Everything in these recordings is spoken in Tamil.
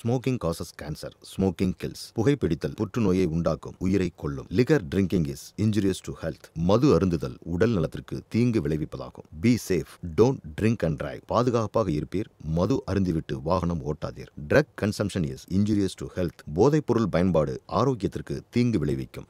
Smoking causes cancer smoking kills புகைப்பிடித்தல் புற்றுநோயை உண்டாக்கும் உயிரை கொல்லும் liquor drinking is injurious to health மது அருந்துதல் உடல் நலத்திற்கு தீங்கு விளைவிப்பதாகும் be safe don't drink and drive பாதுகாப்பாக இருப்பீர் மது அருந்திவிட்டு வாகனம் ஓட்டாதீர் drug consumption is injurious to health போதைப்பொருள் பயன்பாடு ஆரோக்கியத்திற்கு தீங்கு விளைவிக்கும்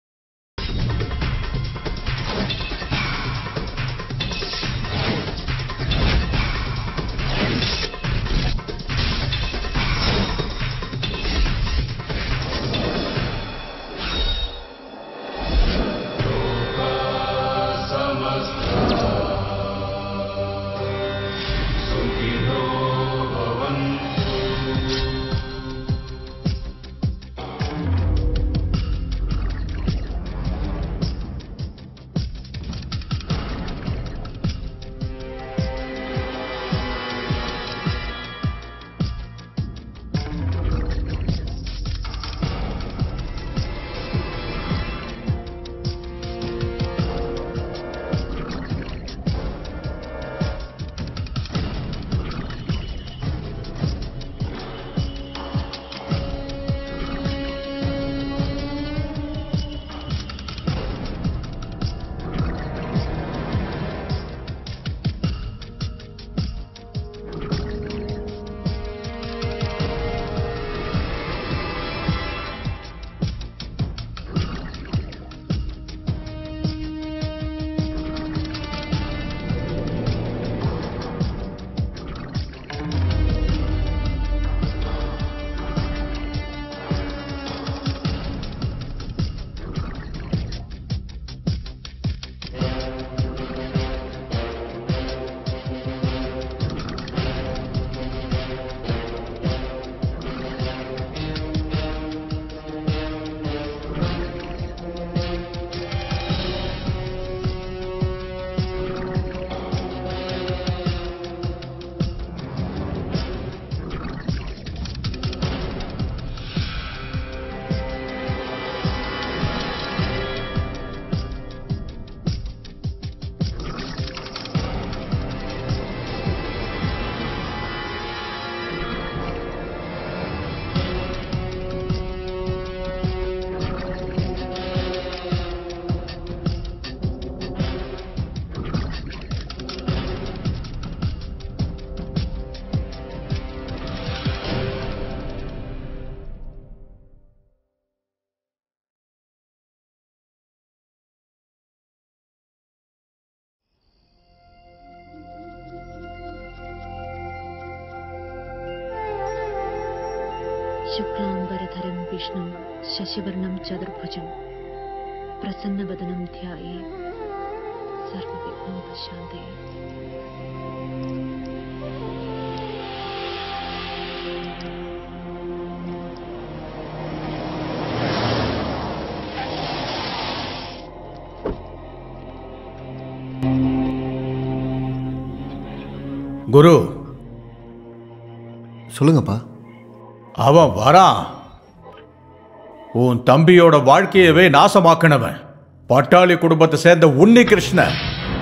शुक्लाम्बरधरं विष्णुं शशिवर्णं चतुर्भुजं प्रसन्नवदनं ध्याये सर्वविघ्नोपशान्तये குரு சொல்லுங்கப்பா அவன் வரான் உன் தம்பியோட வாழ்க்கையவே நாசமாக்கினவன் பட்டாளி குடும்பத்தை சேர்ந்த உன்னி கிருஷ்ணன்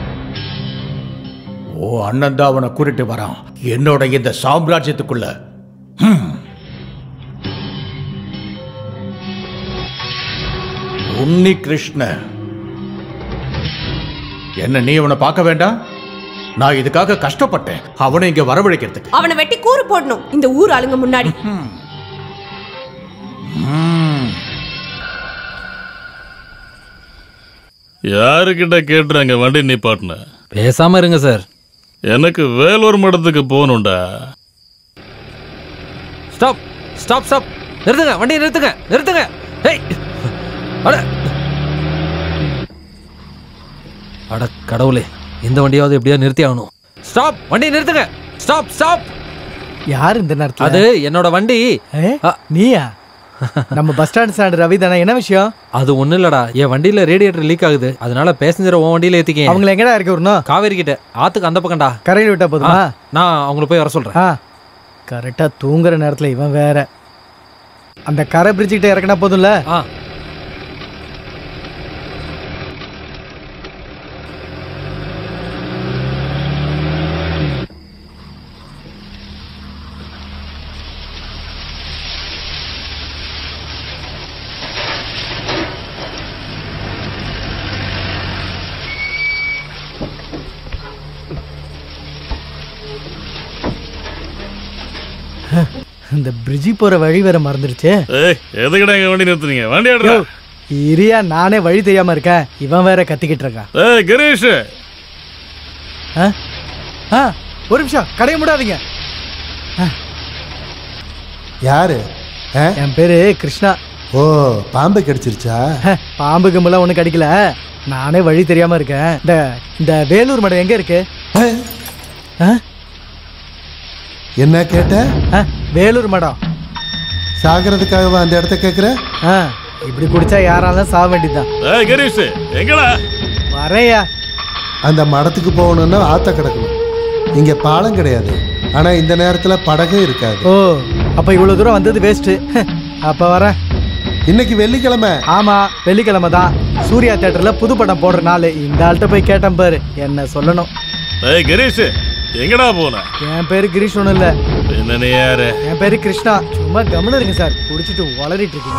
ஓ அண்ணன் தான் அவனை கூட்டிட்டு வரான் என்னோட இந்த சாம்ராஜ்யத்துக்குள்ள ஹம். உன்னி கிருஷ்ண என்ன நீ அவனை பார்க்க வேண்டாம் நான் இதுக்காக கஷ்டப்பட்டேன் அவனை இங்க வரவழைக்கிறதுக்கு அவனை வெட்டி கூறு போடணும் இந்த ஊர் ஆளுங்க முன்னாடி யாருக்கிட்ட கேட்டுறாங்க வண்டி நிப்பாட்டின பேசாம இருங்க சார் எனக்கு வேலூர் மடத்துக்கு போகணும்டா ஸ்டாப் ஸ்டாப் ஸ்டாப் நிறுத்துங்க வண்டியை நிறுத்துங்க நிறுத்துங்க ஏய் அட அட கடவுளே இந்த வண்டியாவது எப்படியா நிறுத்தி ஆகணும் ஸ்டாப் வண்டியை நிறுத்துங்க ஸ்டாப் ஸ்டாப் யார் இந்த நேரத்துல அது என்னோட வண்டி ஏ, நீயா நம்ம பஸ் ஸ்டாண்ட் ஸ்டாண்ட் ரவி தானே என்ன விஷயம் அது ஒண்ணும் இல்லடா என் வண்டியில ரேடியேட்டர் லீக் ஆகுது அதனால பேசஞ்சரை உன் வண்டியில ஏத்திக்க அவங்கள எங்கடா இறக்கி விடணும் காவேரி கிட்ட ஆத்துக்கு அந்த பக்கம்டா கரையில் விட்டா போதுமா ஆ, நான் அவங்கள போய் வர சொல்றேன் ஆ கரெக்டா தூங்குற நேரத்துல இவன் வேற அந்த கரை பிரிட்ஜ் கிட்ட இறக்கினா போதும்ல ஆ இந்த பிரிட்ஜி போற வழி வேற மறந்துருச்சு ஏய் எதுக்கிட்ட இங்க வண்டி நிறுத்துறீங்க வண்டி யோ, எடுறா இரியா நானே வழி தெரியாம இருக்கேன் இவன் வேற கத்திக்கிட்டு இருக்கான் ஏய் கிரீஷ் ஆ? ஆ ஒரு நிமிஷம் கடையை மூடாதீங்க யாரு ஆ? என் பேரு கிருஷ்ணா ஓ பாம்பு கடிச்சிருச்சா ஹ, பாம்பு கம்பெல்லாம் ஒன்றும் கிடைக்கல நானே வழி தெரியாம இருக்கேன் இந்த இந்த வேலூர் மடம் எங்க இருக்கு ஆ? ஆ? என்ன கேட்ட ஆ, வேலூர் மடம் சாகிறதுக்காகவா அந்த இடத்த கேக்குற ஆ இப்படி குடிச்சா யாராலும் சாக வேண்டியதுதான் ஏய் கிரீஷ் எங்கடா வரையா அந்த மடத்துக்கு போகணும்னா ஆத்த கிடக்கணும் இங்க பாலம் கிடையாது ஆனா இந்த நேரத்துல படகு இருக்காது ஓ அப்ப இவ்வளவு தூரம் வந்தது வேஸ்ட் அப்ப வரேன் இன்னைக்கு வெள்ளிக்கிழமை ஆமா வெள்ளிக்கிழமை தான் சூர்யா தியேட்டர்ல புது படம் போடுற நாள் இந்த ஆள்கிட்ட போய் கேட்டேன் பாரு என்ன சொல்லணும் ஏய் கிரீஷ் எங்கடா போன என் பேரு கிரீஷ் ஒன்றும் இல்லை என்ன நீ யாரு என் பேரு கிருஷ்ணா சும்மா கவனம் இருங்க சார் குடிச்சிட்டு வளரிட்டு இருக்கீங்க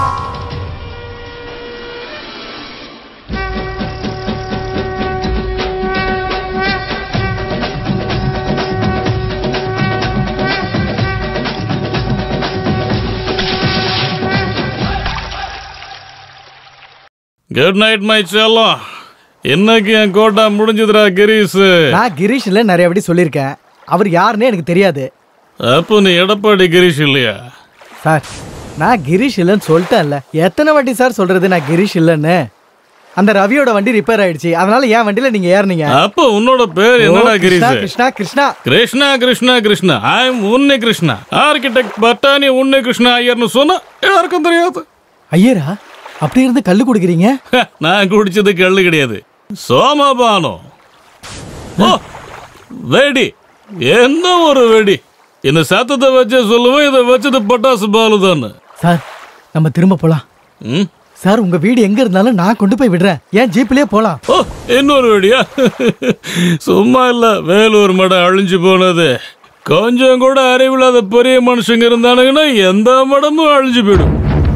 குட் நைட் மை செல்லம் இன்னைக்கு என் கோட்டா முடிஞ்சதுடா கிரீஷ் நான் கிரீஷ் இல்ல நிறைய வாட்டி சொல்லியிருக்கேன் அவர் யாருன்னே எனக்கு தெரியாது அப்போ நீ எடப்பாடி கிரீஷ் இல்லையா சார் நான் கிரீஷ் இல்லைன்னு சொல்லிட்டேன்ல எத்தனை வாட்டி சார் சொல்றது நான் கிரீஷ் இல்லைன்னு அந்த ரவியோட வண்டி ரிப்பேர் ஆயிடுச்சு அதனால என் வண்டியில நீங்க ஏறுனீங்க அப்போ உன்னோட பேர் ஓ, என்னடா கிருஷ்ணா கிரீஷ் கிருஷ்ணா கிருஷ்ணா கிருஷ்ணா கிருஷ்ணா கிருஷ்ணா ஐ எம் உன்னை கிருஷ்ணா ஆர்கிடெக்ட் பட்டானி உன்னை கிருஷ்ணா ஐயர்னு சொன்னா யாருக்கும் தெரியாது ஐயரா அப்படி இருந்து கல்லு குடுக்குறீங்க ஹ, நான் குடிச்சது கள்ளு கிடையாது சோமபானம் ஓ வெடி என்ன ஒரு வெடி இந்த சத்தத்தை வச்சே சொல்லுவேன் இதை வச்சது பட்டாசு பாலு தானே சார் நம்ம திரும்ப போலாம் ம் சார் உங்க வீடு எங்க இருந்தாலும் நான் கொண்டு போய் விடுறேன் ஏன் ஜீப்லயே போலாம் ஓ இன்னொரு வெடியா சும்மா இல்ல வேலூர் மடம் அழிஞ்சு போனது கொஞ்சம் கூட அறிவில்லாத பெரிய மனுஷங்க இருந்தானுங்கன்னா எந்த மடமும் அழிஞ்சு போயிடும்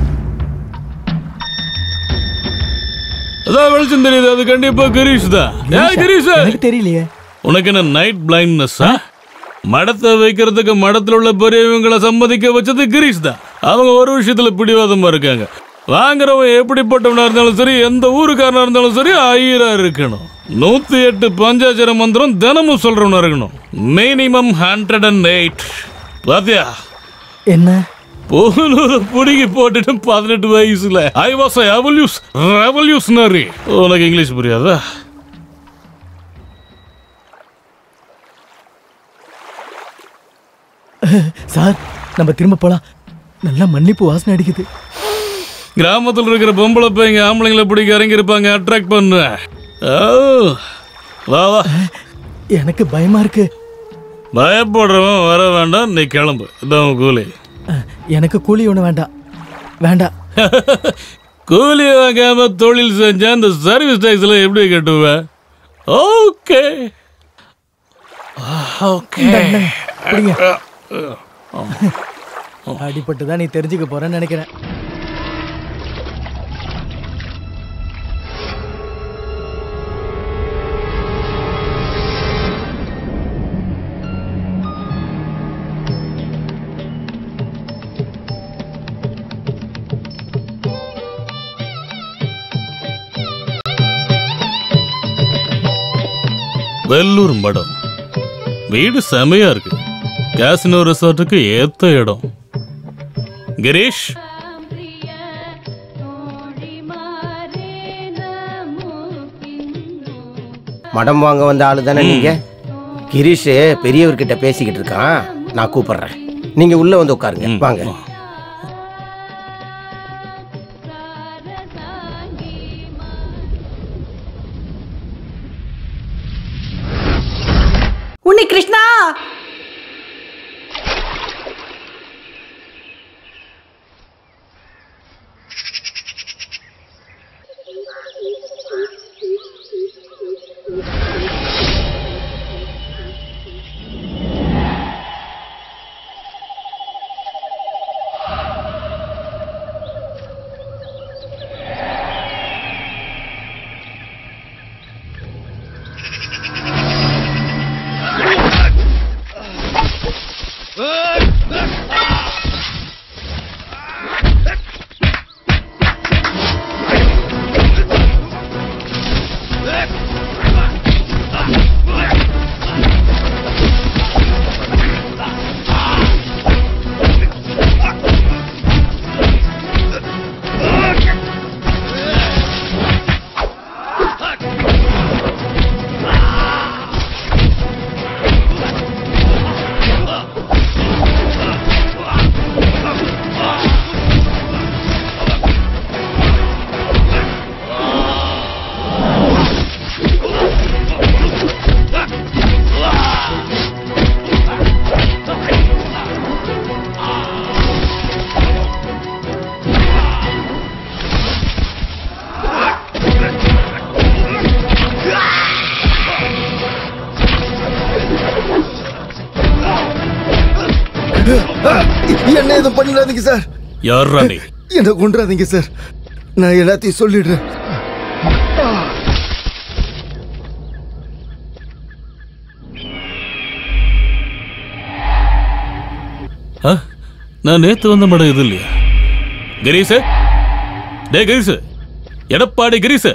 அதான் வெளிச்சம் தெரியுது அது கண்டிப்பா கிரீஷ் தான் ஏன் கிரீஷ் எனக்கு தெரியலையே உனக்கு என்ன நைட் பிளைண்ட்னஸ்ஸா மடத்தை வைக்கிறதுக்கு மடத்துல உள்ள பெரியவங்களை சம்மதிக்க வச்சது கிரீஷ் தான் அவங்க ஒரு விஷயத்துல பிடிவாதமா இருக்காங்க வாங்குறவன் எப்படிப்பட்டவனா இருந்தாலும் சரி எந்த ஊருக்காரனா இருந்தாலும் சரி ஐயரா இருக்கணும் நூத்தி எட்டு பஞ்சாச்சர மந்திரம் தினமும் சொல்றவனா இருக்கணும் மினிமம் ஹண்ட்ரட் அண்ட் எயிட் பாத்தியா என்ன போனூரை புடுங்கி போட்டுட்டு பதினெட்டு வயசுல ஐ வாஸ் ரெவல்யூஸ் ரெவல்யூஷனரி உனக்கு இங்கிலீஷ் புரியாதா சார் நம்ம திரும்ப போலாம் நல்லா மன்னிப்பு வாசனை அடிக்குது கிராமத்தில் இருக்கிற பொம்பளை பையங்க ஆம்பளைங்களை பிடிக்க இறங்கி இருப்பாங்க அட்ராக்ட் பண்ண ஓ, வா வா எனக்கு பயமா இருக்கு பயப்படுறவன் வர வேண்டாம் நீ கிளம்பு இதான் உன் கூலி அஹ், எனக்கு கூலி ஒண்ணு வேண்டாம் வேண்டாம் கூலி வாங்காம தொழில் செஞ்சா இந்த சர்வீஸ் டேக்ஸ்ல எப்படி கட்டுவ ஓகே ஓகே பிடிங்க அடிபட்டு தான் நீ தெரிஞ்சுக்க போறேன்னு நினைக்கிறேன் வெள்ளூர் மடம் வீடு செமையா இருக்கு கேசினோ ரிசார்ட்டுக்கு ஏத்த இடம் கிரீஷ் மடம் வாங்க வந்த ஆளு தானே நீங்க கிரீஷ் பெரியவர்கிட்ட பேசிக்கிட்டு இருக்கான் நான் கூப்பிடுறேன் நீங்க உள்ள வந்து உட்காருங்க ம். வாங்க உன்னை கிருஷ்ணா என்ன எதுவும் பண்ணிடாதீங்க சார் யார்ரா நீ என்ன கொண்டுறாதீங்க சார் நான் எல்லாத்தையும் சொல்லிடுறேன் ஆ? நான் நேத்து வந்த மடம் இது இல்லையா கிரீஸ் டே கிரீஸ் எடப்பாடி கிரீஸ்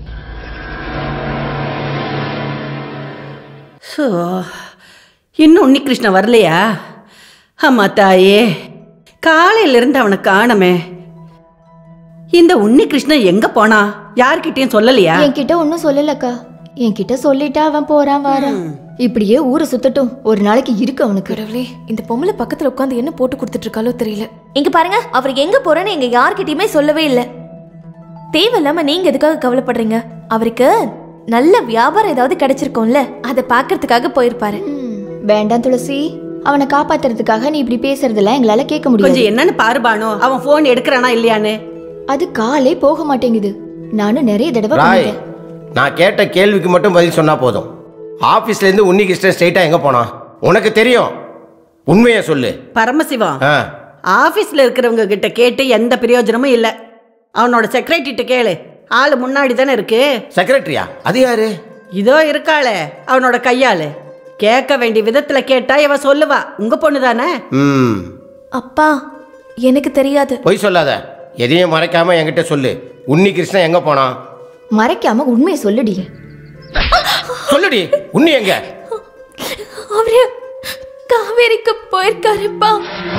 ஸோ இன்னும் உன்னிகிருஷ்ணன் வரலையா அம்மா தாயே காலையிலிருந்து அவனை காணமே இந்த உன்னிகிருஷ்ணன் எங்க போனா யார்கிட்டயும் சொல்லலையா என்கிட்ட ஒன்றும் சொல்லலக்கா என்கிட்ட சொல்லிட்டா அவன் போறான் வாரான் இப்படியே ஊரை சுத்தட்டும் ஒரு நாளைக்கு இருக்கு அவனுக்கு கடவுளே இந்த பொம்பளை பக்கத்துல உட்காந்து என்ன போட்டு கொடுத்துட்டு இருக்காளோ தெரியல இங்க பாருங்க அவர் எங்க போறேன்னு எங்க யார்கிட்டயுமே சொல்லவே இல்ல தேவையில்லாம நீங்க எதுக்காக கவலைப்படுறீங்க அவருக்கு நல்ல வியாபாரம் ஏதாவது கிடைச்சிருக்கும்ல அதை பாக்குறதுக்காக போயிருப்பாரு வேண்டாம் துளசி அவனை காப்பாத்துறதுக்காக நீ இப்படி பேசுறதெல்லாம் எங்களால கேட்க முடியாது கொஞ்சம் என்னன்னு பாருபானோ அவன் போன் எடுக்கிறானா இல்லையான்னு அது காலே போக மாட்டேங்குது நானும் நிறைய தடவை ராய் பண்ணிட்டேன் நான் கேட்ட கேள்விக்கு மட்டும் பதில் சொன்னா போதும் ஆபீஸ்ல இருந்து உன்னிகிருஷ்ணன் ஸ்ட்ரைட்டா எங்க போனான் உனக்கு தெரியும் உண்மையை சொல்லு பரமசிவம் ஆ ஆபீஸ்ல இருக்கிறவங்க கிட்ட கேட்டு எந்த பிரயோஜனமும் இல்ல அவனோட செக்ரட்டரிட்ட கேளு ஆளு முன்னாடி தானே இருக்கு செக்ரட்டரியா அது யாரு இதோ இருக்காளே அவனோட கையாளு கேட்க வேண்டிய விதத்துல கேட்டா இவ சொல்லுவா உங்க பொண்ணு தானே ம் அப்பா எனக்கு தெரியாது பொய் சொல்லாத எதையும் மறைக்காம என்கிட்ட சொல்லு உன்னிகிருஷ்ணன் எங்க போனான் மறைக்காம உண்மையை சொல்லுடி சொல்லுடி உன்னி எங்க அவரு காவேரிக்கு போயிருக்காருப்பா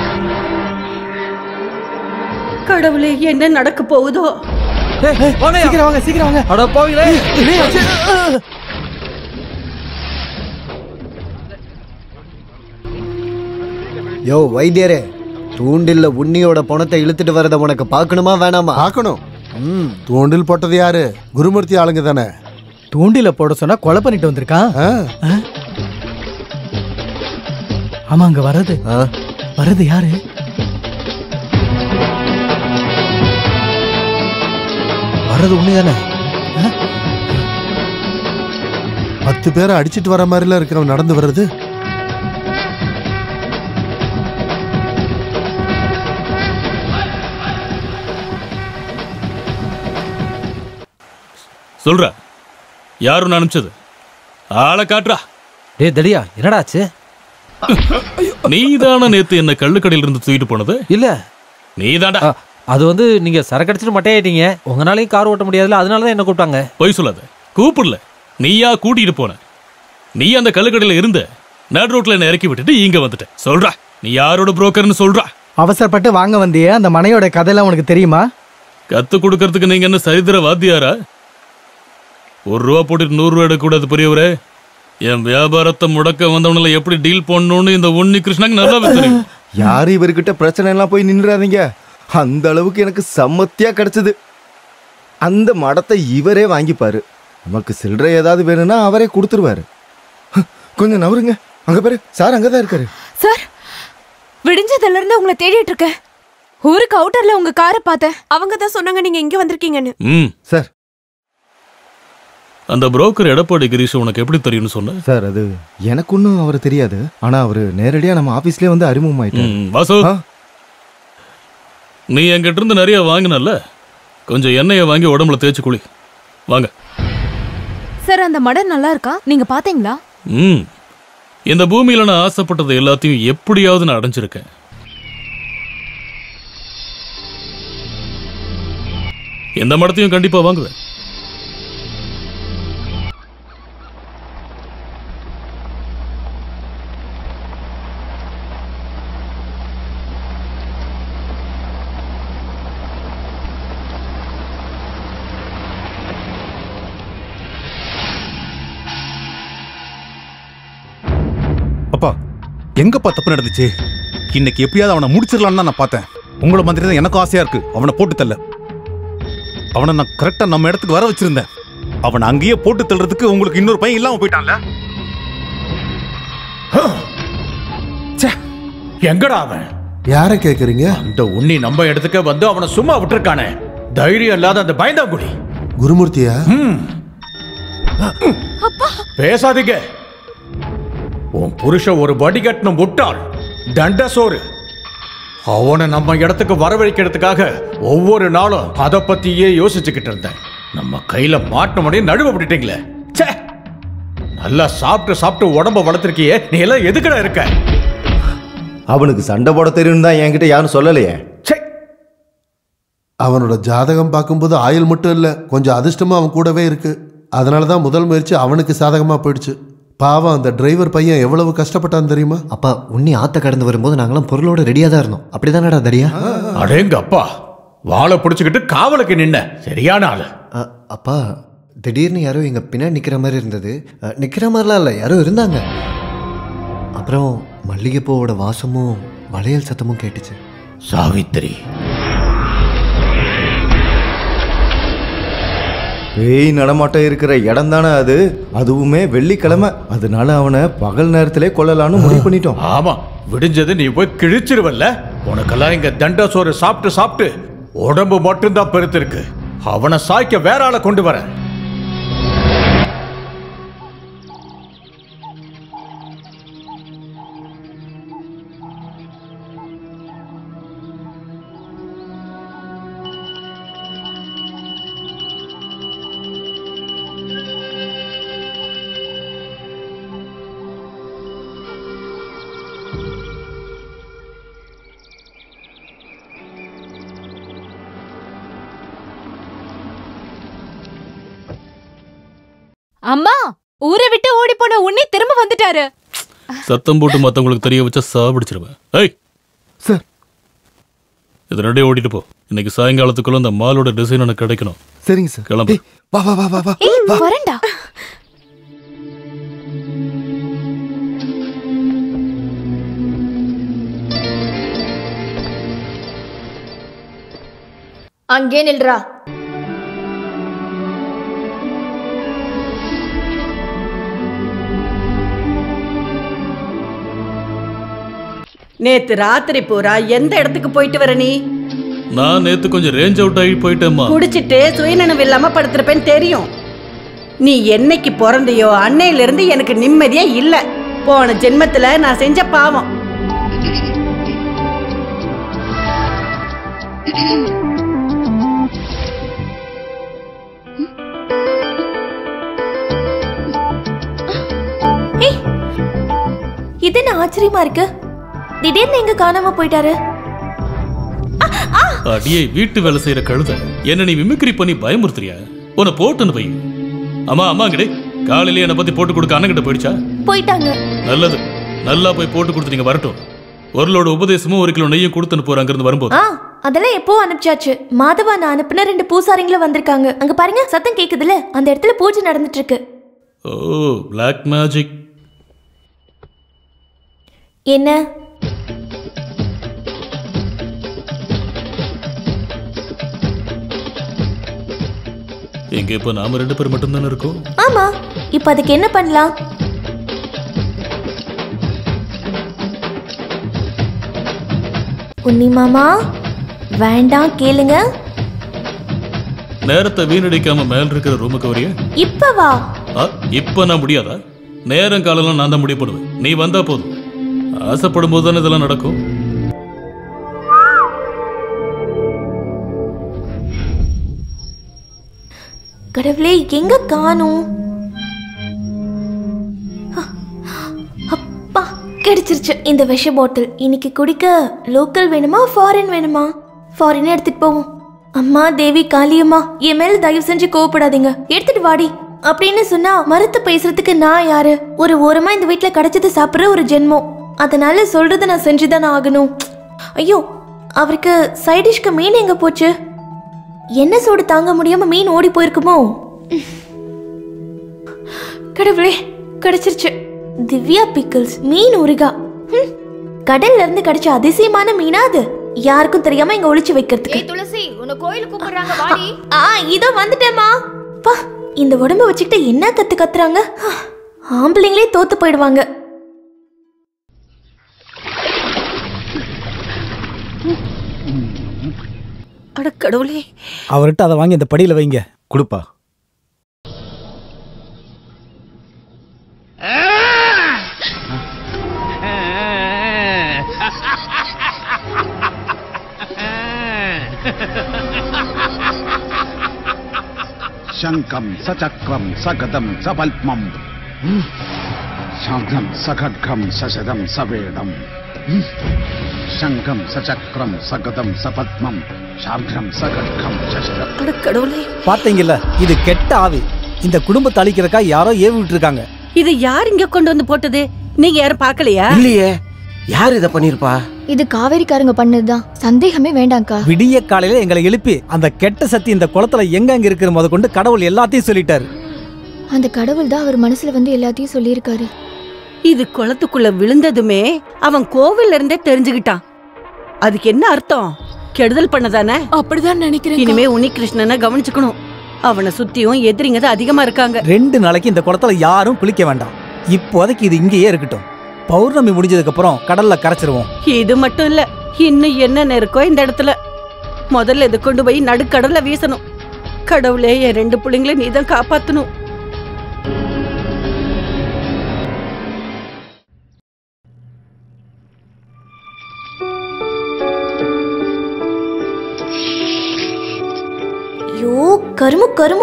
கடவுளே என்ன நடக்க போகுதோ சீக்கிரம் வாங்க சீக்கிரம் வாங்க அட போவீங்களே யோ வைத்தியரே தூண்டில்ல உன்னியோட பணத்தை இழுத்துட்டு வரத உனக்கு பார்க்கணுமா வேணாமா பார்க்கணும் தூண்டில் போட்டது யாரு குருமூர்த்தி ஆளுங்க தானே தூண்டில போட சொன்னா கொலை பண்ணிட்டு வந்திருக்கான் ஆ? ஆமா அங்க வர்றது வர்றது யாரு வர்றது உண்மைதானே பத்து பேரை அடிச்சிட்டு வர மாதிரிலாம் இருக்கு அவன் நடந்து வர்றது சொல்றா யார் உன்னை அனுப்பிச்சது ஆளை காட்டுறா டேய் தடியா என்னடா ஆச்சு நீதான நேத்து என்ன கள்ளுக்கடையில இருந்து தூக்கிட்டு போனது இல்ல நீதான்டா அது வந்து நீங்க சரக்கு அடிச்சிட்டு மட்டையாயிட்டீங்க உங்களாலையும் கார் ஓட்ட முடியாதுல அதனால தான் என்ன கூப்பிட்டாங்க பொய் சொல்லாத கூப்பிடல நீயா கூட்டிட்டு போன நீ அந்த கள்ளுக்கடையில இருந்த நடு ரோட்ல என்ன இறக்கி விட்டுட்டு இங்க வந்துட்ட சொல்றா நீ யாரோட புரோக்கர்னு சொல்றா அவசரப்பட்டு வாங்க வந்தியே அந்த மனையோட கதையெல்லாம் உனக்கு தெரியுமா கத்து கொடுக்கறதுக்கு நீங்க என்ன சரித்திர வாத்தியாரா ஒரு ரூபா போட்டு நூறு ரூபா எடுக்கக்கூடாது பெரியவரே என் வியாபாரத்தை முடக்க வந்தவனால எப்படி டீல் பண்ணணும்னு இந்த உன்னி கிருஷ்ணாக்கு நல்லா தெரியும் யாரும் இவர்கிட்ட பிரச்சனை எல்லாம் போய் நின்றுறாதீங்க அந்த அளவுக்கு எனக்கு சம்மத்தியா கிடைச்சது அந்த மடத்தை இவரே வாங்கிப்பாரு நமக்கு சில்லறை ஏதாவது வேணும்னா அவரே கொடுத்துருவாரு ஹ, கொஞ்சம் நவருங்க அங்க பாரு சார் அங்கதான் இருக்காரு சார் விடிஞ்சதுல இருந்து உங்களை தேடிட்டு இருக்கேன் ஊருக்கு அவுட்டர்ல உங்க காரை பார்த்தேன் அவங்க தான் சொன்னாங்க நீங்க இங்க வந்திருக்கீங்கன்னு ம் சார் அந்த புரோக்கர் எடப்பாடி கிரீஷ் உனக்கு எப்படி தெரியும்னு சொன்ன சார் அது எனக்கு ஒன்றும் அவர் தெரியாது ஆனா அவர் நேரடியா நம்ம ஆபீஸ்லயே வந்து அறிமுகமாயிட்டாரு ம், வாசு நீ என்கிட்ட இருந்து நிறைய வாங்கினல்ல கொஞ்சம் எண்ணெயை வாங்கி உடம்புல தேய்ச்சி குளி வாங்க சார் அந்த மடம் நல்லா இருக்கா நீங்க பாத்தீங்களா ம் இந்த பூமியில நான் ஆசைப்பட்டது எல்லாத்தையும் எப்படியாவது நான் அடைஞ்சிருக்கேன் எந்த மடத்தையும் கண்டிப்பா வாங்குவேன் அப்பா எங்கப்பா தப்பு நடந்துச்சு இன்னைக்கு எப்படியாவது அவனை முடிச்சிடலான்னு தான் நான் பார்த்தேன் உங்களை மாதிரி தான் எனக்கும் ஆசையா இருக்கு அவனை போட்டு தள்ள அவனை நான் கரெக்டா நம்ம இடத்துக்கு வர வச்சிருந்தேன் அவனை அங்கேயே போட்டு தள்ளுறதுக்கு உங்களுக்கு இன்னொரு பையன் இல்லாம போயிட்டான்ல எங்கடா அவன் யாரை கேக்குறீங்க அந்த உண்ணி நம்ம இடத்துக்கு வந்து அவனை சும்மா விட்டுருக்கானே தைரியம் இல்லாத அந்த பயந்தாங்குடி குருமூர்த்தியா பேசாதீங்க உன் புருஷன் ஒரு வடிகட்டின முட்டாள் தண்ட சோறு அவனை நம்ம இடத்துக்கு வரவழைக்கிறதுக்காக ஒவ்வொரு நாளும் அதை பத்தியே யோசிச்சுக்கிட்டு இருந்தேன் நம்ம கையில மாட்ட முடியும் நடுவ விட்டுட்டீங்களே ச்சே நல்லா சாப்பிட்டு சாப்பிட்டு உடம்ப வளர்த்துருக்கியே நீ எல்லாம் எதுக்குடா இருக்க அவனுக்கு சண்டை போட தெரியும் தான் என்கிட்ட யாரும் சொல்லலையே அவனோட ஜாதகம் பார்க்கும்போது ஆயுள் மட்டும் இல்லை கொஞ்சம் அதிர்ஷ்டமும் அவன் கூடவே இருக்கு அதனால தான் முதல் முயற்சி அவனுக்கு சாதகமாக போயிடுச்சு பாவம் அந்த டிரைவர் பையன் எவ்வளவு கஷ்டப்பட்டான் தெரியுமா அப்பா உன்னி ஆத்த கடந்து வரும்போது நாங்களாம் பொருளோட ரெடியாக தான் இருந்தோம் அப்படிதானடா தடியா அடேங்க அப்பா வாழை பிடிச்சுக்கிட்டு காவலுக்கு நின்ன சரியான ஆளு அ- அப்பா திடீர்னு யாரோ எங்க பின்னாடி நிக்கிற மாதிரி இருந்தது அ, நிக்கிற மாதிரிலாம் இல்லை யாரோ இருந்தாங்க அப்புறம் மல்லிகைப்பூவோட வாசமும் வளையல் சத்தமும் கேட்டுச்சு சாவித்திரி பேய் நடமாட்டம் இருக்கிற இடம் தானே அது அதுவுமே வெள்ளிக்கிழமை அதனால அவனை பகல் நேரத்திலே கொல்லலான்னு முடிவு பண்ணிட்டோம் ஆமா விடிஞ்சது நீ போய் கிழிச்சிருவல்ல உனக்கெல்லாம் இங்க தண்ட சோறு சாப்பிட்டு சாப்பிட்டு உடம்பு மட்டும்தான் பெருத்திருக்கு அவனை சாய்க்க வேற ஆளை கொண்டு வர அம்மா ஊரை விட்டு ஓடி போன உன்னி திரும்ப வந்துட்டாரு சத்தம் போட்டு மத்தவங்களுக்கு தெரிய வச்சா சாப்பிடிச்சிருவேன் ஏய் சார் இது ரெண்டே ஓடிட்டு போ இன்னைக்கு சாயங்காலத்துக்குள்ள அந்த மாலோட டிசைன் எனக்கு கிடைக்கணும் சரிங்க சார் கிளம்பு வா வா வா வா வா ஏய் வரண்டா அங்கே நில்றா நேத்து ராத்திரி பூரா எந்த இடத்துக்கு போயிட்டு வர நீ நான் நேத்து கொஞ்சம் ரேஞ்ச் அவுட் ஆகி போயிட்டேம்மா குடிச்சிட்டு சுயநனவு இல்லாம படுத்திருப்பேன்னு தெரியும் நீ என்னைக்கு பிறந்தையோ அன்னையில இருந்து எனக்கு நிம்மதியே இல்ல போன ஜென்மத்துல நான் செஞ்ச பாவம் ஏய் இது என்ன ஆச்சரியமா இருக்கு திடீர்னு எங்க காணாம போயிட்டாரு அடியே வீட்டு வேலை செய்யற கழுத என்ன நீ மிமிக்ரி பண்ணி பயமுறுத்துறியா உன்னை போட்டுன்னு போய் அம்மா அம்மா கிட்டே காலையிலேயே என்னை பத்தி போட்டு கொடுக்க அண்ணன் கிட்ட போயிடுச்சா போயிட்டாங்க நல்லது நல்லா போய் போட்டு கொடுத்துட்டீங்க வரட்டும் ஒரு லோடு உபதேசமும் ஒரு கிலோ நெய்யும் கொடுத்துன்னு போற அங்கிருந்து வரும்போது ஆ அதெல்லாம் எப்போ அனுப்பிச்சாச்சு மாதவா நான் அனுப்புன ரெண்டு பூசாரிங்களும் வந்திருக்காங்க அங்க பாருங்க சத்தம் கேக்குதுல அந்த இடத்துல பூஜை நடந்துட்டு இருக்கு ஓ பிளாக் மேஜிக் என்ன எங்க இப்ப நாம ரெண்டு பேர் மட்டும்தானே இருக்கோம் ஆமா இப்ப அதுக்கு என்ன பண்ணலாம் உன்னி மாமா வேண்டாம் கேளுங்க நேரத்தை வீணடிக்காம மேல் இருக்கிற ரூமுக்கு வரியா இப்ப வா ஆ, இப்ப நான் முடியாதா நேரம் காலம்லாம் நான் தான் முடிவு பண்ணுவேன் நீ வந்தா போதும் ஆசைப்படும் போது தானே இதெல்லாம் நடக்கும் கடவுளே எங்க காணும் அப்பா கிடைச்சிருச்சு இந்த விஷ பாட்டில் இன்னைக்கு குடிக்க லோக்கல் வேணுமா ஃபாரின் வேணுமா ஃபாரின் எடுத்துட்டு போவோம் அம்மா தேவி காளியம்மா என் மேல தயவு செஞ்சு கோவப்படாதீங்க எடுத்துட்டு வாடி அப்படின்னு சொன்னா மறுத்து பேசுறதுக்கு நான் யாரு ஒரு ஓரமா இந்த வீட்ல கிடைச்சது சாப்பிடுற ஒரு ஜென்மம் அதனால சொல்றத நான் செஞ்சுதானே ஆகணும் ஐயோ அவருக்கு சைடிஷ்க்கு மீன் எங்க போச்சு என்ன சூடு தாங்க முடியாம மீன் ஓடி போயிருக்குமோ கடவுளே கிடைச்சிருச்சு திவ்யா பிக்கிள்ஸ் மீன் ஊறுகா ஹம், கடல்ல இருந்து கிடைச்ச அதிசயமான மீனா அது யாருக்கும் தெரியாம இங்க ஒளிச்சு வைக்கிறதுக்கு துளசி உன்னை கோயிலுக்கு கூப்பிடுறாங்க வாடி ஆ இதோ வந்துட்டேமா பா இந்த உடம்ப வச்சுக்கிட்டு என்ன கத்து கத்துறாங்க ஆம்பளைங்களே தோத்து போயிடுவாங்க அட கடவுளே அவர்கிட்ட அதை வாங்கி அந்த படியில வைங்க கொடுப்பா శంఖం సచక్రం సగదం సపల్పం శంఖం సఖడ్గం సశదం సవేదం శంఖం సచక్రం సగదం సపద్మం శార్ఘం సఖడ్గం சசதம் அட கடவுளே பாத்தீங்கல்ல இது கெட்ட ஆவி இந்த குடும்பத்தை அழிக்கிறக்கா யாரோ ஏவி விட்டுருக்காங்க இது யார் இங்க கொண்டு வந்து போட்டது நீங்க யாரும் பார்க்கலையா இல்லையே யார் இதை பண்ணிருப்பா இது காவேரிக்காரங்க பண்ணதுதான் சந்தேகமே வேண்டாம்க்கா விடிய காலையில எங்களை எழுப்பி அந்த கெட்ட சக்தி இந்த குளத்துல எங்க அங்க இருக்கிற முத கொண்டு கடவுள் எல்லாத்தையும் சொல்லிட்டாரு அந்த கடவுள் தான் அவர் மனசுல வந்து எல்லாத்தையும் சொல்லியிருக்காரு இது குளத்துக்குள்ள விழுந்ததுமே அவன் கோவில்ல இருந்தே தெரிஞ்சுக்கிட்டான் அதுக்கு என்ன அர்த்தம் கெடுதல் பண்ணதானே அப்படிதான் நினைக்கிறேன் இனிமே உன்னிகிருஷ்ணனை கவனிச்சுக்கணும் அவனை சுத்தியும் எதிரிங்க தான் அதிகமா இருக்காங்க ரெண்டு நாளைக்கு இந்த குளத்துல யாரும் குளிக்க வேண்டாம் இப்போதைக்கு இது இங்கேயே இருக்கட்டும் பௌர்ணமி முடிஞ்சதுக்கு அப்புறம் கடல்ல கரைச்சிருவோம் இது மட்டும் இல்ல இன்னும் என்னென்ன இருக்கோ இந்த இடத்துல முதல்ல இதை கொண்டு போய் நடுக்கடல்ல வீசணும் கடவுளே என் ரெண்டு பிள்ளைங்கள நீ தான் காப்பாத்தணும் ஐயோ கருமு கருமு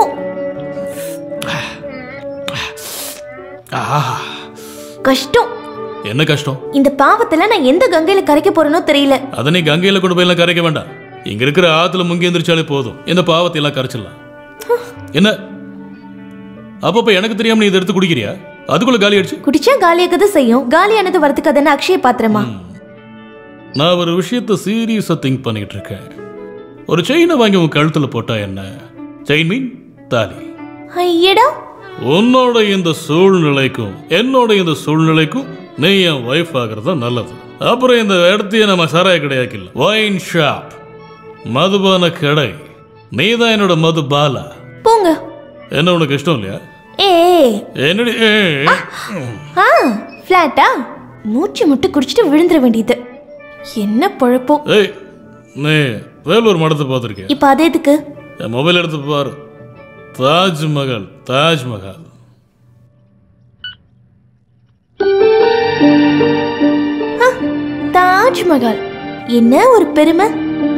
ஆஹா கஷ்டம் என்ன கஷ்டம் இந்த பாவத்துல நான் எந்த கங்கையில கரைக்க போறேனோ தெரியல அதை நீ கங்கையில கொண்டு போய் எல்லாம் கரைக்க வேண்டாம் இங்க இருக்கிற ஆத்துல முங்கி எந்திரிச்சாலே போதும் இந்த பாவத்தை எல்லாம் கரைச்சிடலாம் என்ன அப்பப்ப எனக்கு தெரியாம நீ இதை எடுத்து குடிக்கிறியா அதுக்குள்ள காலி அடிச்சு குடிச்சா காலியாக்கதான் செய்யும் காலியானது வரதுக்கு அதென்ன அக்ஷய பாத்திரமா நான் ஒரு விஷயத்த சீரியஸா திங்க் பண்ணிட்டு இருக்கேன் ஒரு செயினை வாங்கி உன் கழுத்துல போட்டா என்ன செயின் மீன் தாலி ஐயடா உன்னோட இந்த சூழ்நிலைக்கும் என்னோட இந்த சூழ்நிலைக்கும் நீ என் ஒய்ஃப் ஆகிறது தான் நல்லது அப்புறம் இந்த இடத்தையே நம்ம சாராய கடையாக்கில்ல ஒயின் ஷாப் மதுபான கடை நீ தான் என்னோட மது பாலா போங்க என்ன உனக்கு இஷ்டம் இல்லையா ஏய் என்னடி ஏய். ஆ ஃப்ளாட்டா மூச்சு முட்டு குடிச்சிட்டு விழுந்துட வேண்டியது என்ன பொழப்போ ஏய் நீ வேலூர் மடத்தை பார்த்துருக்கேன் இப்ப அது எதுக்கு என் மொபைல் எடுத்து பாரு தாஜ்மஹால் தாஜ்மஹால் ஆ, தாஜ்மஹால் என்ன ஒரு பெருமை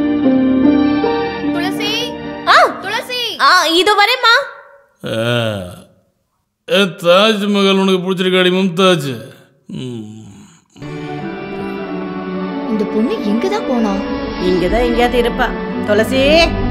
துளசி ஆ துளசி ஆ இதோ வரேம்மா ஆ. ஏ, தாஜ்மஹால் உனக்கு பிடிச்சிருக்காடி மும்தாஜ் ம். இந்த பொண்ணு எங்கதான் போனா இங்கதான் எங்கேயாவது இருப்பா துளசி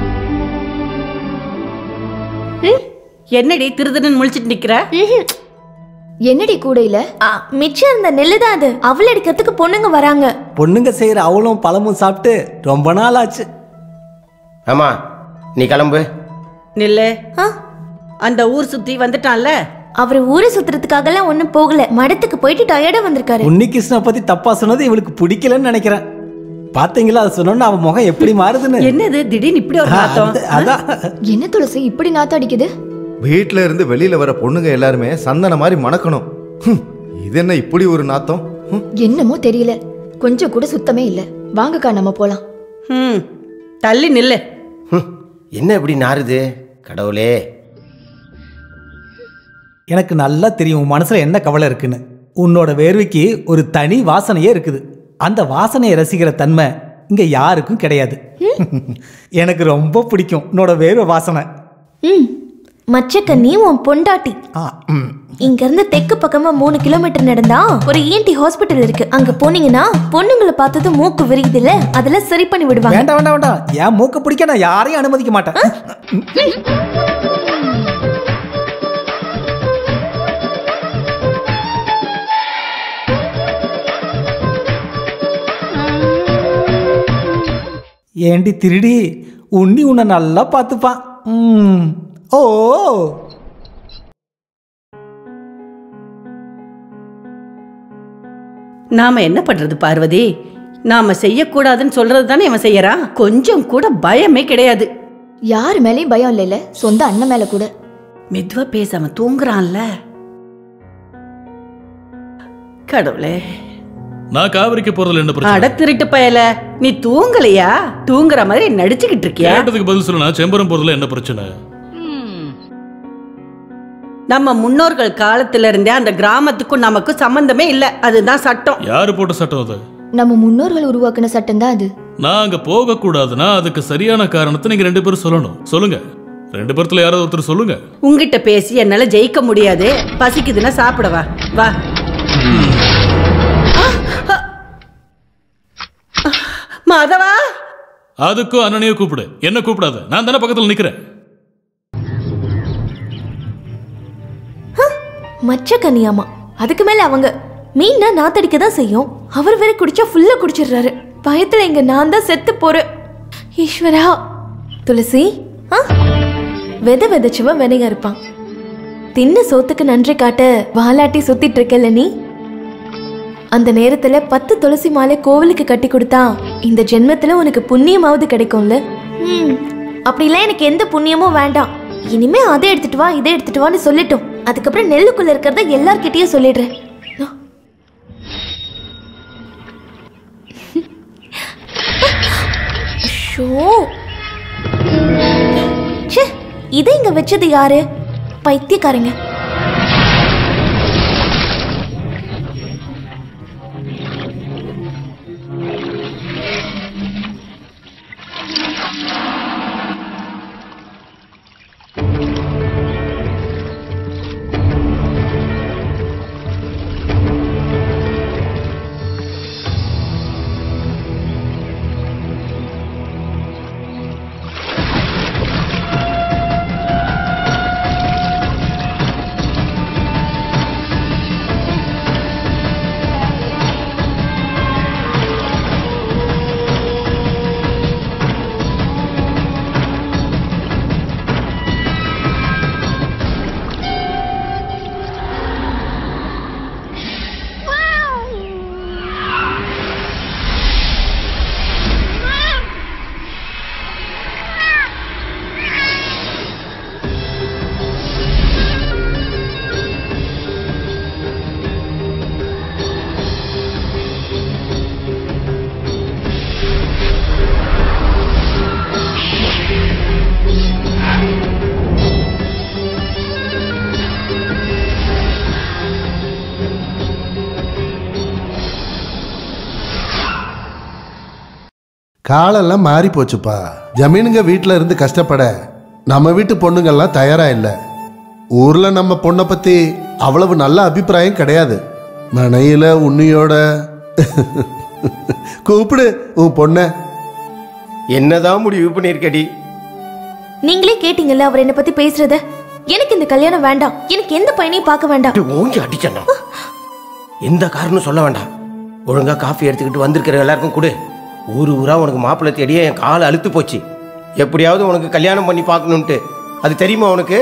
ம், என்னடி திருதுன்னு முழிச்சிட்டு நிக்கிற என்னடி கூடையில ஆ, மிச்சம் இருந்த நெல்லு தான் அது அவள் எடுக்கிறதுக்கு பொண்ணுங்க வராங்க பொண்ணுங்க செய்யற அவளும் பழமும் சாப்பிட்டு ரொம்ப நாள் ஆச்சு ஆமா நீ கிளம்பு நில்லு அந்த ஊர் சுத்தி வந்துட்டான்ல அவர் ஊரை சுத்துறதுக்காகலாம் ஒண்ணும் போகல மடத்துக்கு போயிட்டு டயர்டா வந்திருக்காரு உன்னிகிருஷ்ண பத்தி தப்பா சொன்னது இவளுக்கு பிடிக்கலன்னு நினைக்கிறேன் பாத்தீங்களா அது சொன்னோன்னு அவன் முகம் எப்படி மாறுதுன்னு என்னது திடீர்னு இப்படி ஒரு நாத்தம் அது- அதான் என்ன துளசி இப்படி நாத்தம் அடிக்குது வீட்ல இருந்து வெளியில வர பொண்ணுங்க எல்லாருமே சந்தன மாதிரி மணக்கணும் ஹம், இது என்ன இப்படி ஒரு நாத்தம் ஹம், என்னமோ தெரியல கொஞ்சம் கூட சுத்தமே இல்ல வாங்கக்கா நம்ம போலாம் ம் தள்ளி நில்லு என்ன இப்படி நாறுது கடவுளே எனக்கு நல்லா தெரியும் உன் மனசுல என்ன கவலை இருக்குன்னு உன்னோட வேர்வைக்கு ஒரு தனி வாசனையே இருக்குது அந்த வாசனையை ரசிக்கிற தன்மை இங்க யாருக்கும் கிடையாது எனக்கு ரொம்ப பிடிக்கும் உன்னோட வேர்வை வாசனை ம் மச்சக்க நீ உன் பொண்டாட்டி இங்க இருந்து தெற்கு பக்கமா மூணு கிலோமீட்டர் நடந்தா ஒரு இஎன்டி ஹாஸ்பிட்டல் இருக்கு அங்க போனீங்கன்னா பொண்ணுங்களை பார்த்தது மூக்கு விரியுதுல அதெல்லாம் சரி பண்ணி விடுவாங்க வேண்டாம் வேண்டாம் வேண்டாம் என் மூக்க பிடிக்க நான் யாரையும் அனுமதிக்க மாட்டேன் ஏண்டி திருடி உண்ணி உன்னை நல்லா பார்த்துப்பான் ம். ஓ நாம என்ன பண்றது பார்வதி நாம செய்யக்கூடாதுன்னு சொல்றது தானே இவன் செய்யறான் கொஞ்சம் கூட பயமே கிடையாது யார் மேலயும் பயம் இல்லைல்ல சொந்த அண்ணன் மேல கூட மெதுவா பேச அவன் தூங்குறான்ல கடவுளே நான் காவிரிக்கு போறதுல என்ன பிரச்சனை அட திருட்டு பயல நீ தூங்கலையா தூங்குற மாதிரி நடிச்சுக்கிட்டு இருக்கியா கேட்டதுக்கு பதில் சொல்லு நான் செம்பரம் போறதுல என்ன பிரச்சனை நம்ம முன்னோர்கள் காலத்துல இருந்தே அந்த கிராமத்துக்கும் நமக்கும் சம்பந்தமே இல்ல அதுதான் சட்டம் யாரு போட்ட சட்டம் அது நம்ம முன்னோர்கள் உருவாக்கின சட்டம் தான் அது நான் அங்க போக கூடாதுன்னா அதுக்கு சரியான காரணத்தை நீங்க ரெண்டு பேரும் சொல்லணும் சொல்லுங்க ரெண்டு பேர்த்துல யாராவது ஒருத்தர் சொல்லுங்க உங்ககிட்ட பேசி என்னால ஜெயிக்க முடியாது பசிக்குதுன்னா சாப்பிட வா வா மாதவா அதுக்கும் அண்ணனையே கூப்பிடு என்ன கூப்பிடாத நான் தானே பக்கத்துல நிக்கிறேன் மச்ச கன்னியாமா அதுக்கு மேல அவங்க மீன்னா நாத்தடிக்க தான் செய்யும் அவர் வேற குடிச்சா ஃபுல்லா குடிச்சிடுறாரு பயத்துல இங்க நான் தான் செத்து போறேன் ஈஸ்வரா துளசி ஆ வித விதைச்சவன் வினையா இருப்பான் தின்ன சோத்துக்கு நன்றி காட்ட வாலாட்டி சுத்திட்டு இருக்கல நீ அந்த நேரத்துல பத்து துளசி மாலை கோவிலுக்கு கட்டி கொடுத்தா இந்த ஜென்மத்துல உனக்கு புண்ணியமாவது கிடைக்கும்ல ம் அப்படிலாம் எனக்கு எந்த புண்ணியமும் வேண்டாம் இனிமே அதை எடுத்துட்டு வா இதை எடுத்துட்டு வான்னு சொல்லட்டும் அதுக்கப்புறம் நெல்லுக்குள்ள இருக்கிறத எல்லார்கிட்டயும் சொல்லிடுறேன் ஷோ ச்சே இதை இங்க வச்சது யாரு பைத்தியக்காரங்க காலெல்லாம் மாறி போச்சுப்பா ஜமீனுங்க வீட்டில் இருந்து கஷ்டப்பட நம்ம வீட்டு பொண்ணுங்கெல்லாம் தயாரா இல்லை ஊர்ல நம்ம பொண்ணை பத்தி அவ்வளவு நல்ல அபிப்பிராயம் கிடையாது மனையில உன்னியோட கூப்பிடு உன் பொண்ண என்னதான் முடிவு பண்ணியிருக்கடி நீங்களே கேட்டீங்கல்ல அவர் என்ன பத்தி பேசுறத எனக்கு இந்த கல்யாணம் வேண்டாம் எனக்கு எந்த பையனையும் பார்க்க வேண்டாம் ஓங்கி அடிச்சண்ணா எந்த காரணம் சொல்ல வேண்டாம் ஒழுங்கா காஃபி எடுத்துக்கிட்டு வந்திருக்கிற எல்லாருக்கும் கொடு ஊரு ஊரா உனக்கு மாப்பிள்ளை தேடியே என் கால் அழுத்து போச்சு எப்படியாவது உனக்கு கல்யாணம் பண்ணி பார்க்கணுன்ட்டு அது தெரியுமா உனக்கு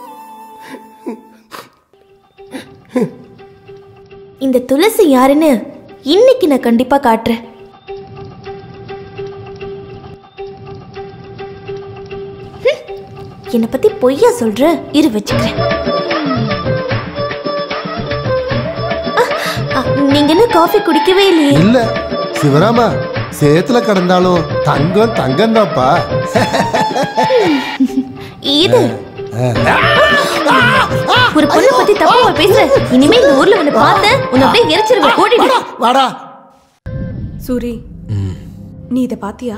இந்த துளசி யாருன்னு இன்னைக்கு நான் கண்டிப்பா காட்டுறேன் ஹம், என்னை பத்தி பொய்யா சொல்ற இரு வச்சுக்கிறேன் ஆ, ஆ, நீங்க என்ன காஃபி குடிக்கவே இல்லையே இல்ல சிவராமா சேத்துல கடந்தாலும் தங்கம் தங்கம் தான்ப்பா இது ஒரு பொண்ணை பத்தி தப்பா பேசுற இனிமே இந்த ஊர்ல உன்னை பார்த்தேன் உன்னை அப்படியே எரிச்சிருவேன் ஓடிடு வாடா சூரி நீ இதை பாத்தியா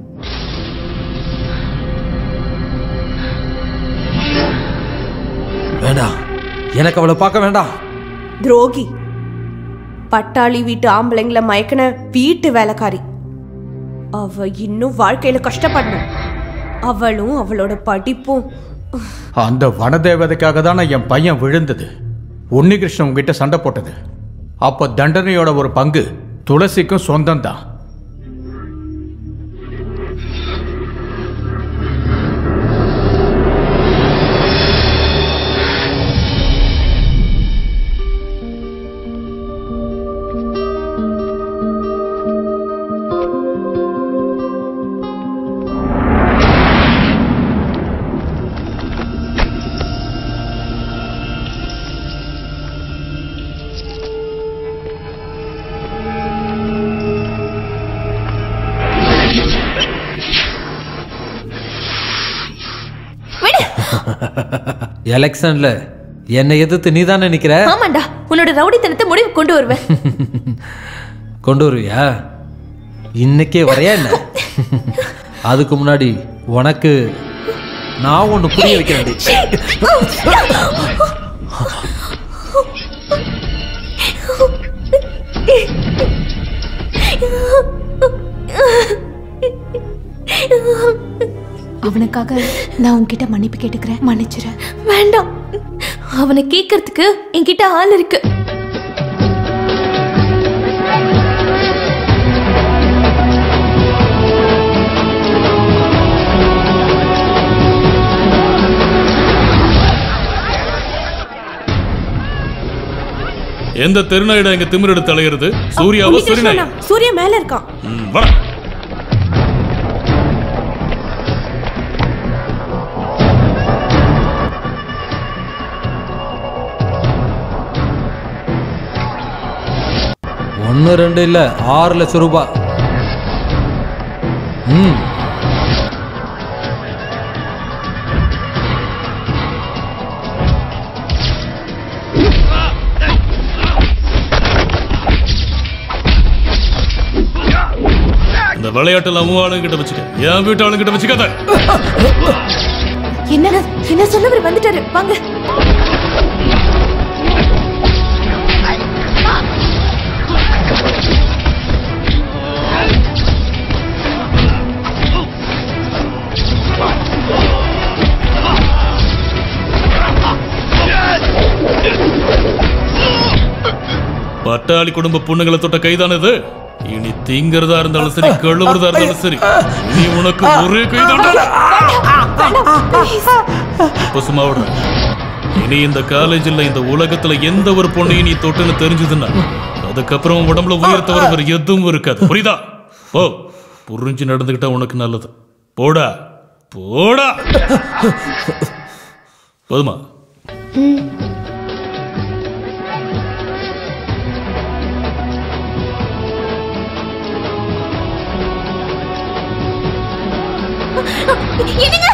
வேண்டாம் எனக்கு அவளை பார்க்க வேண்டாம் துரோகி பட்டாளி வீட்டு ஆம்பளைங்கள மயக்கின வீட்டு வேலைக்காரி அவ இன்னும் வாழ்க்கையில கஷ்டப்படணும் அவளும் அவளோட படிப்பும் அந்த வனதேவதைக்காக தானே என் பையன் விழுந்தது உன்னிகிருஷ்ணன் உங்ககிட்ட சண்டை போட்டது அப்போ தண்டனையோட ஒரு பங்கு துளசிக்கும் சொந்தம்தான் எலெக்ஷன்ல என்னை எதிர்த்து நீ தானே நிக்கிற ஆமாண்டா உன்னோட ரவுடித்தனத்தை முடிவு கொண்டு வருவேன் கொண்டு வருவியா இன்னைக்கே வரையா என்ன அதுக்கு முன்னாடி உனக்கு நான் ஒன்று புரிய வைக்கிறேன் அவனுக்காக நான் உன்கிட்ட மன்னிப்பு கேட்டுக்கிறேன் மன்னிச்சிரு வேண்டாம் அவனை கேட்கறதுக்கு என்கிட்ட ஆள் இருக்கு எந்த தெருநாயிடம் எங்க திமிரெடுத்து தலையிறது சூர்யாவா உன்னிகிட்ட சூரியனாய் சொன்னா, சூர்யா மேல இருக்கான் ம், வர ஒன்று ரெண்டு இல்லை ஆறு லட்சம் ரூபாய் ம் இந்த விளையாட்டுல உன் ஆளுங்கிட்ட வச்சுக்க என் வீட்டு ஆளுங்கிட்ட வச்சுக்காத என்ன என்ன சொன்னவர் வந்துட்டாரு வாங்க பட்டாளி குடும்ப பொண்ணுங்களை தொட்ட கைதானது இனி தீங்கிறதா இருந்தாலும் சரி கழுவுறதா இருந்தாலும் சரி நீ உனக்கு ஒரே கைதாண்டா இப்ப சும்மா விடுற இனி இந்த காலேஜில் இந்த உலகத்துல எந்த ஒரு பொண்ணையும் நீ தொட்டுன்னு தெரிஞ்சதுன்னா அதுக்கப்புறம் உன் உடம்புல உயிர் தவிர வேற எதுவும் இருக்காது புரியுதா போ புரிஞ்சு நடந்துக்கிட்டா உனக்கு நல்லது போடா போடா போதுமா என்னங்க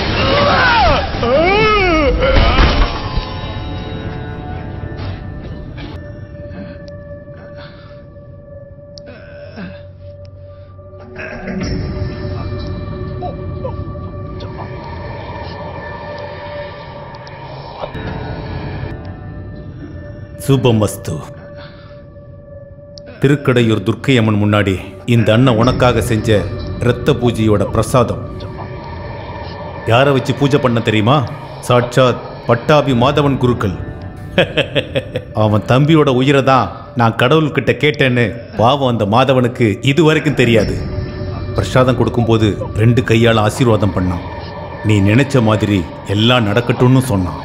சுபமஸ்து திருக்கடையூர் துர்க்கை அம்மன் முன்னாடி இந்த அண்ணன் உனக்காக செஞ்ச இரத்த பூஜையோட பிரசாதம் யாரை வச்சு பூஜை பண்ண தெரியுமா சாட்சாத் பட்டாபி மாதவன் குருக்கள் அவன் தம்பியோட உயிரை தான் நான் கடவுள்கிட்ட கேட்டேன்னு பாவம் அந்த மாதவனுக்கு இது வரைக்கும் தெரியாது பிரசாதம் கொடுக்கும்போது ரெண்டு கையால் ஆசீர்வாதம் பண்ணான் நீ நினைச்ச மாதிரி எல்லாம் நடக்கட்டும்னு சொன்னான்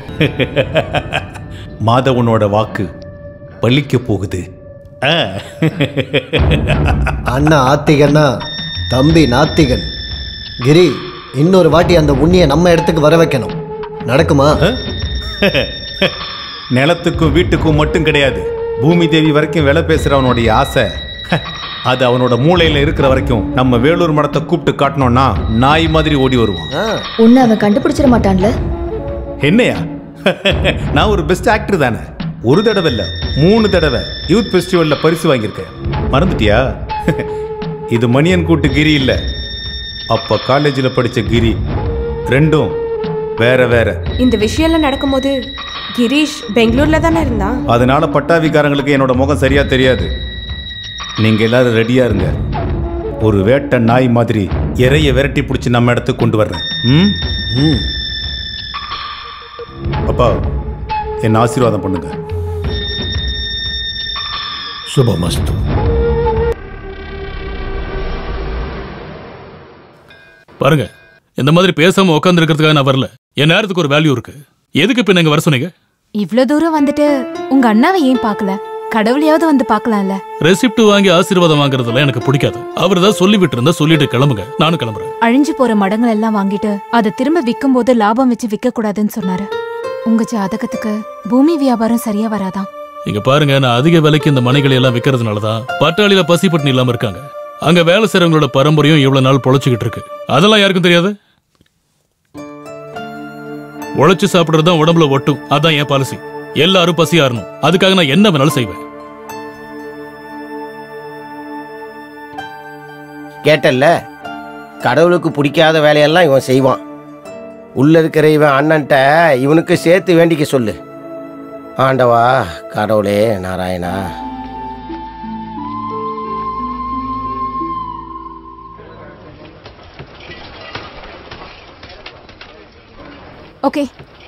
மாதவனோட வாக்கு பலிக்க போகுது ஆ. அண்ணா ஆத்திகன்னா தம்பி நாத்திகன் கிரி இன்னொரு வாட்டி அந்த உண்ணியை நம்ம இடத்துக்கு வர வைக்கணும் நடக்குமா நிலத்துக்கும் வீட்டுக்கும் மட்டும் கிடையாது பூமி தேவி வரைக்கும் வேலை பேசுறவனுடைய ஆசை அது அவனோட மூளையில இருக்கிற வரைக்கும் நம்ம வேலூர் மடத்தை கூப்பிட்டு காட்டினோம்னா நாய் மாதிரி ஓடி வருவான் உன்னை அவன் கண்டுபிடிச்சிட மாட்டான்ல என்னையா நான் ஒரு பெஸ்ட் ஆக்டர் தானே ஒரு தடவை இல்ல மூணு தடவை யூத் ஃபெஸ்டிவல்ல பரிசு வாங்கியிருக்கேன் மறந்துட்டியா இது மணியன் கூட்டு கிரி இல்ல அப்ப காலேஜில் படிச்ச கிரி ரெண்டும் வேற வேற இந்த விஷயம்லாம் நடக்கும்போது கிரீஷ் பெங்களூர்ல தானே இருந்தான் அதனால பட்டாவிக்காரங்களுக்கு என்னோட முகம் சரியா தெரியாது நீங்க எல்லாரும் ரெடியா இருங்க ஒரு வேட்டை நாய் மாதிரி இறைய விரட்டி பிடிச்சி நம்ம இடத்துக்கு கொண்டு வர்றேன் ம் ம் அப்பா என்ன ஆசீர்வாதம் பண்ணுங்க சுபமஸ்து பாருங்க இந்த மாதிரி பேசாம உட்காந்துருக்கிறதுக்காக நான் வரல என் நேரத்துக்கு ஒரு வேல்யூ இருக்கு எதுக்கு இப்ப நீங்க வர சொன்னீங்க இவ்ளோ தூரம் வந்துட்டு உங்க அண்ணாவை ஏன் பார்க்கல கடவுளையாவது வந்து பார்க்கலாம்ல ரெசிப்ட் வாங்கி ஆசீர்வாதம் வாங்குறதெல்லாம் எனக்கு பிடிக்காது அவர் தான் சொல்லி விட்டு இருந்தா சொல்லிட்டு கிளம்புங்க நானும் கிளம்புறேன் அழிஞ்சு போற மடங்கள் எல்லாம் வாங்கிட்டு அதை திரும்ப விற்கும் போது லாபம் வச்சு விற்க கூடாதுன்னு சொன்னாரு உங்க ஜாதகத்துக்கு பூமி வியாபாரம் சரியா வராதாம் இங்க பாருங்க நான் அதிக விலைக்கு இந்த மனைகளை எல்லாம் விற்கிறதுனால தான் பட்டாளியில பசி பட்டினி இல்லாம இருக்காங்க அங்க வேலை செய்றவங்களோட பரம்பரையும் இவ்வளவு நாள் பொழைச்சுக்கிட்டு இருக்கு அதெல்லாம் யாருக்கும் தெரியாது உழைச்சு சாப்பிடுறது தான் உடம்புல ஒட்டும் அதான் என் பாலிசி எல்லாரும் பசி ஆறணும் அதுக்காக நான் என்ன வேணாலும் செய்வேன் கேட்டல்ல கடவுளுக்கு பிடிக்காத வேலையெல்லாம் இவன் செய்வான் உள்ள இருக்கிற இவன் அண்ணன்ட்ட இவனுக்கு சேர்த்து வேண்டிக்க சொல்லு ஆண்டவா கடவுளே நாராயணா ஓகே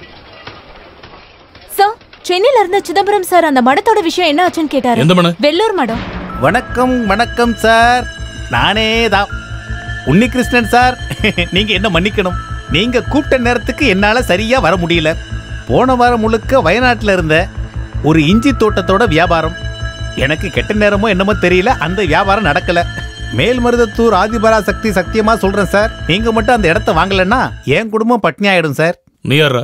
சார் சென்னையில இருந்த சிதம்பரம் சார் அந்த மடத்தோட விஷயம் என்ன ஆச்சுன்னு கேட்டாரு எந்த மடம்? வெள்ளூர் மடம் வணக்கம் வணக்கம் சார் நானே தான் உன்னிகிருஷ்ணன் சார் நீங்க என்ன மன்னிக்கணும் நீங்க கூப்பிட்ட நேரத்துக்கு என்னால சரியா வர முடியல போன வாரம் முழுக்க வயநாட்டில் இருந்த ஒரு இஞ்சி தோட்டத்தோட வியாபாரம் எனக்கு கெட்ட நேரமோ என்னமோ தெரியல அந்த வியாபாரம் நடக்கல மேல்மருதத்தூர் ஆதிபரா சக்தி சத்தியமா சொல்றேன் சார் நீங்க மட்டும் அந்த இடத்த வாங்கலைன்னா என் குடும்பம் பட்னி ஆயிடும் சார் நீ யாரா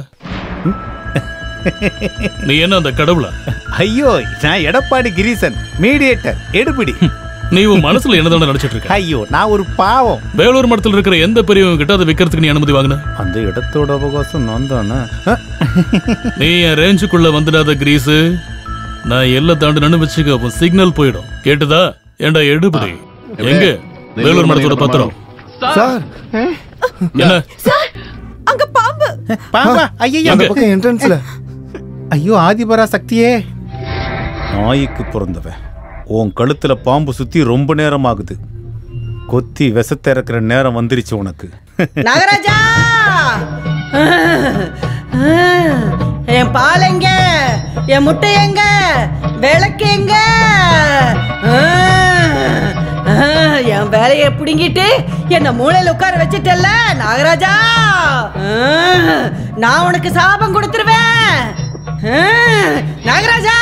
நீ என்ன அந்த கடவுளா ஐயோ நான் எடப்பாடி கிரீசன் மீடியேட்டர் எடுபிடி நீ உன் மனசுல என்னதான நினைச்சிட்டு இருக்க ஐயோ நான் ஒரு பாவம் வேலூர் மடத்தில் இருக்கிற எந்த பெரியவங்க கிட்ட அதை விற்கிறதுக்கு நீ அனுமதி வாங்கின அந்த இடத்தோட அவகாசம் நான் தானே நீ என் ரேஞ்சுக்குள்ள வந்துடாத கிரீஸு நான் எல்லை தாண்டினு வச்சுக்க உன் சிக்னல் போயிடும் கேட்டுதா ஏண்டா எடுபடி எங்க வேலூர் மடத்தோட பத்திரம் சார் என்ன சார் அங்க பாம்பு பாம்பா ஐயோ அந்த பக்கம் என்ட்ரன்ஸ்ல ஐயோ ஆதிபரா சக்தியே நாய்க்கு பிறந்தவன் உன் கழுத்துல பாம்பு சுத்தி ரொம்ப நேரம் ஆகுது கொத்தி விஷத்தை இறக்குற நேரம் வந்துருச்சு உனக்கு நாகராஜா என் பால் எங்க என் முட்டை எங்க விளக்கு எங்க என் வேலையை பிடுங்கிட்டு என்ன மூளையில உட்கார வச்சிட்டல்ல நாகராஜா நான் உனக்கு சாபம் கொடுத்துருவேன் நாகராஜா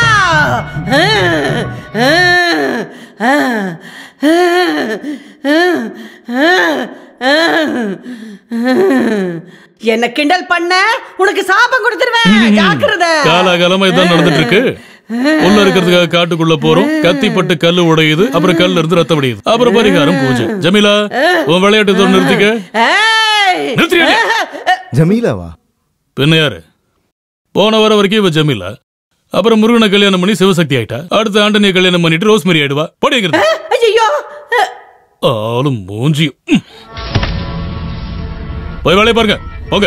என்ன கிண்டல் பண்ண உனக்கு சாபம் கொடுத்துருவேன் ஜாக்கிரதை காலாகாலமா இதான் நடந்துட்டு இருக்கு உள்ள இருக்கிறதுக்காக காட்டுக்குள்ள போறோம் கத்திப்பட்டு கல்லு உடையுது அப்புறம் கல்ல இருந்து ரத்தம் வடியுது அப்புறம் பரிகாரம் பூஜை ஜமீலா உன் விளையாட்டு இதோட நிறுத்திக்க ஏய்! நிறுத்தியா ஜமீலாவா பின்ன யாரு போன வர வரைக்கும் இவ ஜமீலா அப்புறம் முருகனை கல்யாணம் பண்ணி சிவசக்தி ஆயிட்டா அடுத்த ஆண்டனிய கல்யாணம் பண்ணிட்டு ரோஸ்மேரி ஆயிடுவா படிங்கிறது ஐயோ ஆளும் மூஞ்சியும் ம். போய் வேலையை பாருங்க போங்க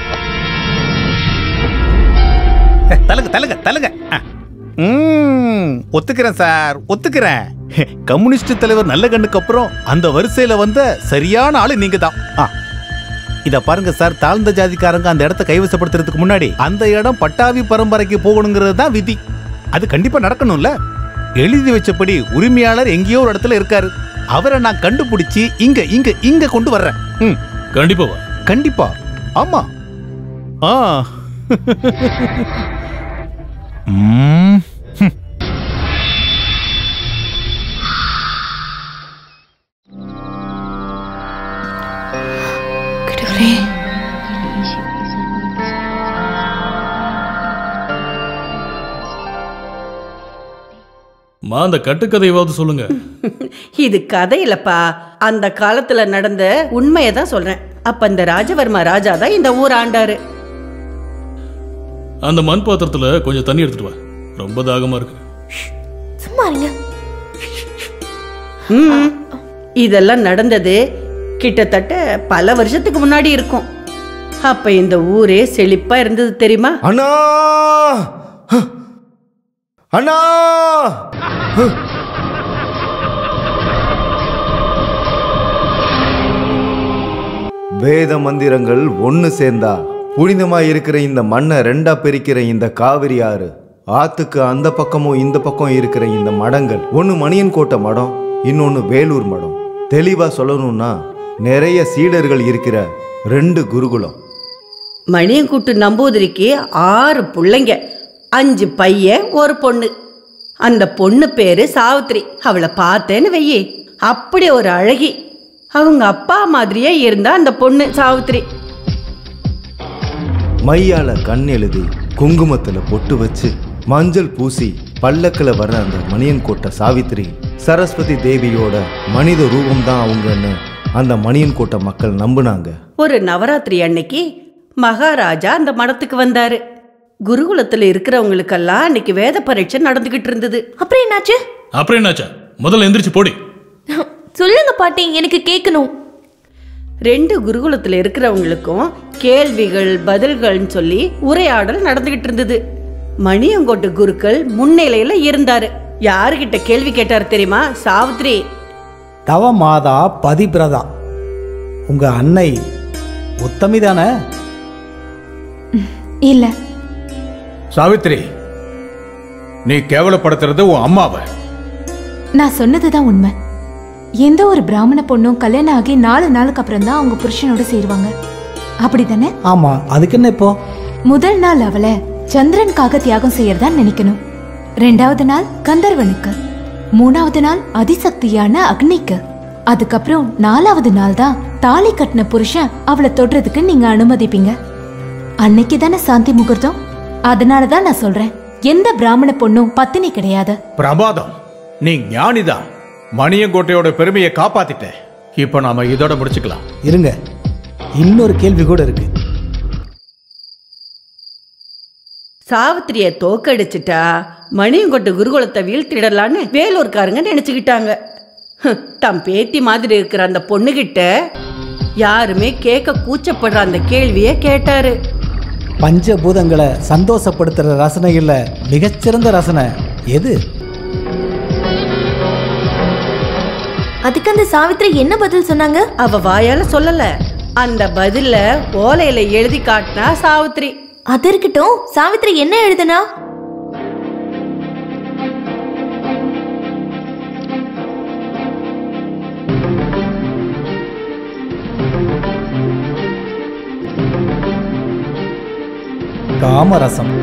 தலங்க தலங்க தலங்க ஆ. ம், ஒத்துக்கிறேன் சார் ஒத்துக்கிறேன் கம்யூனிஸ்ட் தலைவர் நல்ல கண்ணுக்கு அப்புறம் அந்த வரிசையில வந்த சரியான ஆளு நீங்க தான் ஆ. இத பாருங்க சார் தாழ்ந்த ஜாதிக்காரங்க அந்த இடத்த கைவசப்படுத்துறதுக்கு முன்னாடி அந்த இடம் பட்டாவி பரம்பரைக்கு போகணுங்கிறது தான் விதி அது கண்டிப்பா நடக்கணும்ல எழுதி வச்சபடி உரிமையாளர் எங்கேயோ ஒரு இடத்துல இருக்காரு அவரை நான் கண்டுபிடிச்சு இங்க இங்க இங்க கொண்டு வர்றேன் ம். கண்டிப்பா வா. கண்டிப்பா ஆமா ஆ ம். ஹம். கடவுளே மா அந்த கட்டுக்கதையாவது சொல்லுங்க இது கதை இல்லப்பா அந்த காலத்துல நடந்த உண்மையை தான் சொல்றேன் அப்ப இந்த ராஜவர்மா ராஜா தான் இந்த ஊர் ஆண்டாரு அந்த மண் பாத்திரத்துல கொஞ்சம் தண்ணி எடுத்துட்டு வா ரொம்ப தாகமா இருக்கு சும்மா இருங்க ம். இதெல்லாம் நடந்தது கிட்டத்தட்ட பல வருஷத்துக்கு முன்னாடி இருக்கும் அப்ப இந்த ஊரே செழிப்பா இருந்தது தெரியுமா அண்ணா அண்ணா வேத மந்திரங்கள் ஒன்று சேர்ந்தா புனிதமா இருக்கிற இந்த மண்ணை ரெண்டா பிரிக்கிற இந்த காவிரி ஆறு ஆத்துக்கு அந்த பக்கமும் இந்த பக்கம் இருக்கிற இந்த மடங்கள் ஒன்று மணியன்கோட்டை மடம் இன்னொன்று வேலூர் மடம் தெளிவா சொல்லணும்னா நிறைய சீடர்கள் இருக்கிற ரெண்டு குருகுலம் மணியன்குட்டு நம்பூதிரிக்கு ஆறு பிள்ளைங்க அஞ்சு பையன் ஒரு பொண்ணு அந்த பொண்ணு பேரு சாவித்திரி அவளை பார்த்தேன்னு வெயி அப்படி ஒரு அழகி அவங்க அப்பா மாதிரியே இருந்தா அந்த பொண்ணு சாவித்திரி மையால கண் எழுதி குங்குமத்துல பொட்டு வச்சு மஞ்சள் பூசி பல்லக்கில் வர்ற அந்த மணியன்கோட்டை சாவித்திரி சரஸ்வதி தேவியோட மனித ரூபம்தான் அவங்கன்னு அந்த மணியன்கோட்டை மக்கள் நம்புனாங்க ஒரு நவராத்திரி அன்னைக்கு மகாராஜா அந்த மடத்துக்கு வந்தாரு குருகுலத்துல இருக்கிறவங்களுக்கெல்லாம் அன்னைக்கு வேத பரீட்சை நடந்துகிட்டு இருந்தது அப்புறம் என்னாச்சு அப்புறம் என்னாச்சா முதல்ல எந்திரிச்சு போடி சொல்லுங்க பாட்டி எனக்கு கேட்கணும் ரெண்டு குருகுலத்தில் இருக்கிறவங்களுக்கும் கேள்விகள் பதில்கள்னு சொல்லி உரையாடல் நடந்துகிட்டு இருந்தது மணியங்கோட்டு குருக்கள் முன்னிலையில இருந்தாரு யாருகிட்ட கேள்வி கேட்டாரு தெரியுமா சாவித்ரி தவ மாதா பதிபிரதா உங்க அன்னை உத்தமி தானே இல்ல சாவித்ரி நீ கேவலப்படுத்துறது உன் அம்மாவை நான் சொன்னதுதான் உண்மை எந்த ஒரு பிராமண பொண்ணும் கல்யாணம் ஆகி நாலு நாளுக்கு அப்புறம் தான் அவங்க புருஷனோட சேருவாங்க அப்படிதானே ஆமா அதுக்கு என்ன இப்போ முதல் நாள் அவளை சந்திரனுக்காக தியாகம் செய்யறதா நினைக்கணும் ரெண்டாவது நாள் கந்தர்வனுக்கு மூணாவது நாள் அதிசக்தியான அக்னிக்கு அதுக்கப்புறம் நாலாவது நாள் தான் தாலி கட்டின புருஷன் அவளை தொடுறதுக்கு நீங்க அனுமதிப்பீங்க அன்னைக்கு தானே சாந்தி முகூர்த்தம் அதனால தான் நான் சொல்றேன் எந்த பிராமண பொண்ணும் பத்தினி கிடையாது பிரமாதம் நீ ஞானிதான் மணியங்கோட்டையோட பெருமையை காப்பாத்திட்ட இப்ப நாம இதோட முடிச்சுக்கலாம் இருங்க இன்னொரு கேள்வி கூட இருக்கு சாவித்திரிய தோக்கடிச்சிட்டா மணியங்கொட்டு குருகுலத்தை வீழ்த்திடலான்னு வேலூர்காரங்க நினைச்சுக்கிட்டாங்க ஹம், தம் பேத்தி மாதிரி இருக்கிற அந்த பொண்ணுகிட்ட யாருமே கேட்க கூச்சப்படுற அந்த கேள்வியை கேட்டாரு பஞ்சபூதங்களை சந்தோஷப்படுத்துற ரசனைகள்ல மிகச்சிறந்த ரசனை எது அதுக்கு அந்த சாவித்ரி என்ன பதில் சொன்னாங்க அவ வாயால சொல்லல அந்த பதில ஓலையில எழுதி காட்டினா சாவித்ரி அது இருக்கட்டும் சாவித்ரி என்ன எழுதுனா காமரசம்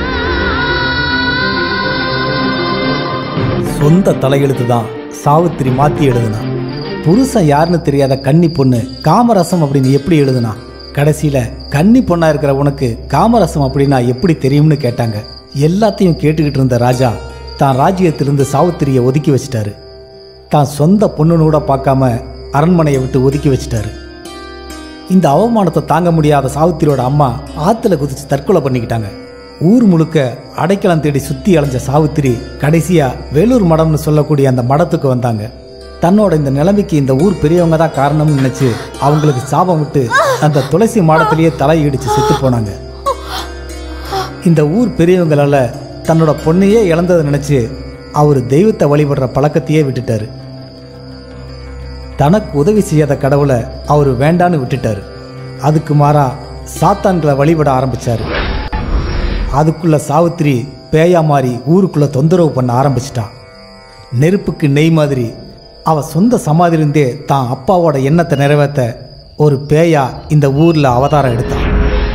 சொந்த தலையெழுத்து தான் சாவித்திரி மாத்தி எழுதுனா புருஷன் யாருன்னு தெரியாத கன்னி பொண்ணு காமரசம் அப்படின்னு எப்படி எழுதுனா கடைசியில கன்னி பொண்ணா இருக்கிற உனக்கு காமரசம் அப்படின்னா எப்படி தெரியும்னு கேட்டாங்க எல்லாத்தையும் கேட்டுக்கிட்டு இருந்த ராஜா தான் ராஜ்யத்திலிருந்து சாவித்திரியை ஒதுக்கி வச்சிட்டாரு தான் சொந்த பொண்ணுன்னு கூட பார்க்காம அரண்மனையை விட்டு ஒதுக்கி வச்சிட்டாரு இந்த அவமானத்தை தாங்க முடியாத சாவித்திரியோட அம்மா ஆத்துல குதிச்சு தற்கொலை பண்ணிக்கிட்டாங்க ஊர் முழுக்க அடைக்கலம் தேடி சுத்தி அலைஞ்ச சாவித்திரி கடைசியா வேலூர் மடம்னு சொல்லக்கூடிய அந்த மடத்துக்கு வந்தாங்க தன்னோட இந்த நிலைமைக்கு இந்த ஊர் பெரியவங்க தான் காரணம்னு நினைச்சு அவங்களுக்கு சாபம் விட்டு அந்த துளசி மாடத்திலேயே தலையிடிச்சு செத்து போனாங்க இந்த ஊர் பெரியவங்களால தன்னோட பொண்ணையே இழந்ததை நினைச்சு அவர் தெய்வத்தை வழிபடுற பழக்கத்தையே விட்டுட்டாரு தனக்கு உதவி செய்யாத கடவுளை அவர் வேண்டான்னு விட்டுட்டாரு அதுக்கு மாறா சாத்தான்களை வழிபட ஆரம்பிச்சாரு அதுக்குள்ள சாவித்திரி பேயா மாறி ஊருக்குள்ள தொந்தரவு பண்ண ஆரம்பிச்சிட்டான் நெருப்புக்கு நெய் மாதிரி அவ சொந்த சமாதிலிருந்தே தான் அப்பாவோட எண்ணத்தை நிறைவேற்ற ஒரு பேயா இந்த ஊர்ல அவதாரம் எடுத்தான்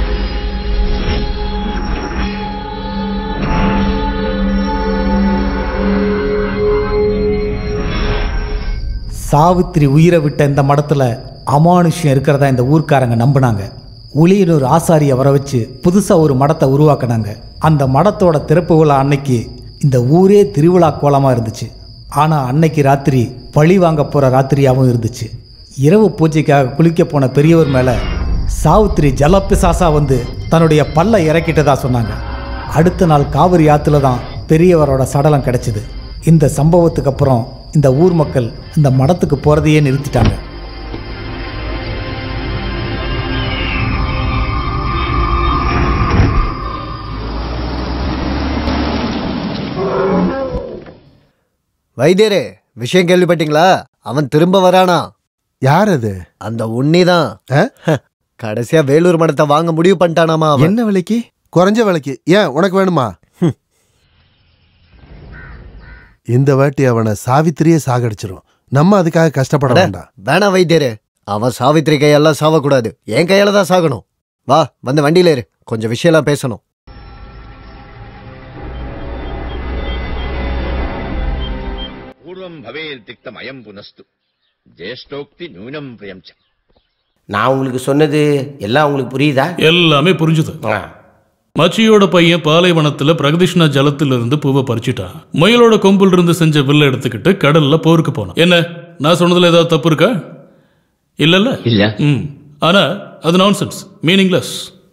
சாவித்திரி உயிரை விட்ட இந்த மடத்துல அமானுஷ்யம் இருக்கிறதா இந்த ஊர்க்காரங்க நம்பினாங்க உளியனூர் ஆசாரியை வர வச்சு புதுசா ஒரு மடத்தை உருவாக்குனாங்க அந்த மடத்தோட திறப்பு விழா அன்னைக்கு இந்த ஊரே திருவிழா கோலமா இருந்துச்சு ஆனா அன்னைக்கு ராத்திரி பழி வாங்க போற ராத்திரியாவும் இருந்துச்சு இரவு பூஜைக்காக குளிக்க போன பெரியவர் மேல சாவித்திரி ஜலப்பிசாசா வந்து தன்னுடைய பல்ல இறக்கிட்டதா சொன்னாங்க அடுத்த நாள் காவிரி ஆத்துல தான் பெரியவரோட சடலம் கிடைச்சது இந்த சம்பவத்துக்கு அப்புறம் இந்த ஊர் மக்கள் இந்த மடத்துக்கு போறதையே நிறுத்திட்டாங்க வைத்தியரே விஷயம் கேள்விப்பட்டீங்களா அவன் திரும்ப வரானா யார் அது அந்த உன்னிதான் கடைசியா வேலூர் மடத்தை வாங்க முடிவு பண்ணிட்டானாமா அவன் என்ன விலைக்கு குறைஞ்ச விலைக்கு ஏன் உனக்கு வேணுமா இந்த வாட்டி அவனை சாவித்திரியே சாகடிச்சிரும் நம்ம அதுக்காக கஷ்டப்பட அட, வேண்டாம் வேணாம் வைத்தியரே அவன் சாவித்திரி கையெல்லாம் சாவக்கூடாது என் கையால தான் சாகணும் வா வந்து வண்டியில ஏறு கொஞ்சம் விஷயம்லாம் பேசணும் పూర్వం భవేర్తిక్తమయం పునస్తు జ్యేష్ఠోక్తి న్యూనం ప్రియం చ நான் உங்களுக்கு சொன்னது எல்லாம் உங்களுக்கு புரியுதா எல்லாமே புரிஞ்சுது மச்சியோட பையன் பாலைவனத்துல பிரகதிஷ்ணா ஜலத்துல இருந்து பூவை பறிச்சுட்டான் முயலோட கொம்புல இருந்து செஞ்ச வில்ல எடுத்துக்கிட்டு கடல்ல போருக்கு போனான் என்ன நான் சொன்னதுல ஏதாவது தப்பு இருக்கா இல்லல்ல இல்ல ம் ஆனா அது நான்சென்ஸ் மீனிங்லெஸ்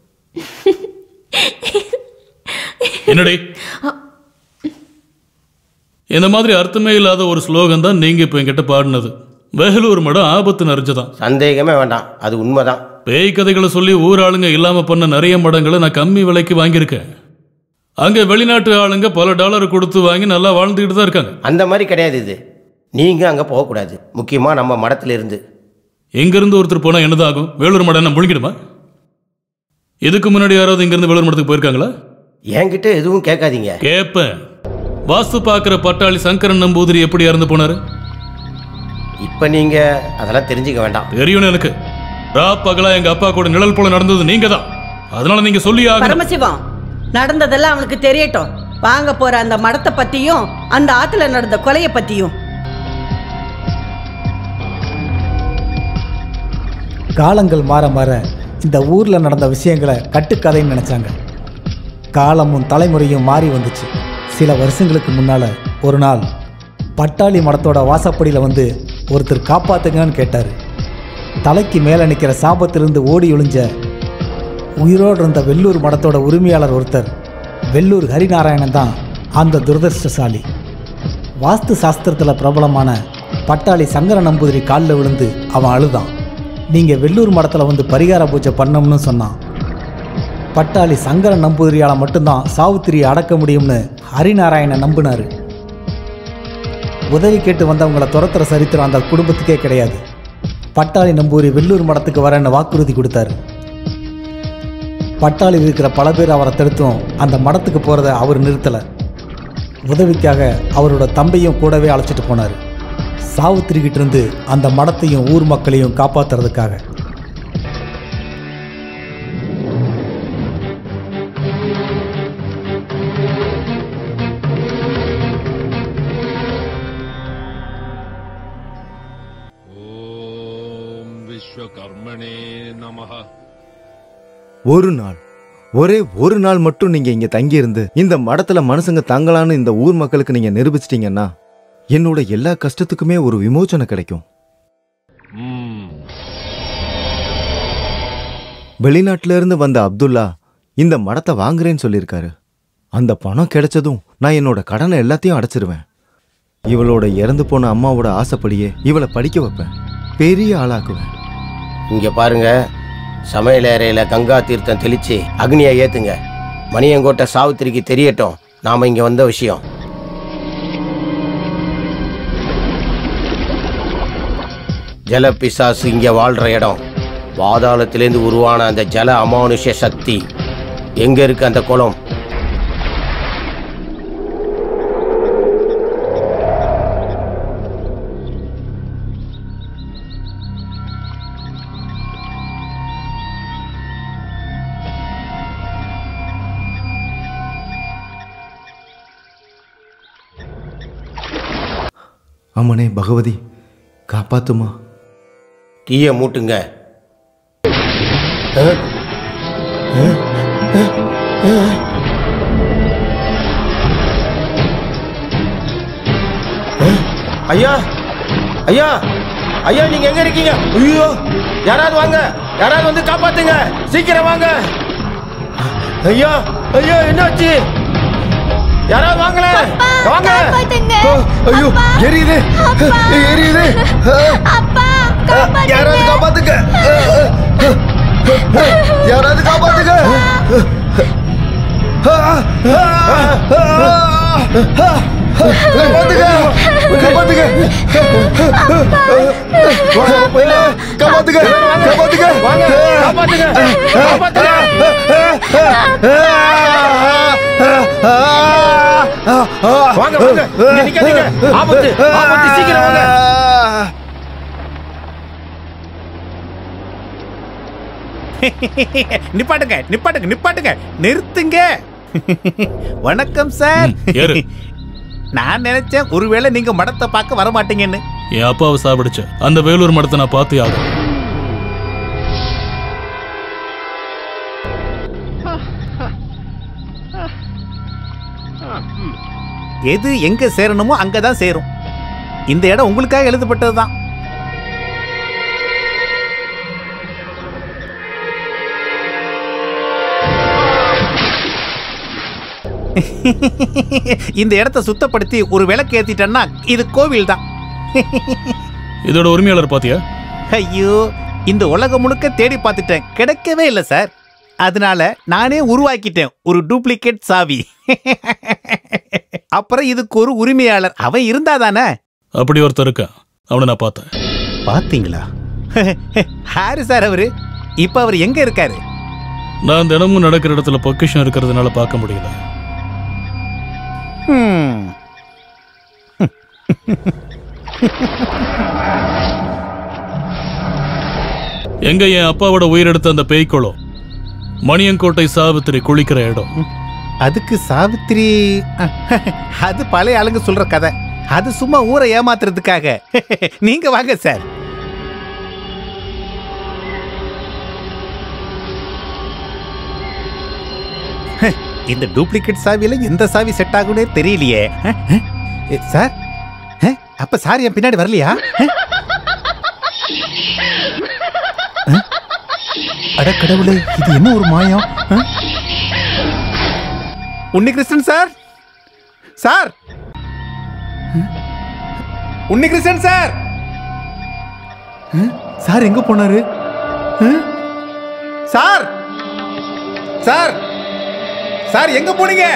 என்னடி இந்த மாதிரி அர்த்தமே இல்லாத ஒரு ஸ்லோகம் தான் நீங்க இப்ப என்கிட்ட பாடினது வேலூர் மடம் ஆபத்து நிறைஞ்சதான் சந்தேகமே வேண்டாம் அது உண்மைதான் பேய் கதைகளை சொல்லி ஊர் ஆளுங்க இல்லாம பண்ண நிறைய மடங்களை நான் கம்மி விலைக்கு வாங்கியிருக்கேன் அங்க வெளிநாட்டு ஆளுங்க பல டாலர் கொடுத்து வாங்கி நல்லா வாழ்ந்துக்கிட்டு தான் இருக்காங்க அந்த மாதிரி கிடையாது இது நீங்கள் அங்கே போகக்கூடாது முக்கியமாக நம்ம மடத்துல இருந்து இங்கிருந்து ஒருத்தர் போனா என்னதான் ஆகும் வேலூர் மடம் என்ன முழுங்கிடுமா இதுக்கு முன்னாடி யாராவது இங்கிருந்து வேலூர் மடத்துக்கு போயிருக்காங்களா என்கிட்ட எதுவும் கேட்காதீங்க கேப்பேன் வாஸ்து பார்க்குற பட்டாளி சங்கரன் நம்பூதிரி எப்படி இறந்து போனாரு இப்போ நீங்கள் அதெல்லாம் தெரிஞ்சுக்க வேண்டாம் தெரியும் எனக்கு ரா பகலா எங்க அப்பா கூட நிழல் போல நடந்தது நீங்க தான் அதனால நீங்க சொல்லி ஆகணும் பரமசிவம் நடந்ததெல்லாம் அவனுக்கு தெரியட்டும் வாங்க போற அந்த மடத்தை பத்தியும் அந்த ஆத்துல நடந்த கொலைய பத்தியும் காலங்கள் மாற மாற இந்த ஊரில் நடந்த விஷயங்களை கட்டுக்கதைன்னு நினச்சாங்க காலமும் தலைமுறையும் மாறி வந்துச்சு சில வருஷங்களுக்கு முன்னால் ஒரு நாள் பட்டாளி மடத்தோட வாசப்படியில் வந்து ஒருத்தர் காப்பாத்துங்கன்னு கேட்டார் தலைக்கு மேலே நிற்கிற சாபத்திலிருந்து ஓடி ஒளிஞ்ச உயிரோடு இருந்த வெள்ளூர் மடத்தோட உரிமையாளர் ஒருத்தர் வெள்ளூர் ஹரிநாராயணன் தான் அந்த துரதிருஷ்டசாலி வாஸ்து சாஸ்திரத்தில் பிரபலமான பட்டாளி சங்கர நம்பூதிரி காலில் விழுந்து அவன் அழுதான் நீங்கள் வெள்ளூர் மடத்தில் வந்து பரிகார பூஜை பண்ணணும்னு சொன்னான் பட்டாளி சங்கர நம்பூதிரியால் மட்டும்தான் சாவுத்திரியை அடக்க முடியும்னு ஹரிநாராயணன் நம்பினார் உதவி கேட்டு வந்தவங்களை துரத்துற சரித்திரம் அந்த குடும்பத்துக்கே கிடையாது பட்டாளி நம்பூரி வெள்ளூர் மடத்துக்கு வரேன்னு வாக்குறுதி கொடுத்தாரு பட்டாளியில் இருக்கிற பல பேர் அவரை தடுத்தும் அந்த மடத்துக்கு போகிறத அவர் நிறுத்தலை உதவிக்காக அவரோட தம்பையும் கூடவே அழைச்சிட்டு போனார் சாவுத்திரிக்கிட்ட இருந்து அந்த மடத்தையும் ஊர் மக்களையும் காப்பாத்துறதுக்காக விஸ்வகர்மணே நமஹ ஒரு நாள் ஒரே ஒரு நாள் மட்டும் நீங்க இங்க தங்கி இருந்து இந்த மடத்துல மனுஷங்க தங்கலான்னு இந்த ஊர் மக்களுக்கு நீங்க நிரூபிச்சிட்டீங்கன்னா என்னோட எல்லா கஷ்டத்துக்குமே ஒரு விமோச்சனை கிடைக்கும் வெளிநாட்டுல இருந்து வந்த அப்துல்லா இந்த மடத்தை வாங்குறேன்னு சொல்லியிருக்காரு அந்த பணம் கிடைச்சதும் நான் என்னோட கடனை எல்லாத்தையும் அடைச்சிருவேன் இவளோட இறந்து போன அம்மாவோட ஆசைப்படியே இவளை படிக்க வைப்பேன் பெரிய ஆளாக்குவேன் இங்கே பாருங்க சமையல் அறையில் கங்கா தீர்த்தம் தெளிச்சு அக்னியை ஏத்துங்க மணியங்கோட்டை சாவித்திரிக்கு தெரியட்டும் நாம இங்க வந்த விஷயம் ஜல பிசாசு இங்க வாழ்ற இடம் பாதாளத்திலேருந்து உருவான அந்த ஜல அமானுஷ்ய சக்தி எங்க இருக்கு அந்த குளம் அம்மனே பகவதி காப்பாத்துமா தீய மூட்டுங்க ஐயா ஐயா ஐயா நீங்க எங்க இருக்கீங்க ஐயோ யாராவது வாங்க யாராவது வந்து காப்பாத்துங்க சீக்கிரம் வாங்க ஐயா ஐயா என்னாச்சு யாராவது வாங்கல வாங்க ஐயோ எரியுது எரியுது யாராவது காப்பாத்துங்க யாராவது காப்பாத்துங்க காப்பாத்துங்க காப்பாத்துங்க காப்பாத்துங்க காப்பாத்துங்க வாங்க காப்பாத்துங்க வாங்க வாங்க இங்க நிக்காதீங்க ஆபத்து ஆபத்து சீக்கிரம் வாங்க நிப்பாட்டுங்க நிப்பாட்டுங்க நிப்பாட்டுங்க நிறுத்துங்க வணக்கம் சார் ஏறு. நான் நினைச்சேன் ஒருவேளை நீங்க மடத்தை பார்க்க வர மாட்டீங்கன்னு என் அப்பாவை சாப்பிடுச்ச அந்த வேலூர் மடத்தை நான் பார்த்தே ஆகும் எது எங்க சேரணுமோ அங்கதான் சேரும் இந்த இடம் உங்களுக்காக எழுதப்பட்டதுதான் இந்த இடத்த சுத்தப்படுத்தி ஒரு விளக்கு ஏத்திட்டேன்னா இது கோவில் தான் இதோட உரிமையாளர் பாத்தியா ஐயோ இந்த உலகம் முழுக்க தேடி பார்த்துட்டேன் கிடைக்கவே இல்லை சார் அதனால நானே உருவாக்கிட்டேன் ஒரு டூப்ளிகேட் சாவி அப்புறம் இதுக்கு ஒரு உரிமையாளர் அவன் இருந்தாதானே அப்படி ஒருத்தர் இருக்கான் அவனை நான் பார்த்தேன் பாத்தீங்களா யாரு சார் அவரு இப்ப அவர் எங்க இருக்காரு நான் தினமும் நடக்கிற இடத்துல பொக்கிஷம் இருக்கிறதுனால பார்க்க முடியல ஹம். எங்க என் அப்பாவோட உயிரெடுத்த அந்த பேய்க்குளம் மணியங்கோட்டை சாவித்திரி குளிக்கிற இடம் அதுக்கு சாவித்திரி அது பழைய ஆளுங்க சொல்ற கதை அது சும்மா ஊரை ஏமாத்துறதுக்காக நீங்க வாங்க சார் இந்த டூப்ளிகேட் சாவியில எந்த சாவி செட் ஆகும்னே தெரியலையே எ, சார் அ, அப்ப சார் என் பின்னாடி வரலையா அ? அ? அட கடவுளே இது என்ன ஒரு மாயம் அ? Unnikrishnan sir sir Unnikrishnan sir அ? சார் எங்க போனாரு அ? சார் சார் சார் எங்க போனீங்க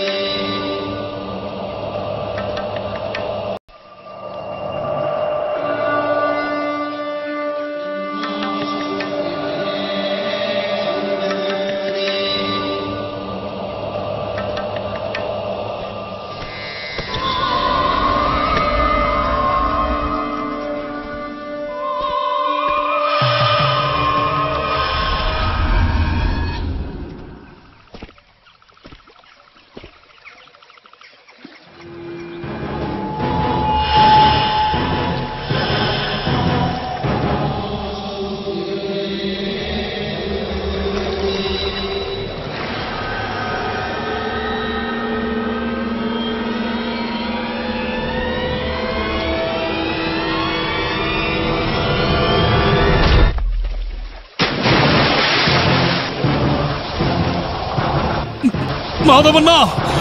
மாதவண்ணா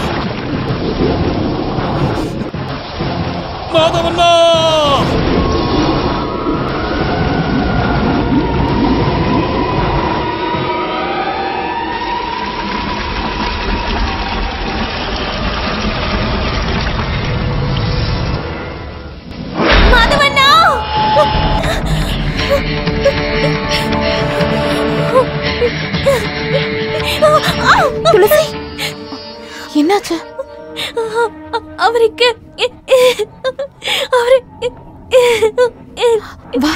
மாதவண்ணா மாதவண்ணா துளசி என்னாச்சு அவருக்கு அவரு வா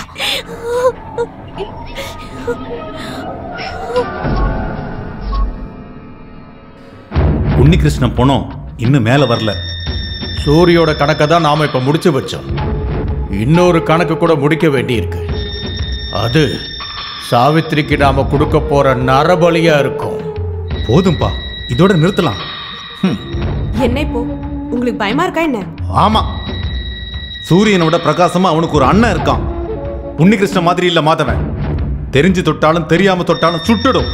உன்னிகிருஷ்ணன் பணம் இன்னும் மேல வரல சூரியோட கணக்கை தான் நாம இப்ப முடிச்சு வச்சோம் இன்னொரு கணக்கு கூட முடிக்க வேண்டியிருக்கு அது சாவித்திரிக்கு நாம கொடுக்க போற நரபலியா இருக்கும் போதும்பா இதோட நிறுத்தலாம் என்ன இப்போ உங்களுக்கு பயமா இருக்கா என்ன ஆமா சூரியனை விட பிரகாசமா அவனுக்கு ஒரு அண்ணன் இருக்கான் உன்னிகிருஷ்ணன் மாதிரி இல்ல மாதவன் தெரிஞ்சு தொட்டாலும் தெரியாம தொட்டாலும் சுட்டுடும்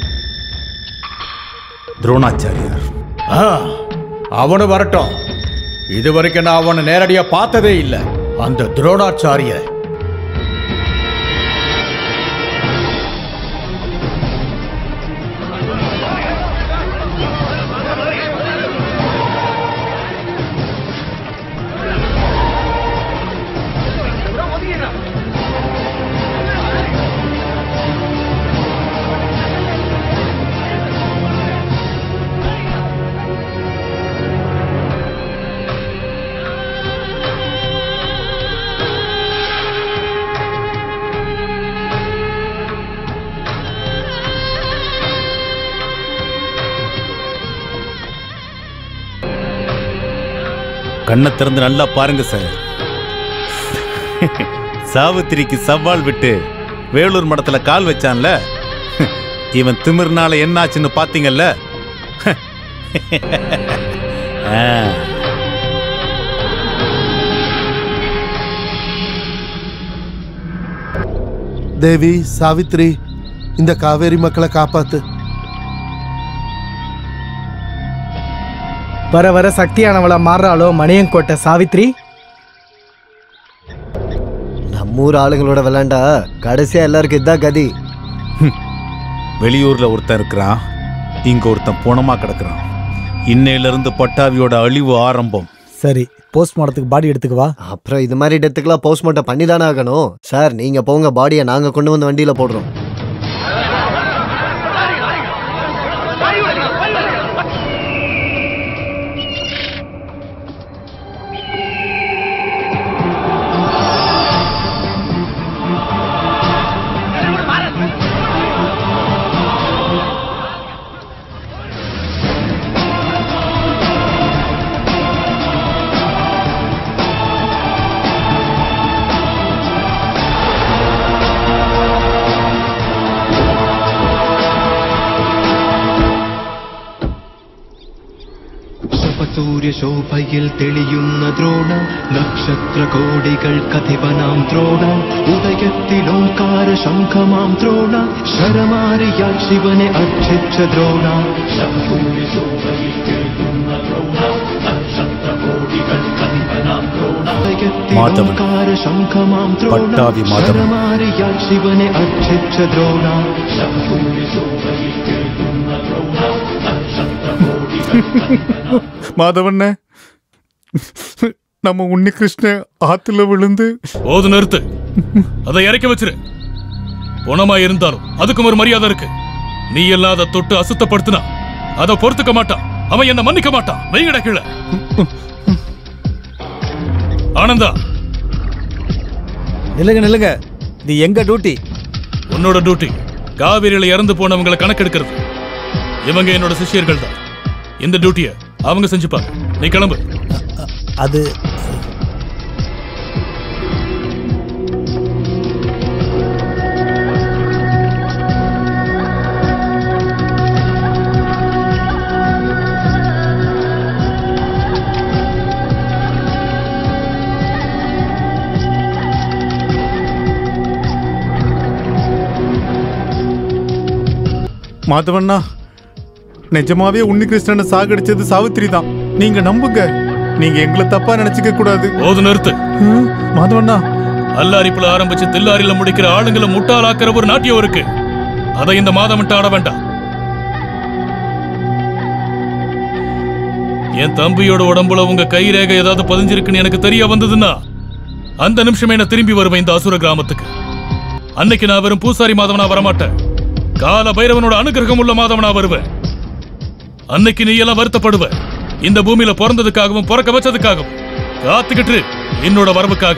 துரோணாச்சாரியார் ஆ, அவனு வரட்டும் இது வரைக்கும் நான் அவனை நேரடியா பார்த்ததே இல்லை அந்த துரோணாச்சாரிய கண்ணை திறந்து நல்லா பாருங்க சார் சாவித்திரிக்கு சவால் விட்டு வேலூர் மடத்துல கால் வச்சான்ல இவன் திமிர்னால என்னாச்சுன்னு பாத்தீங்கல்ல ஆ. தேவி சாவித்ரி இந்த காவேரி மக்களை காப்பாத்து வர வர சக்தியானவளா மாறுறாளோ மணியங்கோட்டை சாவித்ரி நம்ம ஊர் ஆளுங்களோட விளையாண்டா கடைசியா எல்லாருக்கும் இதான் கதி வெளியூர்ல ஒருத்தன் இருக்கிறான் இங்க ஒருத்தன் போனமா கிடக்குறான் இன்னையில இருந்து பட்டாவியோட அழிவு ஆரம்பம் சரி போஸ்ட்மார்ட்டத்துக்கு பாடி எடுத்துக்கவா அப்புறம் இது மாதிரி டெத்துக்கெல்லாம் போஸ்ட்மார்ட்டம் பண்ணி தானே ஆகணும் சார் நீங்க போங்க பாடியை நாங்க கொண்டு வந்து வண்டியில போடுறோம் സൂര്യശോഭയിൽ തെളിയുന്ന ദ്രോണ നക്ഷത്ര കോടികൾ കഥിവനാം ദ്രോണ ഉദയത്തിലോങ്കാര ശംഖമാം ദ്രോണ ശരമാരിയാൽ ശിവനെ അർച്ചിച്ച ദ്രോണ സൂര്യശോഭയിൽ തെളിയുന്ന ദ്രോണ നക്ഷത്ര കോടികൾ കഥിവനാം ദ്രോണ ഉദയത്തിലോങ്കാര ശംഖമാം ദ്രോണ പട്ടാഭി മാധവൻ. ശരമാരിയാൽ ശിവനെ അർച്ചിച്ച ദ്രോണ സൂര്യശോഭയിൽ തെളിയുന്ന ദ്രോണ നക്ഷത്ര കോടികൾ மாதவண்ண நம்ம உன்னி கிருஷ்ண ஆத்துல விழுந்து போது நிறுத்து அதை இறக்கி வச்சிரு குணமா இருந்தாலும் அதுக்கும் ஒரு மரியாதை இருக்கு நீ எல்லாம் அதை தொட்டு அசுத்தப்படுத்தினா அதை பொறுத்துக்க மாட்டான் அவன் என்ன மன்னிக்க மாட்டான் வெயிட கீழே ஆனந்தா நில்லுங்க நில்லுங்க இது எங்க டியூட்டி உன்னோட டியூட்டி காவிரியில இறந்து போனவங்களை கணக்கெடுக்கிறது இவங்க என்னோட சிஷ்யர்கள் தான் இந்த டியூட்டியை அவங்க செஞ்சுப்பாங்க நீ கிளம்பு அது மாதவண்ணா நிஜமாவே உன்னி கிருஷ்ணனை சாகடிச்சது சாவித்திரி தான் நீங்க நம்புங்க நீங்க எங்களை தப்பா நினைச்சுக்க கூடாது போது நிறுத்து மாதவண்ணா அல்லாரிப்புல ஆரம்பிச்சு தில்லாரில முடிக்கிற ஆளுங்களை முட்டாளாக்குற ஒரு நாட்டியம் இருக்கு அதை இந்த மாதம் விட்டு ஆட வேண்டாம் என் தம்பியோட உடம்புல உங்க கை ரேகை ஏதாவது பதிஞ்சிருக்குன்னு எனக்கு தெரிய வந்ததுன்னா அந்த நிமிஷமே நான் திரும்பி வருவேன் இந்த அசுர கிராமத்துக்கு அன்னைக்கு நான் வெறும் பூசாரி மாதவனா வரமாட்டேன் கால பைரவனோட அனுகிரகம் உள்ள மாதவனா வருவேன் அன்னைக்கு நீ எல்லாம் வருத்தப்படுவ இந்த பூமியில பிறந்ததுக்காகவும் பிறக்க வச்சதுக்காகவும் காத்துக்கிட்டு இரு, என்னோட வரவுக்காக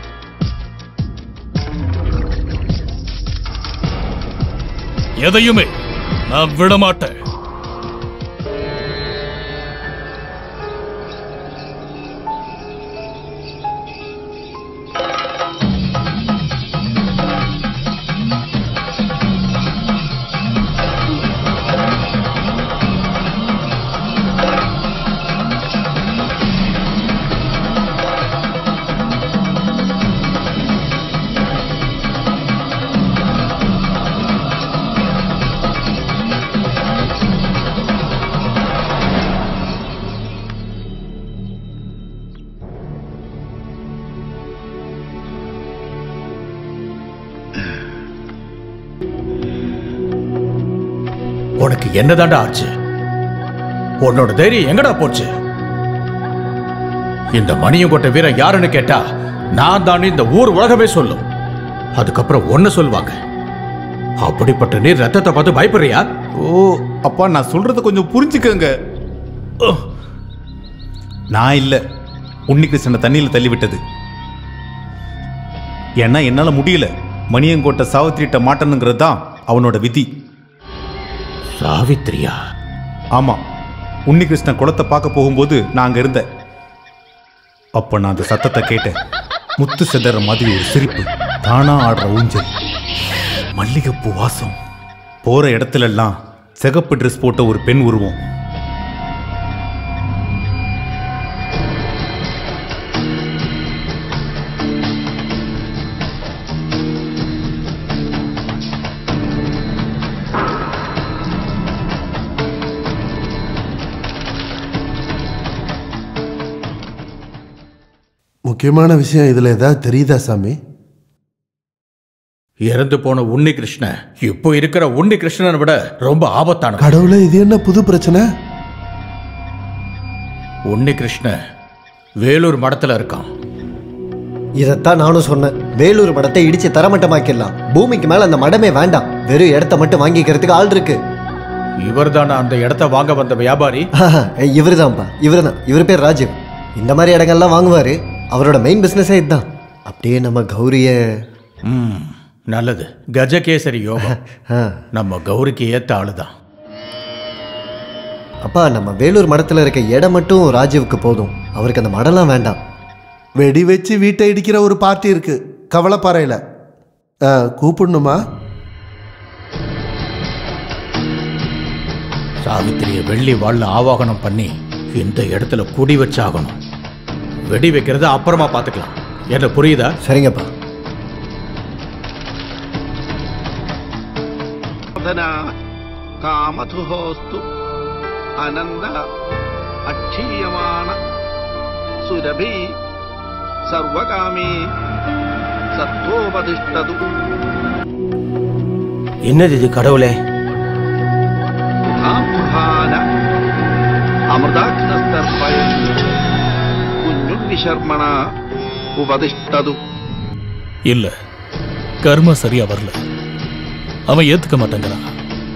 எதையுமே நான் விட மாட்டேன் உனக்கு என்னதாண்டா ஆச்சு உன்னோட தைரியம் எங்கடா போச்சு இந்த மணியும் கொட்ட வீரன் யாருன்னு கேட்டா நான் தான் இந்த ஊர் உலகமே சொல்லும் அதுக்கப்புறம் ஒன்னு சொல்லுவாங்க அப்படிப்பட்ட நீர் ரத்தத்தை பார்த்து பயப்படுறியா ஓ அப்பா நான் சொல்றத கொஞ்சம் புரிஞ்சுக்கங்க ஓ. நான் இல்ல உன்னி கிருஷ்ணனை தண்ணியில தள்ளி விட்டது ஏன்னா என்னால முடியல மணியங்கோட்டை சாவித்திரிட்ட மாட்டணுங்கிறது தான் அவனோட விதி சாவித்திரியா ஆமா உன்னி கிருஷ்ணன் குளத்தை பார்க்க போகும்போது நான் அங்க இருந்தேன் அப்ப நான் அந்த சத்தத்தை கேட்டேன் முத்து செதற மாதிரி ஒரு சிரிப்பு தானா ஆடுற ஊஞ்சல் மல்லிகைப்பூ வாசம் போற இடத்துல எல்லாம் சிகப்பு ட்ரெஸ் போட்ட ஒரு பெண் உருவம் முக்கியமான விஷயம் இதில் ஏதாவது தெரியுதா சாமி இறந்து போன உன்னி கிருஷ்ணன் இப்போ இருக்கிற உன்னி கிருஷ்ணனை விட ரொம்ப ஆபத்தான கடவுளே இது என்ன புது பிரச்சனை உன்னி கிருஷ்ணன் வேலூர் மடத்துல இருக்கான் இதைத்தான் நானும் சொன்னேன் வேலூர் மடத்தை இடிச்சு தரமட்டமாக்கிடலாம் பூமிக்கு மேல அந்த மடமே வேண்டாம் வெறும் இடத்த மட்டும் வாங்கிக்கிறதுக்கு ஆள் இருக்கு இவர்தானா அந்த இடத்த வாங்க வந்த வியாபாரி இவர் தான்ப்பா இவர் தான் இவர் பேர் ராஜீவ் இந்த மாதிரி இடங்கள்லாம் வாங்குவாரு அவரோட மெயின் பிஸ்னஸே இதுதான் அப்படியே நம்ம கௌரிய ம் நல்லது கஜகேசரி யோகம் நம்ம கௌரிக்கு ஏத்த ஆளுதான் அப்பா நம்ம வேலூர் மடத்துல இருக்க இடம் மட்டும் ராஜீவுக்கு போதும் அவருக்கு அந்த மடம்லாம் வேண்டாம் வெடி வச்சு வீட்டை இடிக்கிற ஒரு பார்ட்டி இருக்கு கவலைப்பாறையில் கூப்பிடணுமா சாவித்திரிய வெள்ளி வாழ்ல ஆவாகனம் பண்ணி இந்த இடத்துல குடி வச்சாகணும் வெடி வைக்கிறத அப்புறமா பார்த்துக்கலாம் என்ன புரியுதா சரிங்கப்பா साधना कामधुहोस्तु अनन्द अक्षीयमाण सुरभि सर्वकामे सत्त्वोपतिष्ठतु என்னது இது கடவுளே आह्वान अमृताग्नस्तर्पय कुञ्जुण्डिशर्मण उपतिष्ठतु இல்ல கர்ம சரியா வரல அவன் ஏத்துக்க மாட்டேங்கிறான்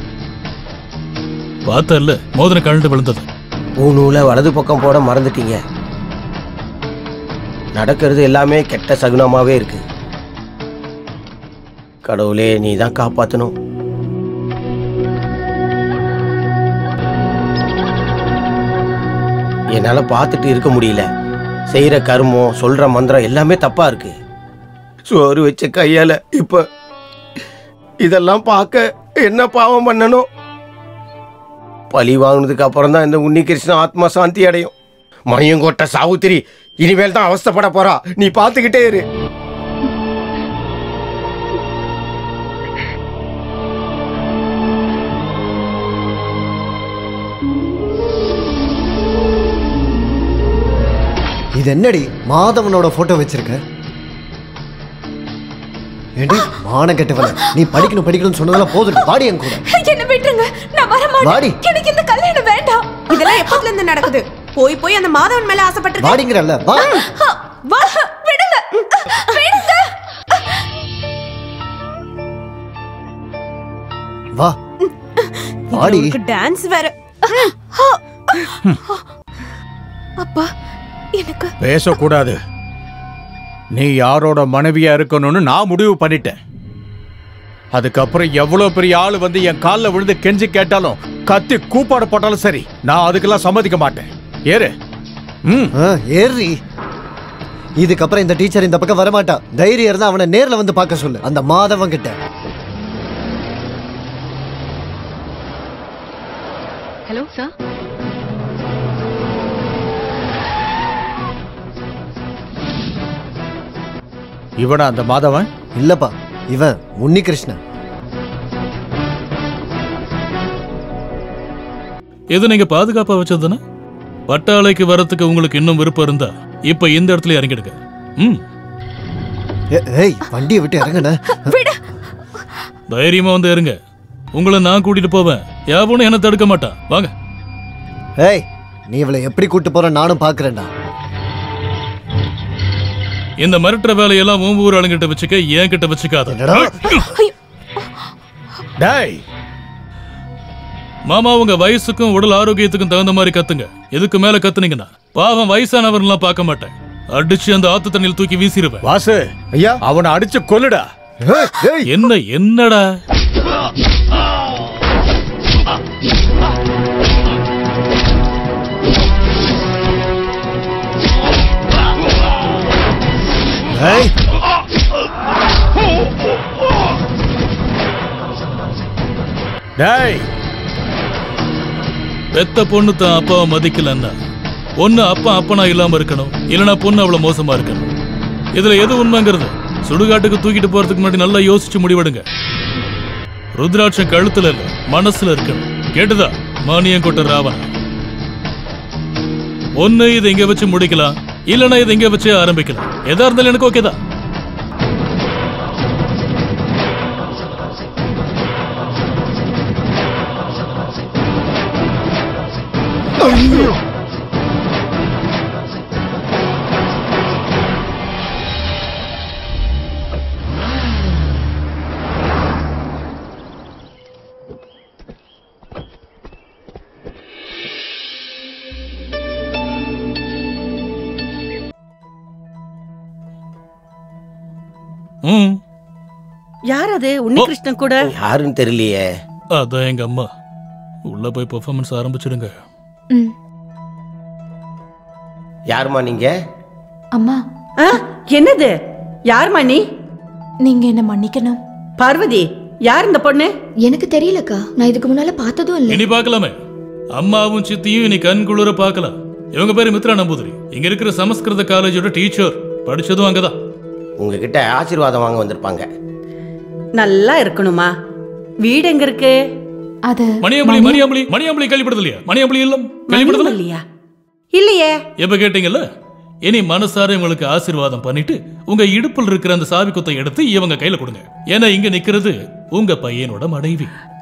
பார்த்தல்ல மோதிரம் கழண்டு விழுந்தது பூநூலை வலது பக்கம் போட மறந்துட்டீங்க நடக்கிறது எல்லாமே கெட்ட சகுனமாவே இருக்கு கடவுளே நீ தான் காப்பாற்றணும் என்னால் பார்த்துட்டு இருக்க முடியல செய்கிற கர்மம் சொல்கிற மந்திரம் எல்லாமே தப்பா இருக்கு சோறு வச்ச கையால இப்ப இதெல்லாம் பார்க்க என்ன பாவம் பண்ணணும் பழி வாங்கினதுக்கு அப்புறம் தான் இந்த உன்னிகிருஷ்ணன் ஆத்மா சாந்தி அடையும் மணியங்கோட்டை சாவுத்திரி இனிமேல் தான் அவஸ்தைப்பட போறா நீ பார்த்துக்கிட்டே இரு இது என்னடி மாதவனோட போட்டோ வச்சிருக்க ஏண்டி மான கெட்டவன நீ படிக்கணும் படிக்கணும்னு சொன்னதெல்லாம் போதும் பாடி என் கூட என்ன விட்டுருங்க நான் வர வாடி. மாட்டேன் எனக்கு இந்த கல்யாணம் வேண்டாம் இதெல்லாம் எப்பத்துல இருந்து நடக்குது போய் போய் அந்த மாதவன் மேல ஆசைப்பட்டு வாடிங்கிறல்ல வா வா விடுங்க விடுங்க வா வாடி டான்ஸ் வேற அப்பா எனக்கு பேசக்கூடாது நீ யாரோட மனைவியா இருக்கணும்னு நான் முடிவு பண்ணிட்டேன் அதுக்கப்புறம் எவ்வளவு பெரிய ஆளு வந்து என் காலில் விழுந்து கெஞ்சி கேட்டாலும் கத்தி கூப்பாடு போட்டாலும் சரி நான் அதுக்கெல்லாம் சம்மதிக்க மாட்டேன் ஏறு ம் ஆ, ஏறி இதுக்கப்புறம் இந்த டீச்சர் இந்த பக்கம் வரமாட்டா தைரியம் இருந்தா அவனை நேர்ல வந்து பார்க்க சொல்லு அந்த மாதவன் கிட்ட ஹலோ சார் இவனா அந்த மாதவன் இல்லப்பா இவன் உன்னிகிருஷ்ணன் இது நீங்க பாதுகாப்பா வச்சதுதானே பட்டாளைக்கு வரத்துக்கு உங்களுக்கு இன்னும் விருப்பம் இருந்தா இப்ப இந்த இடத்துல இறங்கிடுங்க ம் ஏ- ஏய் வண்டியை விட்டு இறங்கண்ண தைரியமா வந்து இருங்க உங்களை நான் கூட்டிட்டு போவேன் யாவனும் என்ன தடுக்க மாட்டான் வாங்க ஏய் நீ இவளை எப்படி கூட்டு போற நானும் பாக்குறேன்டா இந்த மிரட்டுற வேலையெல்லாம் உன் ஊர் ஆளுங்கிட்ட வச்சுக்க என் கிட்ட வச்சுக்காத டேய் மாமா உங்க வயசுக்கும் உடல் ஆரோக்கியத்துக்கும் தகுந்த மாதிரி கத்துங்க இதுக்கு மேல கத்துனீங்கன்னா பாவம் வயசானவர்லாம் பார்க்க மாட்டேன் அடிச்சு அந்த ஆத்து தண்ணியில் தூக்கி வீசிடுவேன் வாசு ஐயா அவனை அடிச்சு கொல்லுடா என்ன என்னடா ஏய் டேய் பெத்த பொண்ணு தான் அப்பாவை மதிக்கலன்னா ஒண்ணு அப்பா அப்பனா இல்லாம இருக்கணும் இல்லனா பொண்ணு அவ்வளவு மோசமா இருக்கணும் இதுல எது உண்மைங்கிறது சுடுகாட்டுக்கு தூக்கிட்டு போறதுக்கு முன்னாடி நல்லா யோசிச்சு முடிவெடுங்க ருத்ராட்சம் கழுத்துல இல்ல மனசுல இருக்கணும் கேட்டுதா மானியம் கொட்ட ராவணன் ஒண்ணு இதை இங்க வச்சு முடிக்கலாம் இல்லனா இதை இங்க வச்சு ஆரம்பிக்கலாம் எதா இருந்தாலும் எனக்கு ஓகே தான் ம் யார் அது உன்னிகிருஷ்ணன் கூட யாருன்னு தெரியலையே அதான் எங்க அம்மா உள்ள போய் பெர்ஃபார்மன்ஸ் ஆரம்பிச்சிடுங்க யாருமா நீங்க அம்மா என்னது யார்மா நீ நீங்க என்ன மன்னிக்கணும் பார்வதி யார் இந்த பொண்ணு எனக்கு தெரியலக்கா நான் இதுக்கு முன்னால பார்த்ததும் இல்ல இனி பார்க்கலாமே அம்மாவும் சித்தியும் இனி கண் குளிர பார்க்கலாம் இவங்க பேரு மித்ரா நம்பூதிரி இங்க இருக்கிற சமஸ்கிருத காலேஜோட டீச்சர் படிச்சதும் அங்கதான் உங்ககிட்ட ஆசீர்வாதம் வாங்க வந்திருப்பாங்க நல்லா இருக்கணுமா வீடு எங்க இருக்கு அது மணியம்பளி மணியம்பளி மணியம்பளி கேள்விப்படுது இல்லையா மணியம்பளி இல்லம் கேள்விப்படுது இல்லையா இல்லையே எப்ப கேட்டீங்கல்ல இனி மனசார இவங்களுக்கு ஆசீர்வாதம் பண்ணிட்டு உங்க இடுப்பில் இருக்கிற அந்த சாவி குத்தை எடுத்து இவங்க கையில கொடுங்க ஏன்னா இங்க நிக்கிறது உங்க பையனோட மனைவி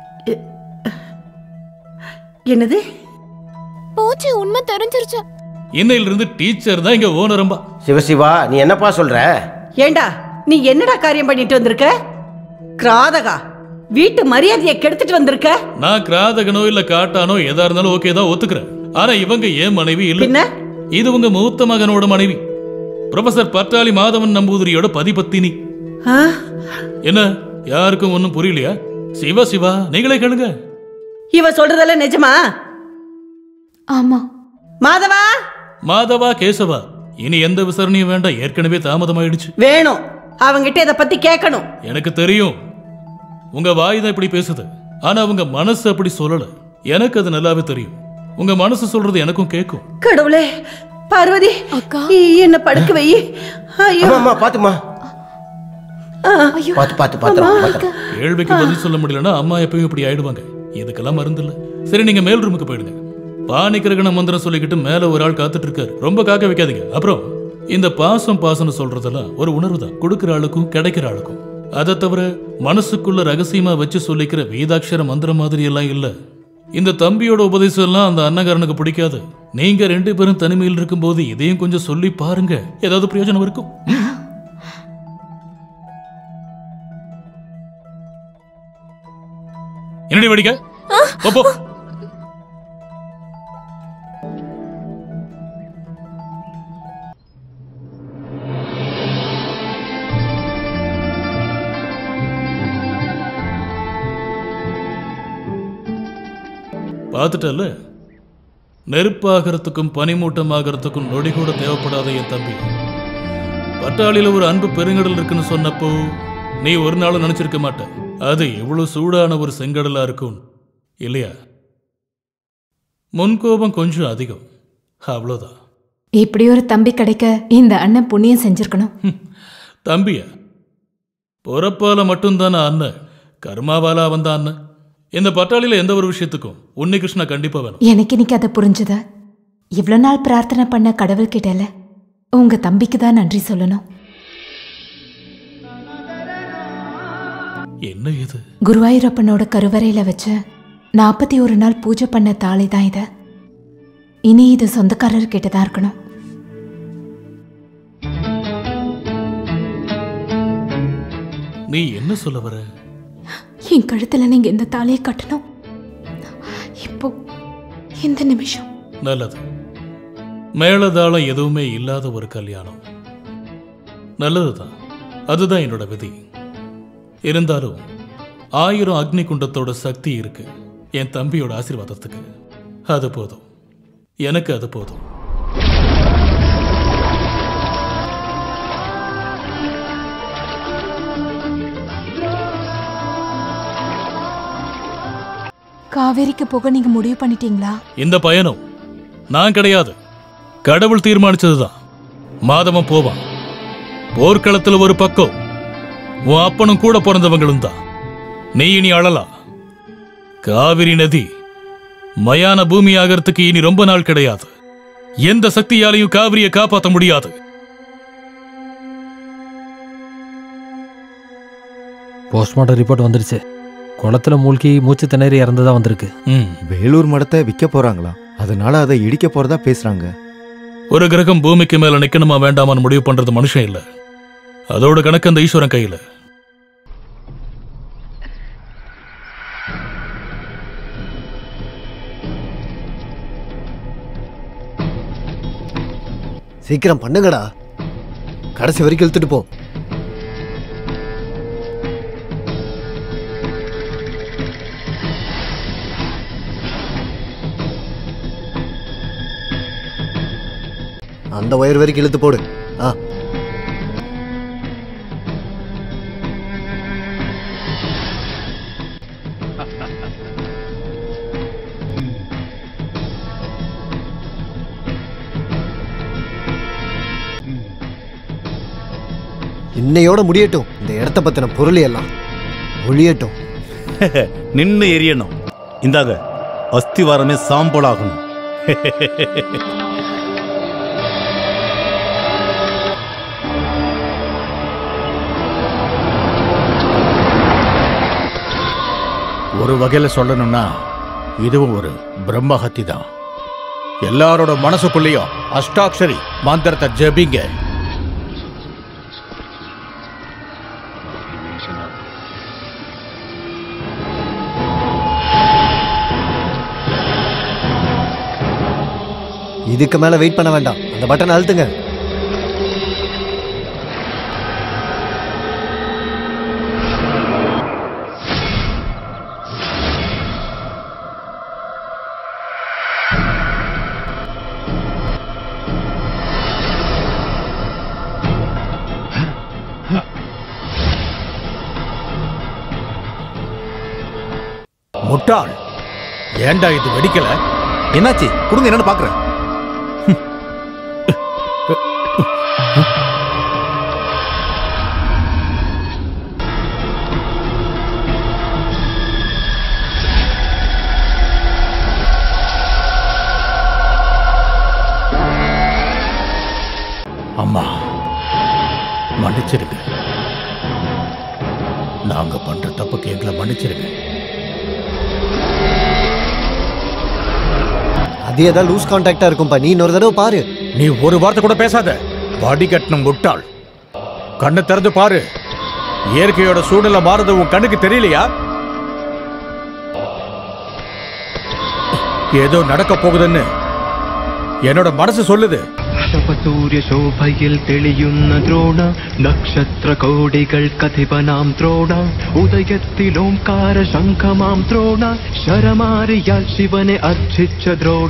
என்னது போச்சு உண்மை தெரிஞ்சிருச்சு இன்னையில இருந்து டீச்சர் தான் இங்க ஓனரம்பா சிவசிவா நீ என்னப்பா சொல்ற ஏண்டா நீ என்னடா காரியம் பண்ணிட்டு வந்திருக்க கிராதகா வீட்டு மரியாதையை கெடுத்துட்டு வந்திருக்க நான் கிராதகனோ இல்ல காட்டானோ எதா இருந்தாலும் ஓகே தான் ஒத்துக்கிறேன் ஆனா இவங்க ஏன் மனைவி இல்ல இது உங்க மூத்த மகனோட மனைவி ப்ரொஃபசர் பட்டாளி மாதவன் நம்பூதிரியோட பதிபத்தினி ஆ? என்ன யாருக்கும் ஒண்ணும் புரியலையா சிவா சிவா நீங்களே கேளுங்க இவ சொல்றதெல்லாம் நிஜமா ஆமா மாதவா மாதவா கேசவா இனி எந்த விசாரணையும் வேண்டாம் ஏற்கனவே தாமதமாயிடுச்சு வேணும் அவங்கிட்ட இத பத்தி கேட்கணும் எனக்கு தெரியும் உங்க வாய் தான் இப்படி பேசுது ஆனா உங்க மனசு அப்படி சொல்லல எனக்கு அது நல்லாவே தெரியும் உங்க மனசு சொல்றது எனக்கும் கேட்கும் கடவுளே பார்வதி அக்கா என்ன படுக்க வை ஐயோ அம்மா பாத்துமா பாத்து பாத்து பாத்துறோம் பாத்துறோம் கேள்விக்கு பதில் சொல்ல முடியலன்னா அம்மா எப்பயும் இப்படி ஆயிடுவாங்க இதுக்கெல்லாம் மருந்து இல்ல சரி நீங்க மேல் ரூமுக்கு போயிடுங்க பாணிக்கிரகண மந்திரம் சொல்லிக்கிட்டு மேல ஒரு ஆள் காத்துட்டு இருக்காரு ரொம்ப காக்க வைக்காதீங்க அப்புறம் இந்த பாசம் பாசம்னு சொல்றதெல்லாம் ஒரு உணர்வு தான் கொடுக்கிற ஆளுக்கும் கிடைக்கிற ஆளுக்கும் அதை தவிர மனசுக்குள்ள ரகசியமா வச்சு சொல்லிக்கிற வேதாட்சர மந்திரம் மாதிரி எல்லாம் இல்ல இந்த தம்பியோட உபதேசம் எல்லாம் அந்த அன்னகாரனுக்கு பிடிக்காது நீங்க ரெண்டு பேரும் தனிமையில் இருக்கும்போது இதையும் கொஞ்சம் சொல்லி பாருங்க ஏதாவது பிரயோஜனம் இருக்கும் ம்? என்னடி வடிக்க போ, போ பார்த்துட்டல்ல நெருப்பாகிறதுக்கும் பனிமூட்டமாகறதுக்கும் நொடி கூட தேவைப்படாத என் தம்பி பட்டாளியில ஒரு அன்பு பெருங்கடல் இருக்குன்னு சொன்னப்போ நீ ஒரு நாளும் நினைச்சிருக்க மாட்ட அது எவ்வளவு சூடான ஒரு செங்கடலா இருக்கும் இல்லையா முன்கோபம் கொஞ்சம் அதிகம் அவ்வளோதான் இப்படி ஒரு தம்பி கிடைக்க இந்த அண்ணன் புண்ணியம் செஞ்சிருக்கணும் தம்பியா பொறப்பால மட்டும்தானே அண்ணன் கர்மாவாலா வந்த அண்ணன் இந்த பட்டாளியில எந்த ஒரு விஷயத்துக்கும் உன்னிகிருஷ்ணா கண்டிப்பா வேணும் எனக்கு இன்னைக்கு அதை புரிஞ்சுதா இவ்வளோ நாள் பிரார்த்தனை பண்ண கடவுள் கிட்டல உங்க தம்பிக்கு தான் நன்றி சொல்லணும் என்ன இது குருவாயூரப்பனோட கருவறையில வச்சு நாற்பத்தி ஒரு நாள் பூஜை பண்ண தாலி தான் இது இனி இது சொந்தக்காரர் கிட்ட தான் இருக்கணும் நீ என்ன சொல்ல வர என் கழுத்துல நீங்க இந்த தாலியை கட்டணும் இப்போ இந்த நிமிஷம் நல்லது மேளதாளம் எதுவுமே இல்லாத ஒரு கல்யாணம் நல்லதுதான் அதுதான் என்னோட விதி இருந்தாலும் ஆயிரம் அக்னி குண்டத்தோட சக்தி இருக்கு என் தம்பியோட ஆசீர்வாதத்துக்கு அது போதும் எனக்கு அது போதும் காவேரிக்கு போக நீங்க முடிவு பண்ணிட்டீங்களா இந்த பயணம் நான் கிடையாது கடவுள் தீர்மானிச்சதுதான் மாதவன் போவான் போர்க்களத்துல ஒரு பக்கம் உன் அப்பனும் கூட பிறந்தவங்களும் தான் நீ இனி அழலாம் காவிரி நதி மயான பூமி ஆகிறதுக்கு இனி ரொம்ப நாள் கிடையாது எந்த சக்தியாலையும் காவிரியை காப்பாற்ற முடியாது போஸ்ட்மார்ட்டம் ரிப்போர்ட் வந்துருச்சு குளத்துல மூழ்கி மூச்சு திணறி இறந்ததா வந்திருக்கு வேலூர் மடத்தை விற்க போறாங்களா அதனால அதை இடிக்க போறதா பேசுறாங்க ஒரு கிரகம் பூமிக்கு மேல நிக்கணுமா வேண்டாமான்னு முடிவு பண்றது மனுஷன் இல்ல அதோட கணக்கு அந்த ஈஸ்வரன் கையில சீக்கிரம் பண்ணுங்கடா கடைசி வரைக்கும் இழுத்துட்டு போ அந்த ஒயர் வரைக்கும் இழுத்து போடு ஆ இன்னையோட முடியட்டும் இந்த இடத்த பத்தின பொருள் எல்லாம் ஒழியட்டும் நின்னு எரியணும் இந்தாங்க அஸ்திவாரமே சாம்பல் ஆகணும் ஒரு வகையில சொல்லணும்னா இதுவும் ஒரு பிரம்மஹத்தி தான் எல்லாரோட மனசுக்குள்ளேயும் அஷ்டாட்சரி மந்திரத்தை ஜெபிங்க இதுக்கு மேல வெயிட் பண்ண வேண்டாம் அந்த பட்டன் அழுத்துங்க முட்டாள் ஏன்டா இது வெடிக்கல என்னாச்சு கொடுங்க என்னன்னு பாக்குறேன் அம்மா மன்னிச்சிருங்க நாங்க பண்ற தப்புக்கு எங்களை மன்னிச்சிருங்க அது ஏதாவது லூஸ் கான்டாக்டா இருக்கும்பா நீ இன்னொரு தடவை பாரு நீ ஒரு வார்த்தை கூட பேசாத வடிகட்டணும் முட்டாள் கண்ணை திறந்து பாரு இயற்கையோட சூழ்நிலை மாறுது உன் கண்ணுக்கு தெரியலையா ஏதோ நடக்க போகுதுன்னு என்னோட மனசு சொல்லுது സൂര്യശോഭയിൽ തെളിയുന്ന ദ്രോണ നക്ഷത്ര കോടികൾ കഥിപനാം ദ്രോണ ഉദയത്തിലോംകാര ശംഖമാം ദ്രോണ ശരമാരിയാൽ ശിവനെ അർച്ചിച്ച ദ്രോണ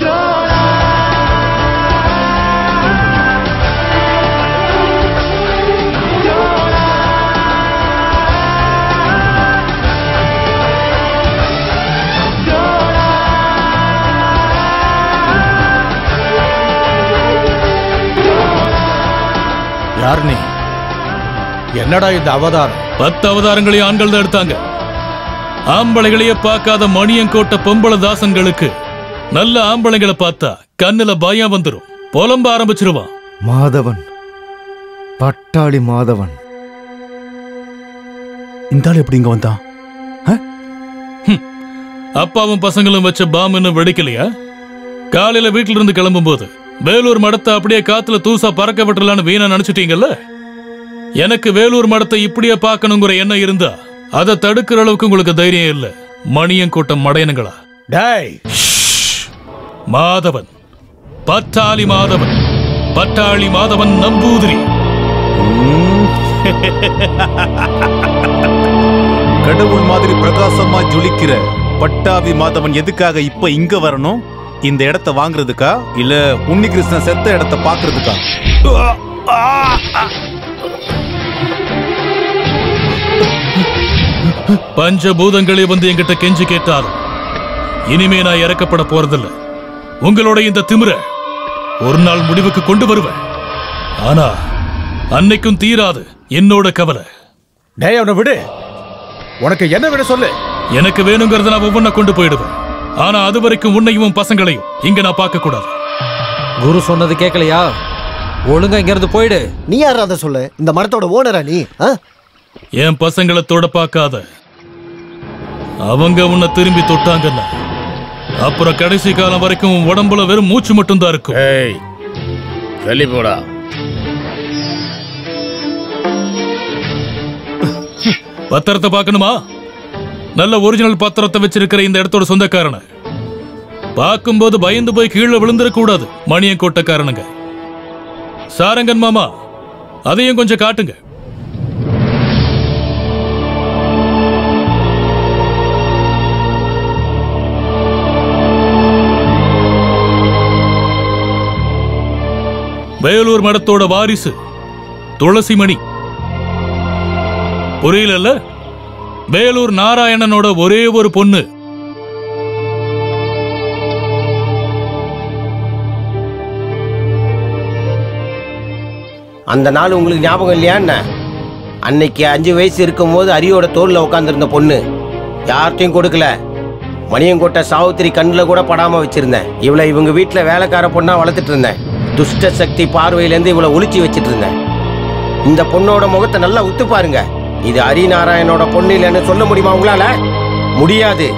யார் நீ என்னடா இந்த அவதாரம் பத்து அவதாரங்களையும் ஆண்கள் தான் எடுத்தாங்க ஆம்பளைகளையே பார்க்காத மணியங்கோட்ட பொம்பளை தாசன்களுக்கு நல்ல ஆம்பளைங்களை பார்த்தா கண்ணுல பயம் வந்துரும் புலம்ப ஆரம்பிச்சிருவான் மாதவன் பட்டாளி மாதவன் இந்த ஆள் எப்படி இங்க வந்தான் அப்பாவும் பசங்களும் வச்ச பாம் இன்னும் வெடிக்கலையா காலையில வீட்டுல இருந்து கிளம்பும் போது வேலூர் மடத்தை அப்படியே காத்துல தூசா பறக்க விட்டுலான்னு வீணா நினைச்சிட்டீங்கல்ல எனக்கு வேலூர் மடத்தை இப்படியே பார்க்கணுங்கிற எண்ணம் இருந்தா அதை தடுக்கிற அளவுக்கு உங்களுக்கு தைரியம் இல்ல மணியங்கூட்டம் மடையனுங்களா டேய் மாதவன் பட்டாளி மாதவன் பட்டாளி மாதவன் நம்பூதிரி கடவுள் மாதிரி பிரகாசமா ஜொலிக்கிற பட்டாவி மாதவன் எதுக்காக இப்ப இங்க வரணும் இந்த இடத்த வாங்குறதுக்கா இல்ல உன்னிகிருஷ்ணன் செத்த இடத்த பாக்குறதுக்கா பஞ்சபூதங்களே வந்து என்கிட்ட கெஞ்சி கேட்டாலும் இனிமே நான் இறக்கப்பட போறதில்ல உங்களோட இந்த திமிர ஒரு நாள் முடிவுக்கு கொண்டு வருவேன் ஆனா அன்னைக்கும் தீராது என்னோட கவலை டேய் அவனை விடு உனக்கு என்ன விட சொல்லு எனக்கு வேணுங்கிறத நான் ஒவ்வொன்றை கொண்டு போயிடுவேன் ஆனா அது வரைக்கும் உன்னையும் உன் பசங்களையும் இங்க நான் பார்க்க கூடாது குரு சொன்னது கேட்கலையா ஒழுங்கா இங்க இருந்து போயிடு நீ யாரா அதை சொல்ல இந்த மரத்தோட ஓனரா நீ ஆ? என் பசங்களை தொட பார்க்காத அவங்க உன்னை திரும்பி தொட்டாங்கன்னா அப்புறம் கடைசி காலம் வரைக்கும் உன் உடம்புல வெறும் மூச்சு மட்டும்தான் இருக்கும் ஏய் வெளி போடா பத்திரத்தை பார்க்கணுமா நல்ல ஒரிஜினல் பத்திரத்தை வச்சிருக்கிற இந்த இடத்தோட சொந்தக்காரன பார்க்கும்போது பயந்து போய் கீழே விழுந்துடக் கூடாது மணியன் கோட்டக்காரனுங்க சாரங்கன் மாமா அதையும் கொஞ்சம் காட்டுங்க வேலூர் மடத்தோட வாரிசு துளசிமணி புரியலல்ல வேலூர் நாராயணனோட ஒரே ஒரு பொண்ணு அந்த நாள் உங்களுக்கு ஞாபகம் இல்லையா என்ன அன்னைக்கு அஞ்சு வயசு இருக்கும்போது அரியோட தோல்ல உட்காந்துருந்த பொண்ணு யார்கிட்டையும் கொடுக்கல மணியங்கோட்டை சாவுத்திரி கண்ணில் கூட படாம வச்சிருந்தேன் இவளை இவங்க வீட்டில் வேலைக்கார பொண்ணா வளர்த்துட்டு இருந்தேன் துஷ்ட சக்தி பார்வையிலேருந்து இவளை ஒளிச்சு வச்சிட்டு இருந்தேன் இந்த பொண்ணோட முகத்தை நல்லா உத்து பாருங்க இது ஹரிநாராயணோட பொண்ணு இல்லைன்னு சொல்ல முடியுமா உங்களால முடியாது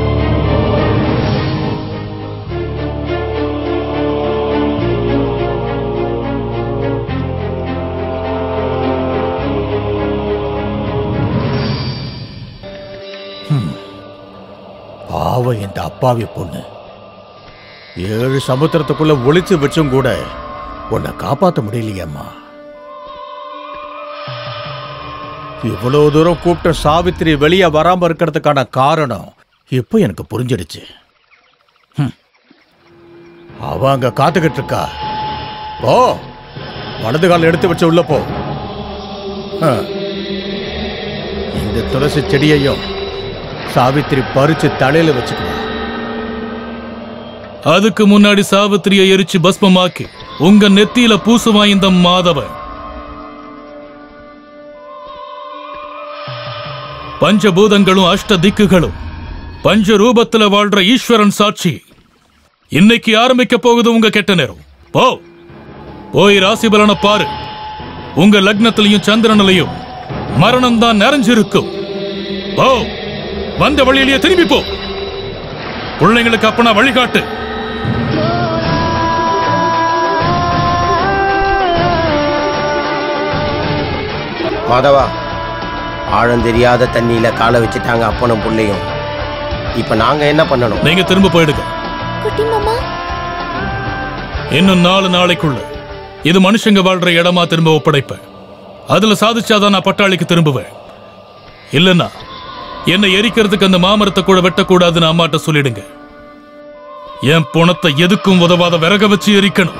பாவம் இந்த அப்பாவி பொண்ணு ஏழு சமுத்திரத்துக்குள்ள ஒளிச்சு வச்சும் கூட உன்னை காப்பாத்த முடியலையேம்மா இவ்வளவு தூரம் கூப்பிட்ட சாவித்திரி வெளியே வராம இருக்கிறதுக்கான காரணம் இப்போ எனக்கு புரிஞ்சிடுச்சு ஹம். அவ அங்க காத்துக்கிட்டு இருக்கா போ வலது கால் எடுத்து வச்சு உள்ள போ ஆ. இந்த துளசி செடியையும் சாவித்திரி பறிச்சு தலையில வச்சுக்குவா அதுக்கு முன்னாடி சாவித்திரியை எரிச்சு பஸ்மமாக்கி உங்க நெத்தியில பூசுவான் இந்த மாதவன் பஞ்சபூதங்களும் அஷ்ட திக்குகளும் பஞ்ச ரூபத்துல வாழ்ற ஈஸ்வரன் சாட்சி இன்னைக்கு ஆரம்பிக்க போகுது உங்க கெட்ட நேரம் போ போய் ராசி பலனை பாரு உங்க லக்னத்திலையும் சந்திரனிலையும் மரணம் தான் நிறைஞ்சிருக்கும் போ வந்த வழியிலேயே திரும்பி போ பிள்ளைங்களுக்கு அப்பனா வழிகாட்டு மாதவா ஆழம் தெரியாத தண்ணியில காலை வச்சுட்டாங்க அப்பனும் புள்ளையும் இப்ப நாங்க என்ன பண்ணணும் நீங்க திரும்ப போயிடுங்க குட்டி மாமா இன்னும் நாலு நாளைக்குள்ள இது மனுஷங்க வாழ்ற இடமா திரும்ப ஒப்படைப்பேன் அதுல சாதிச்சாதான் நான் பட்டாளிக்கு திரும்புவேன் இல்லைன்னா என்னை எரிக்கிறதுக்கு அந்த மாமரத்தை கூட வெட்டக்கூடாதுன்னு அம்மாட்ட சொல்லிடுங்க என் புணத்தை எதுக்கும் உதவாத விறக வச்சு எரிக்கணும்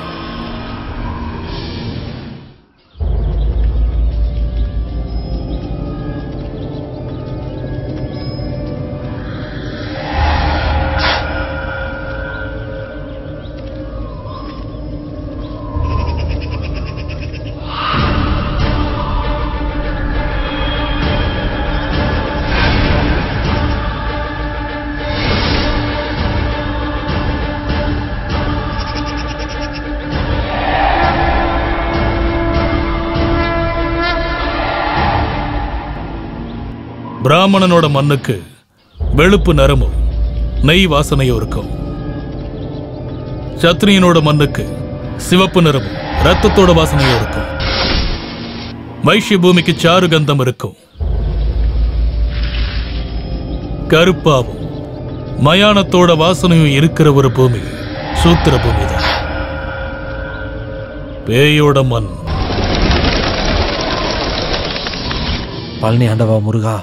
பிராமணனோட மண்ணுக்கு வெளுப்பு நரமும் நெய் வாசனையும் இருக்கும் சத்ரியனோட மண்ணுக்கு சிவப்பு நிறமும் ரத்தத்தோட வாசனையும் இருக்கும் வைஷ்ய பூமிக்கு சாரு கந்தம் இருக்கும் கருப்பாவும் மயானத்தோட வாசனையும் இருக்கிற ஒரு பூமி சூத்திர பூமி தான் பேயோட மண் பழனி ஆண்டவா முருகா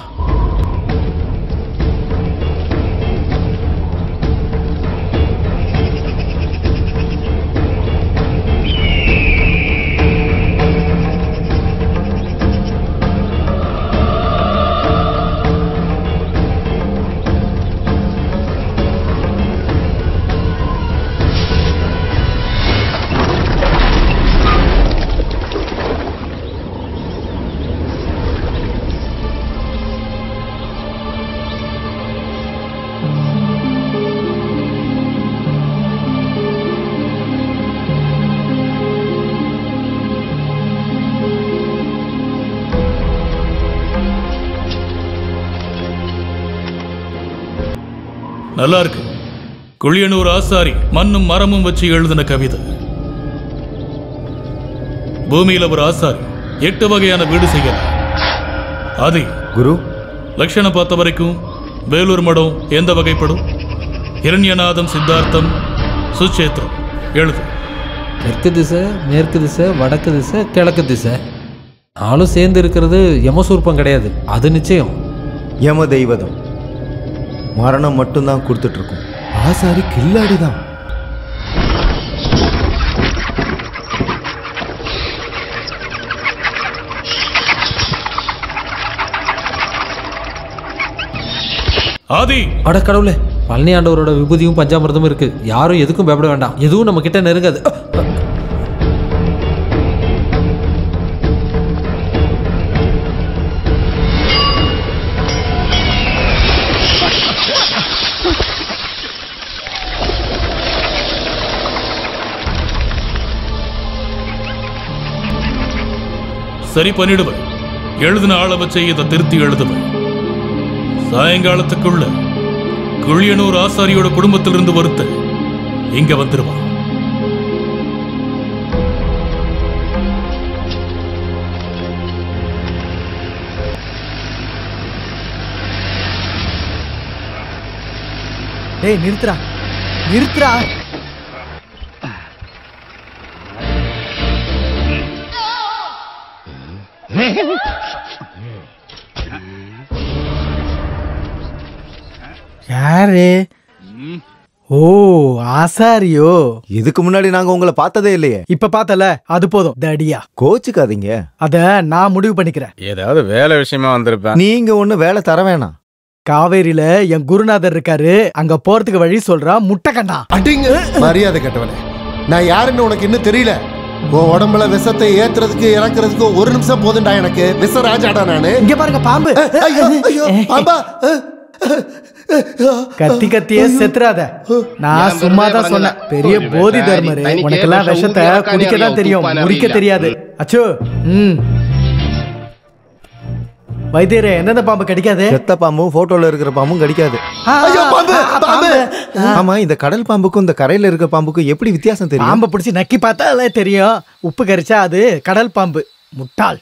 நல்லா இருக்கு குளியனூர் ஆசாரி மண்ணும் மரமும் வச்சு எழுதின கவிதை பூமியில ஒரு ஆசாரி எட்டு வகையான வீடு செய்யலாம் அது குரு லட்சணம் பார்த்த வரைக்கும் வேலூர் மடம் எந்த வகைப்படும் இரண்யநாதம் சித்தார்த்தம் சுச்சேத்திரம் எழுது தெற்கு திசை மேற்கு திசை வடக்கு திசை கிழக்கு திசை நாலும் சேர்ந்து இருக்கிறது யமசூர்ப்பம் கிடையாது அது நிச்சயம் யம தெய்வதம் மரணம் மட்டும்தான் கொடுத்துட்டு இருக்கும் ஆசாரி கில்லாடி தான் ஆதி அட கடவுளே பழனி ஆண்டவரோட விபூதியும் பஞ்சாமிர்தமும் இருக்கு யாரும் எதுக்கும் பயப்பட வேண்டாம் எதுவும் நம்ம கிட்ட நெருங்காது அ, அ. சரி பண்ணிடுவேன் எழுதின ஆளை வச்சு இதை திருத்தி எழுதுவேன் சாயங்காலத்துக்குள்ள குழியனூர் ஆசாரியோட குடும்பத்திலிருந்து ஒருத்த இங்க வந்துருவான் டேய் நிறுத்துறா நிறுத்துறா யாரு ஓ ஆசாரியோ இதுக்கு முன்னாடி நாங்க உங்களை பார்த்ததே இல்லையே இப்ப பார்த்தல அது போதும் தடியா கோச்சுக்காதீங்க அத நான் முடிவு பண்ணிக்கிறேன் ஏதாவது வேலை விஷயமா வந்திருப்பேன் நீங்க ஒண்ணு வேலை தர வேணாம் காவேரியில என் குருநாதர் இருக்காரு அங்க போறதுக்கு வழி சொல்றா முட்டை கண்ணா அடிங்க மரியாதை கட்டவனே நான் யாருன்னு உனக்கு இன்னும் தெரியல உன் உடம்புல விஷத்தை ஏத்துறதுக்கு இறக்குறதுக்கு ஒரு நிமிஷம் போதும்டா எனக்கு விஷ ராஜாடா நானு இங்க பாருங்க பாம்பு ஐயோ ஐயோ பாம்பா கத்தி கத்தியே செத்துறாத நான் சும்மா தான் சொன்னேன் பெரிய போதி தர்மரு உனக்கெல்லாம் விஷத்தை குடிக்க தான் தெரியும் முறிக்க தெரியாது அச்சோ ம் வைத்தியரே எந்தெந்த பாம்பு கடிக்காது செத்த பாம்பும் போட்டோல இருக்கிற பாம்பும் கடிக்காது ஐயோ பாம்பு பாம்பு ஆமா இந்த கடல் பாம்புக்கும் இந்த கரையில இருக்கிற பாம்புக்கும் எப்படி வித்தியாசம் தெரியும் பாம்பை பிடிச்சி நக்கி பார்த்தா அதெல்லாம் தெரியும் உப்பு கரிச்சா அது கடல் பாம்பு முட்டாள்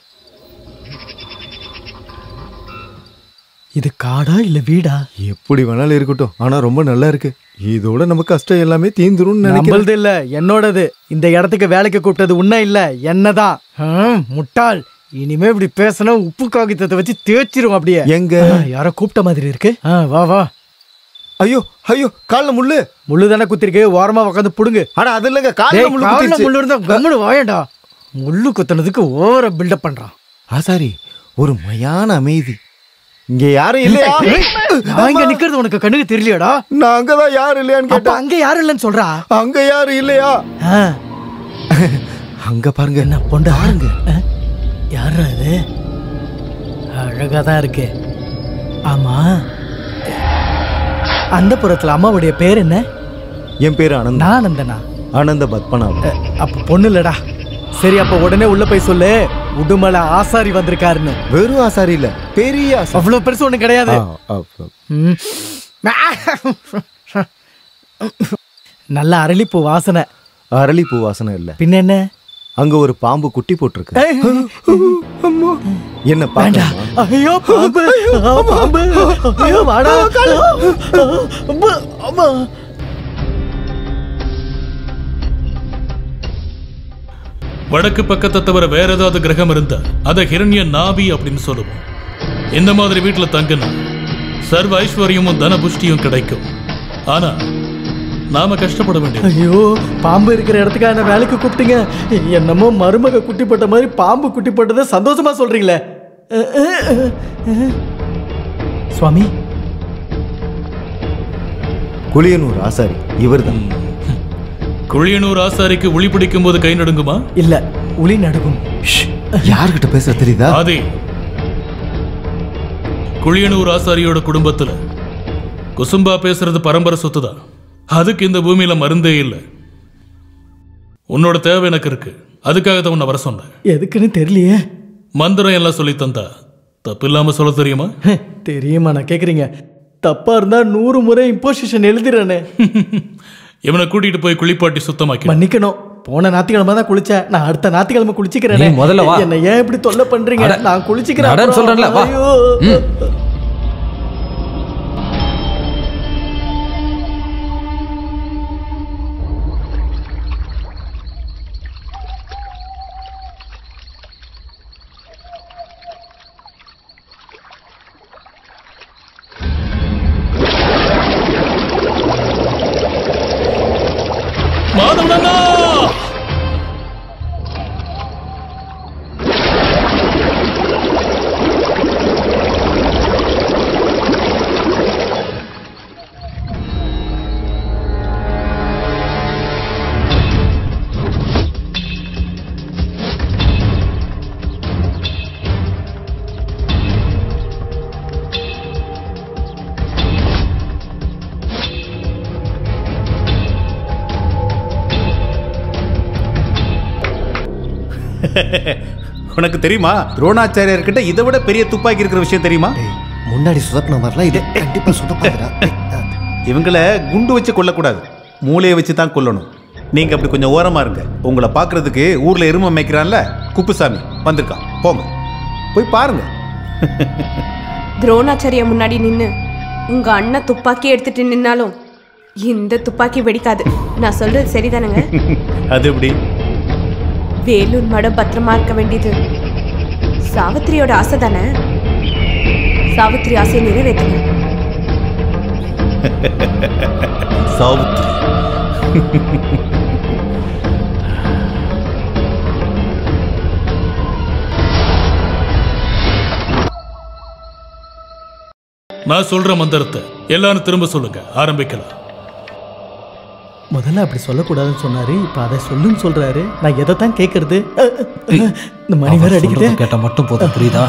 இது காடா இல்ல வீடா எப்படி வேணாலும் இருக்கட்டும் ஆனா ரொம்ப நல்லா இருக்கு இதோட நம்ம கஷ்டம் எல்லாமே தீந்துரும்னு நினைக்கிறேன் நம்மளது இல்ல என்னோடது இந்த இடத்துக்கு வேலைக்கு கூப்பிட்டது உன்ன இல்ல என்னதான் ஹம், முட்டாள் இனிமே இப்படி பேசினா உப்பு காகிதத்தை வச்சு தேய்ச்சிரும் அப்படியே எங்க ஆ, யாரோ கூப்பிட்ட மாதிரி இருக்கு ஆ, வா வா ஐயோ ஐயோ கால்ல முள்ளு முள்ளு தானே குத்திருக்கு ஓரமா உட்காந்து புடுங்க ஆனா அது இல்லங்க கால்ல டேய், முள்ளு கால்ல குத்திருச்சு. முள்ளு இருந்தா கம்முனு வாயடா முள்ளு குத்துனதுக்கு ஓவர பில்டப் பண்றான் ஆசாரி ஒரு மயான அமைதி இங்க யாரும் இல்லையா நான் இங்க நிக்கிறது உனக்கு கண்ணுக்கு தெரியலையாடா நான் அங்கதான் யாரும் இல்லையான்னு அப்ப கேட்டேன் அங்க யாரும் இல்லைன்னு சொல்றா அங்க யாரும் இல்லையா ஆ, அங்க பாருங்க என்ன பொண்டா பாருங்க யாரா இது அழகா தான் இருக்கு ஆமா அந்த புறத்துல அம்மாவுடைய பேர் என்ன என் பேரு ஆனந்த் நானந்தனா ஆனந்த பத்மநாபன் அப்ப பொண்ணு இல்லடா சரி அப்ப உடனே உள்ள போய் சொல்லு உடுமலை ஆசாரி வந்திருக்காருன்னு வெறும் ஆசாரி இல்ல பெரிய ஆசாரி அவ்வளவு பெருசு ஒண்ணு கிடையாது ஆ, ஆ, ஆ. ம். நல்ல அரளிப்பூ வாசனை அரளிப்பூ வாசனை இல்ல பின்ன என்ன அங்க ஒரு பாம்பு குட்டி போட்டிருக்கு என்ன வேண்டாம் பாக்கலாமா? ஐயோ பாம்பு ஆ, பாம்பு ஐயோ வாடா அம்மா, அம்மா வடக்கு பக்கத்தை தவிர வேற ஏதாவது கிரகம் இருந்தா அதை ஹிரண்ய நாபி அப்படின்னு சொல்லுவோம் இந்த மாதிரி வீட்டுல தங்குனா சர்வ ஐஸ்வர்யமும் தனபுஷ்டியும் கிடைக்கும் ஆனா நாம கஷ்டப்பட வேண்டியது ஐயோ பாம்பு இருக்கிற இடத்துக்கு என்ன வேலைக்கு கூப்பிட்டீங்க என்னமோ மருமக குட்டி போட்ட மாதிரி பாம்பு குட்டி போட்டதை சந்தோஷமா சொல்றீங்களே அஹ், அஹ், அஹ், அஹ். சுவாமி குளியனூர் ஆசாரி இவர்தான் குழியனூர் ஆசாரிக்கு ஒளி பிடிக்கும் போது கை நடுங்குமா இல்ல உளி நடுகும் யார்கிட்ட பேச தெரியுதா அதே குழியனூர் ஆசாரியோட குடும்பத்துல குசும்பா பேசுறது பரம்பரை சொத்துதான் அதுக்கு இந்த பூமியில மருந்தே இல்லை உன்னோட தேவை எனக்கு இருக்கு அதுக்காக தான் உன்னை வர சொன்னேன் எதுக்குன்னு தெரியலையே மந்திரம் எல்லாம் சொல்லி தந்தா தப்பு இல்லாம சொல்ல தெரியுமா தெரியுமா நான் கேக்குறீங்க தப்பா இருந்தா நூறு முறை இம்போசிஷன் எழுதிறனே இவனை கூட்டிட்டு போய் குளிப்பாட்டி சுத்தமாக்கி மன்னிக்கணும் போன ஞாத்திக்கிழமை தான் குளிச்சேன் நான் அடுத்த ஞாத்திக்கிழமை குளிச்சுக்கிறேன் நீ முதல்ல வா. என்ன ஏன் இப்படி தொல்லை பண்றீங்க அட, நான் குளிச்சுக்கிறேன் நடன்னு அப்புறம். சொல்றேன்ல, வா. ஐயோ. ம். மாதவனண்ணா உனக்கு தெரியுமா துரோணாச்சாரியர்கிட்ட இதை விட பெரிய துப்பாக்கி இருக்கிற விஷயம் தெரியுமா முன்னாடி சுதப்பின மாதிரிலாம் இது கண்டிப்பா சுதப்பாதுடா இவங்களை குண்டு வச்சு கொல்லக்கூடாது மூளையை வச்சு தான் கொல்லணும் நீங்க அப்படி கொஞ்சம் ஓரமா இருங்க உங்களை பார்க்கிறதுக்கு ஊர்ல எருமை மேய்க்கிறான்ல குப்புசாமி வந்திருக்கான் போங்க போய் பாருங்க துரோணாச்சாரியா முன்னாடி நின்னு உங்க அண்ணன் துப்பாக்கி எடுத்துட்டு நின்னாலும் இந்த துப்பாக்கி வெடிக்காது நான் சொல்றது சரிதானங்க அது எப்படி வேலூர் மடம் பத்திரமா இருக்க வேண்டியது சாவித்திரியோட ஆசை தானே சாவித்திரி ஆசையை நிறைவேற்றுங்க சாவித்ரி நான் சொல்ற மந்திரத்தை எல்லாரும் திரும்ப சொல்லுங்க ஆரம்பிக்கலாம் முதல்ல அப்படி சொல்லக்கூடாதுன்னு சொன்னாரு இப்ப அதை சொல்லுன்னு சொல்றாரு நான் எதை தான் கேட்கறது அஹ், அஹ், இந்த மணி வேற அவர் அடிக்குது சொல்றத கேட்டா மட்டும் போதும் புரியுதா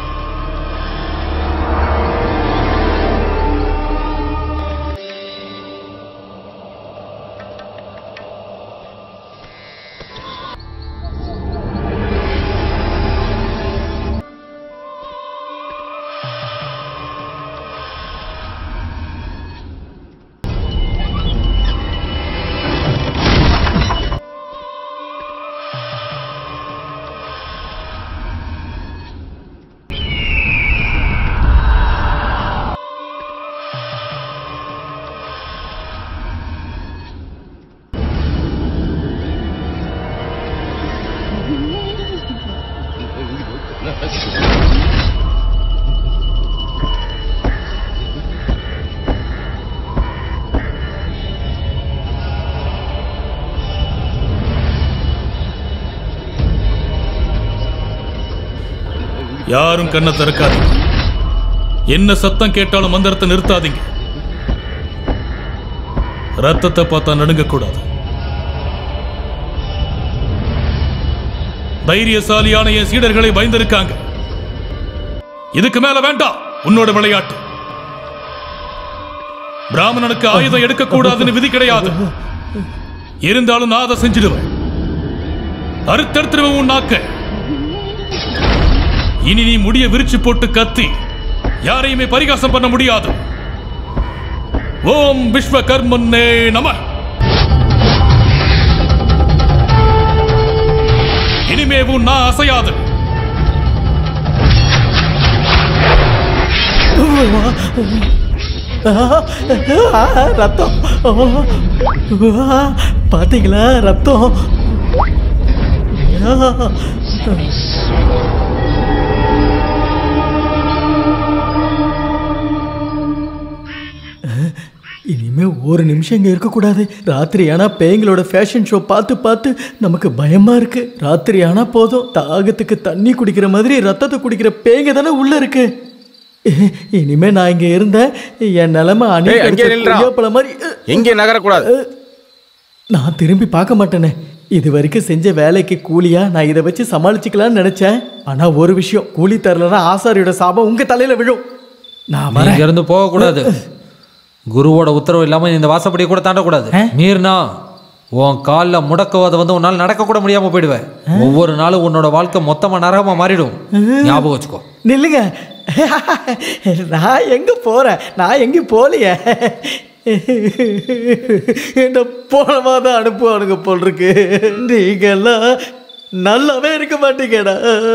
யாரும் கண்ணை திறக்காதீங்க என்ன சத்தம் கேட்டாலும் மந்திரத்தை நிறுத்தாதீங்க ரத்தத்தை பார்த்தா நடுங்க கூடாது தைரியசாலியான என் சீடர்களை பயந்திருக்காங்க இதுக்கு மேல வேண்டாம் உன்னோட விளையாட்டு பிராமணனுக்கு ஆயுதம் எடுக்கக்கூடாதுன்னு விதி கிடையாது இருந்தாலும் நான் அதை செஞ்சிடுவேன் அறுத்தெடுத்துருவேன் உன் நாக்க இனி நீ முடிய விரிச்சு போட்டு கத்தி யாரையுமே பரிகாசம் பண்ண முடியாது ஓம் விஸ்வகர்மன்னே நம இனிமேவும் நான் அசையாது ஆ, ரத்தம் ஆ, பாத்தீங்களா ரத்தம் ஆ. இனிமே ஒரு நிமிஷம் இங்க இருக்கக்கூடாது ராத்திரி ஆனா பேய்களோட ஃபேஷன் ஷோ பார்த்து பார்த்து நமக்கு பயமா இருக்கு ராத்திரி ஆனா போதும் தாகத்துக்கு தண்ணி குடிக்கிற மாதிரி ரத்தத்தை குடிக்கிற பேய்ங்க தானே உள்ள இருக்கு இனிமே நான் இங்க இருந்தேன் என் நிலைமை ஏய், அங்கே அணில் நில்றா. கொய்யாப்பழ மாதிரி எங்கே நகரக்கூடாது நான் திரும்பி பார்க்க மாட்டேனே இது வரைக்கும் செஞ்ச வேலைக்கு கூலியா நான் இதை வச்சு சமாளிச்சுக்கலாம்னு நினைச்சேன் ஆனா ஒரு விஷயம் கூலி தரலன்னா ஆசாரியோட சாபம் உங்க தலையில விழும் நான் வரேன் இங்க இருந்து போக கூடாது குருவோட உத்தரவு இல்லாம நீ இந்த வாசப்படியை கூட தாண்டக்கூடாது மீறினா உன் காலில் முடக்குவதை வந்து உன்னால் நடக்க கூட முடியாம போயிடுவேன் ஒவ்வொரு நாளும் உன்னோட வாழ்க்கை மொத்தமா நரகமா மாறிடும் ஞாபகம் வச்சுக்கோ நில்லுங்க நான் எங்க போறேன் நான் எங்கேயும் போகலையே என்ன போனமா தான் அனுப்புவானுங்க போல் இருக்கு நீங்கெல்லாம் நல்லாவே இருக்க மாட்டீங்கடா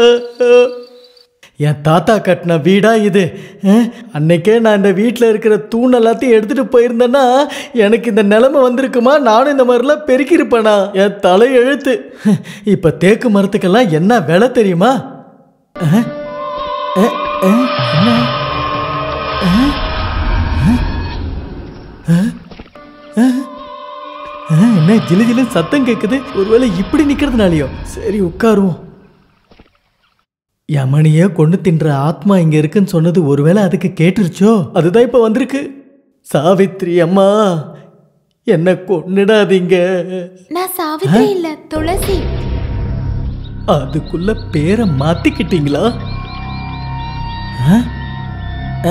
என் தாத்தா கட்டின வீடா இது அஹ், அன்னைக்கே நான் இந்த வீட்டில் இருக்கிற தூண் எல்லாத்தையும் எடுத்துட்டு போயிருந்தேன்னா எனக்கு இந்த நிலைமை வந்திருக்குமா நானும் இந்த மாதிரிலாம் பெருக்கியிருப்பேனா என் தலை எழுத்து இப்போ தேக்கு மரத்துக்கெல்லாம் என்ன விலை தெரியுமா அஹ், அஹ், அஹ், என்ன அஹ், அஹ், அஹ், அஹ், அஹ், என்ன ஜிலு ஜிலு சத்தம் கேட்குது ஒருவேளை இப்படி நிற்கிறதுனாலையோ சரி உட்காருவோம் யமனிய கொண்டு தின்ற ஆத்மா இங்க இருக்குன்னு சொன்னது ஒருவேளை அதுக்கு கேட்டுருச்சோ அதுதான் இப்ப வந்திருக்கு சாவித்ரி அம்மா என்ன கொன்னுடாதீங்க நான் சாவித்ரி இல்ல துளசி அதுக்குள்ள பேரை மாத்திக்கிட்டீங்களா ஆ? அ,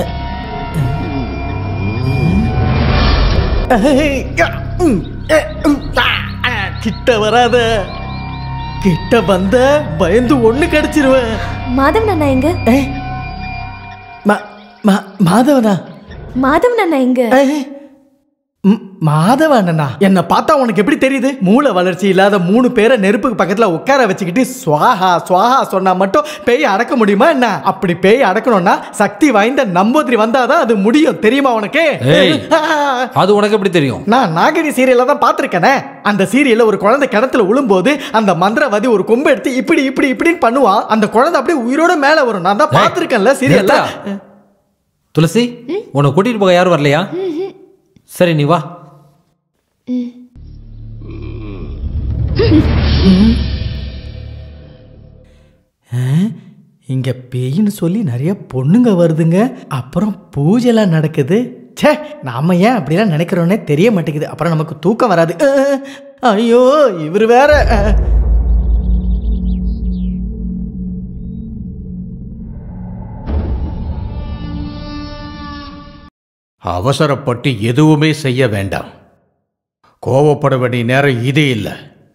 ஏய், யா, ம், ஏ, ம், ஆ, ஆ, கிட்ட வராத கிட்ட வந்த பயந்து ஒண்ணு கடிச்சிருவேன் மாதவன் அண்ணா எங்க மா- மா- மாதவனா மாதவன் அண்ணா எங்க ம், மாதவ அண்ணனா என்ன பார்த்தா உனக்கு எப்படி தெரியுது மூளை வளர்ச்சி இல்லாத மூணு பேரை நெருப்புக்கு பக்கத்துல உட்கார வச்சுக்கிட்டு சுவாஹா சுவாஹா சொன்னா மட்டும் பேய் அடக்க முடியுமா என்ன அப்படி பேய் அடக்கணும்னா சக்தி வாய்ந்த நம்பூதிரி வந்தாதான் அது முடியும் தெரியுமா உனக்கு ஏய், அது உனக்கு எப்படி தெரியும் நான் நாகினி சீரியல்ல தான் பார்த்துருக்கேனே அந்த சீரியல்ல ஒரு குழந்தை கிணத்துல விழும்போது அந்த மந்திரவாதி ஒரு கொம்பு எடுத்து இப்படி இப்படி இப்படின்னு பண்ணுவான் அந்த குழந்தை அப்படியே உயிரோட மேல வரும் நான் தான் பார்த்துருக்கேன்ல சீரியல்ல நிறுத்துடா. துளசி உன்னை கூட்டிட்டு போக யாரும் வரலையா சரி நீ வா இங்க பேயின்னு சொல்லி நிறைய பொண்ணுங்க வருதுங்க அப்புறம் பூஜைலாம் நடக்குது ச்சே நாம ஏன் அப்படிலாம் நினைக்கிறோன்னே தெரிய மாட்டேங்குது அப்புறம் நமக்கு தூக்கம் வராது அஹ், ஐயோ இவர் வேற அஹ். அவசரப்பட்டு எதுவுமே செய்ய வேண்டாம் கோவப்பட வேண்டிய நேரம் இதே இல்லை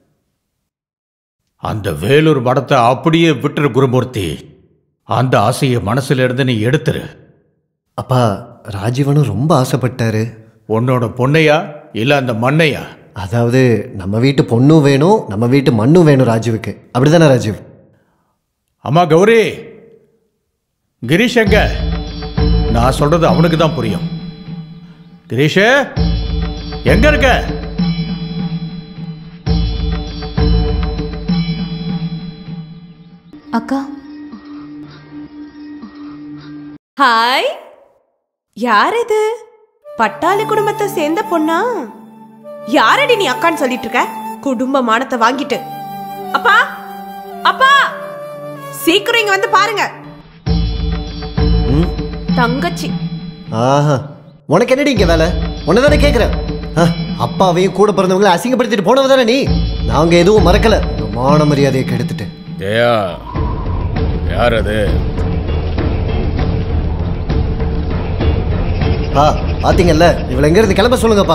அந்த வேலூர் மடத்தை அப்படியே விட்டுரு குருமூர்த்தி அந்த ஆசையை மனசுல இருந்து நீ எடுத்துரு அப்பா ராஜீவனும் ரொம்ப ஆசைப்பட்டாரு உன்னோட பொண்ணையா இல்ல அந்த மண்ணையா அதாவது நம்ம வீட்டு பொண்ணும் வேணும் நம்ம வீட்டு மண்ணும் வேணும் ராஜீவுக்கு அப்படிதானே ராஜீவ் அம்மா கௌரி கிரீஷ் எங்க நான் சொல்றது அவனுக்கு தான் புரியும் கிரீஷ் எங்க இருக்க அக்கா ஹாய் யார் இது பட்டாளி குடும்பத்தை சேர்ந்த பொண்ணா யாரடி நீ அக்கான்னு சொல்லிட்டு இருக்க குடும்ப மானத்தை வாங்கிட்டு அப்பா அப்பா சீக்கிரம் இங்க வந்து பாருங்க தங்கச்சி ஆஹா உனக்கு என்னடி இங்க வேலை உன்னை தானே கேட்குறேன் அப்பாவையும் கூட பிறந்தவங்களை அசிங்கப்படுத்திட்டு போனவ தானே நீ நாங்க எதுவும் மறக்கல உங்க மான மரியாதையை கெடுத்துட்டு ஜெயா யார் அது பா பாத்தீங்கல்ல இவளை எங்க இருந்து கிளம்ப சொல்லுங்கப்பா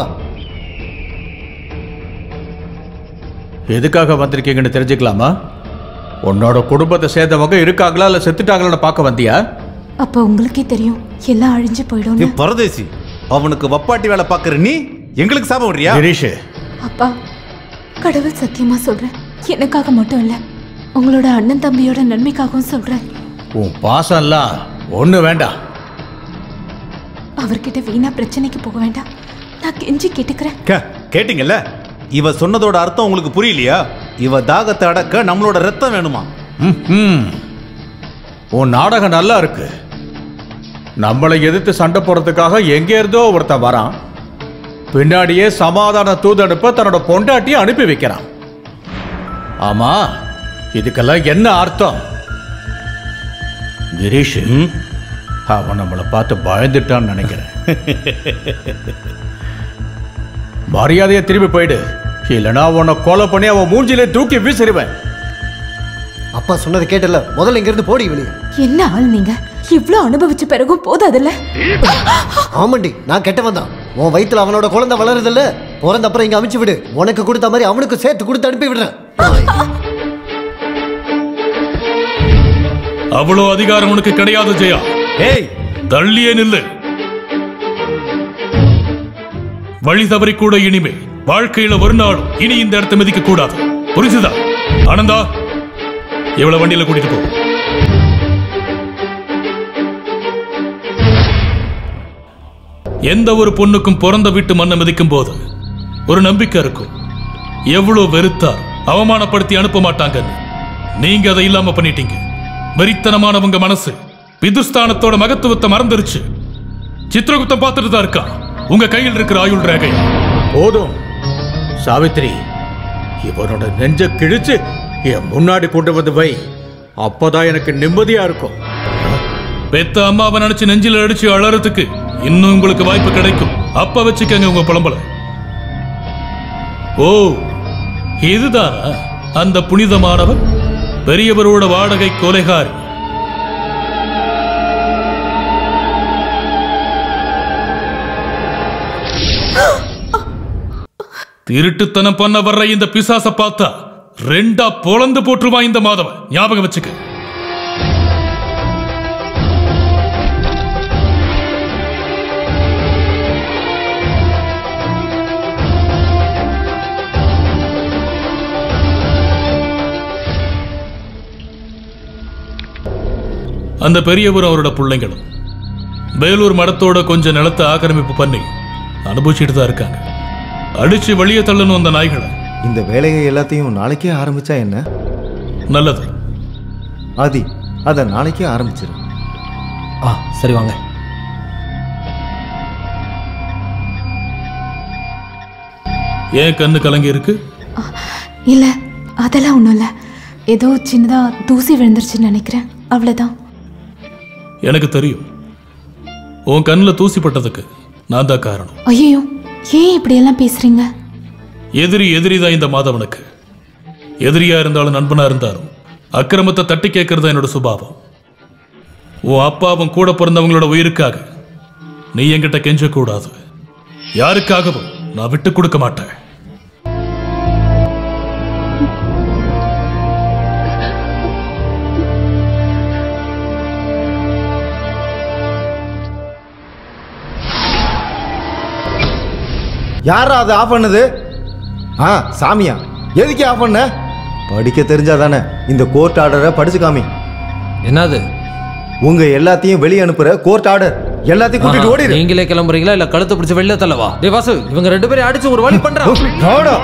எதுக்காக வந்திருக்கீங்கன்னு தெரிஞ்சுக்கலாமா உன்னோட குடும்பத்தை சேர்ந்தவங்க இருக்காங்களா இல்ல செத்துட்டாங்களான்னு பார்க்க வந்தியா அப்ப உங்களுக்கே தெரியும் எல்லாம் அழிஞ்சு போயிடும் ஏ பரதேசி அவனுக்கு வப்பாட்டி வேலை பார்க்குற நீ எங்களுக்கு சாபம் விடுறியா கிரீஷ் அப்பா கடவுள் சத்தியமா சொல்றேன் எனக்காக மட்டும் இல்ல உங்களோட அண்ணன் தம்பியோட நன்மைக்காகவும் சொல்றேன் உன் பாசம்லாம் ஒண்ணு வேண்டாம் அவர்கிட்ட வீணா பிரச்சனைக்கு போக வேண்டாம் நான் கெஞ்சி கேட்டுக்கிறேன் கே, கேட்டீங்கல்ல இவ சொன்னதோட அர்த்தம் உங்களுக்கு புரியலையா இவ தாகத்தை அடக்க நம்மளோட ரத்தம் வேணுமா ம்ஹும். உன் நாடகம் நல்லா இருக்கு நம்மளை எதிர்த்து சண்டை போடுறதுக்காக எங்க இருந்தோ ஒருத்தன் வரான் பின்னாடியே சமாதான தூதனுப்ப தன்னோட பொண்டாட்டியை அனுப்பி வைக்கிறான் ஆமா இதுக்கெல்லாம் என்ன அர்த்தம் கிரீஷ் அவன் நம்மளை பார்த்து பயந்துட்டான்னு நினைக்கிறேன் மரியாதையை திரும்பி போயிடு இல்லைன்னா உன்னை கொலை பண்ணி அவன் மூஞ்சிலே தூக்கி வீசிடுவேன் அப்பா சொன்னதை கேட்டல முதல்ல இங்க இருந்து போடி வெளியே என்ன ஆள் நீங்க இவ்ளோ அனுபவிச்ச பிறகும் போதாதுல்ல ஆமாண்டி நான் கெட்டவன் தான் உன் வயித்துல அவனோட குழந்தை வளருதில்ல பிறந்த அப்புறம் இங்க அமுச்சு விடு உனக்கு கொடுத்த மாதிரி அவனுக்கு சேர்த்து கொடுத்து அனுப்பி விடுறேன் அவ்வளோ அதிகாரம் உனக்கு கிடையாது ஜெயா ஏய் தள்ளியே நில்லு வழி தவறி கூட இனிமே வாழ்க்கையில ஒரு நாளும் இனி இந்த இடத்தை மிதிக்க கூடாது புரிஞ்சுதா ஆனந்தா இவ்வளவு வண்டியில கூட்டிட்டு போ எந்த ஒரு பொண்ணுக்கும் பிறந்த வீட்டு மண்ணை மிதிக்கும் போது ஒரு நம்பிக்கை இருக்கும் எவ்வளவு வெறுத்தார் அவமானப்படுத்தி அனுப்ப மாட்டாங்கன்னு நீங்க அதை இல்லாம பண்ணிட்டீங்க வெறித்தனமானவங்க மனசு பிதுஸ்தானத்தோட மகத்துவத்தை மறந்துருச்சு சித்திரகுப்தம் பார்த்துட்டு தான் இருக்கான் உங்க கையில் இருக்கிற ஆயுள் ரேகை போதும் சாவித்திரி இவனோட நெஞ்ச கிழிச்சு என் முன்னாடி கொண்டு வந்து வை அப்பதான் எனக்கு நிம்மதியா இருக்கும் பெத்த அம்மாவை நினைச்சு நெஞ்சில அடிச்சு அழறதுக்கு இன்னும் உங்களுக்கு வாய்ப்பு கிடைக்கும் அப்ப வச்சுக்கங்க உங்க புலம்பல ஓ இதுதானா அந்த புனிதமானவர் பெரியவரோட வாடகை கொலைகாரி திருட்டுத்தனம் பண்ண வர்ற இந்த பிசாச பார்த்தா ரெண்டா பொளந்து போட்டுருவான் இந்த மாதவன் ஞாபகம் வச்சுக்க அந்த பெரியவரும் அவரோட பிள்ளைங்களும் வேலூர் மடத்தோட கொஞ்சம் நிலத்தை ஆக்கிரமிப்பு பண்ணி அனுபவிச்சுட்டு தான் இருக்காங்க அடிச்சு வெளியே தள்ளணும் அந்த நாய்களை இந்த வேலையை எல்லாத்தையும் நாளைக்கே ஆரம்பிச்சா என்ன நல்லது ஆதி அதை நாளைக்கே ஆரம்பிச்சிரு ஆ சரி வாங்க ஏன் கண்ணு கலங்கி இருக்கு இல்ல அதெல்லாம் ஒன்றும் இல்லை ஏதோ சின்னதா தூசி விழுந்துருச்சுன்னு நினைக்கிறேன் அவ்வளோதான் எனக்கு தெரியும் உன் கண்ணில் தூசி பட்டதுக்கு நான் தான் காரணம் ஐயோ ஏன் இப்படியெல்லாம் பேசுறீங்க எதிரி எதிரி தான் இந்த மாதவனுக்கு எதிரியா இருந்தாலும் நண்பனா இருந்தாலும் அக்கிரமத்தை தட்டி கேட்கறது என்னோட சுபாவம் உன் அப்பாவும் கூட பிறந்தவங்களோட உயிருக்காக நீ என்கிட்ட கெஞ்சக்கூடாது யாருக்காகவும் நான் விட்டு கொடுக்க மாட்டேன் யாரா அதை ஆஃப் பண்ணது ஆ சாமியா எதுக்கு ஆஃப் பண்ண படிக்க தெரிஞ்சா தானே இந்த கோர்ட் ஆர்டரை படிச்சு காமி என்னது உங்க எல்லாத்தையும் வெளியே அனுப்புற கோர்ட் ஆர்டர் எல்லாத்தையும் கூட்டிட்டு ஆஹா, ஓடிடு நீங்களே கிளம்புறீங்களா இல்ல கழுத்தை பிடிச்சு வெளில தள்ளவா டேய் வாசு இவங்க ரெண்டு பேரும் அடிச்சு ஒரு வழி பண்றான் வாடா.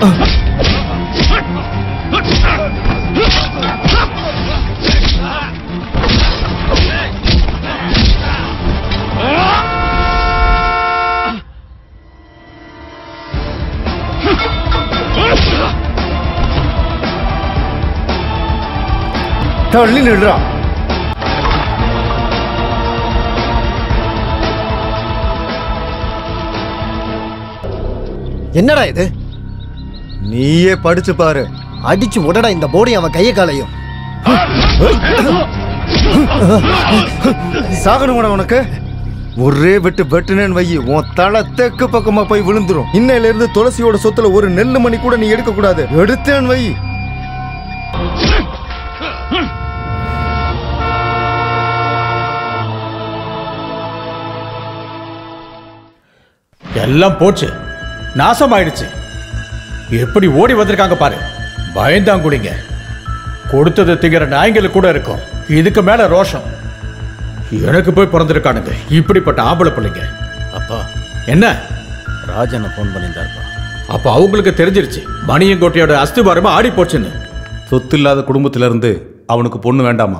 தள்ளி நிடுறா என்னடா இது நீயே படிச்சு பாரு அடிச்சு உடடா இந்த போர்டையும் அவன் கைய காலையும் சாகணுமாடா உனக்கு ஒரே வெட்டு வெட்டுனேன்னு வை உன் தலை தெற்கு பக்கமா போய் விழுந்துரும் இன்னையில இருந்து துளசியோட சொத்துல ஒரு நெல்லு மணி கூட நீ எடுக்க கூடாது எடுத்தேன்னு வை எல்லாம் போச்சு நாசமாயிடுச்சு எப்படி ஓடி வந்திருக்காங்க பாரு பயந்தாங்குடிங்க கொடுத்தது திங்கிற நாய்ங்களுக்கு கூட இருக்கும் இதுக்கு மேல ரோஷம் எனக்கு போய் பிறந்திருக்கானுங்க இப்படிப்பட்ட ஆம்பளை பிள்ளைங்க அப்பா என்ன ராஜனை ஃபோன் பண்ணியிருந்தாருப்பா அப்ப அவங்களுக்கு தெரிஞ்சிருச்சு மணியங்கோட்டையோட அஸ்திபாரமா ஆடி போச்சுன்னு சொத்து இல்லாத குடும்பத்துல இருந்து அவனுக்கு பொண்ணு வேண்டாமா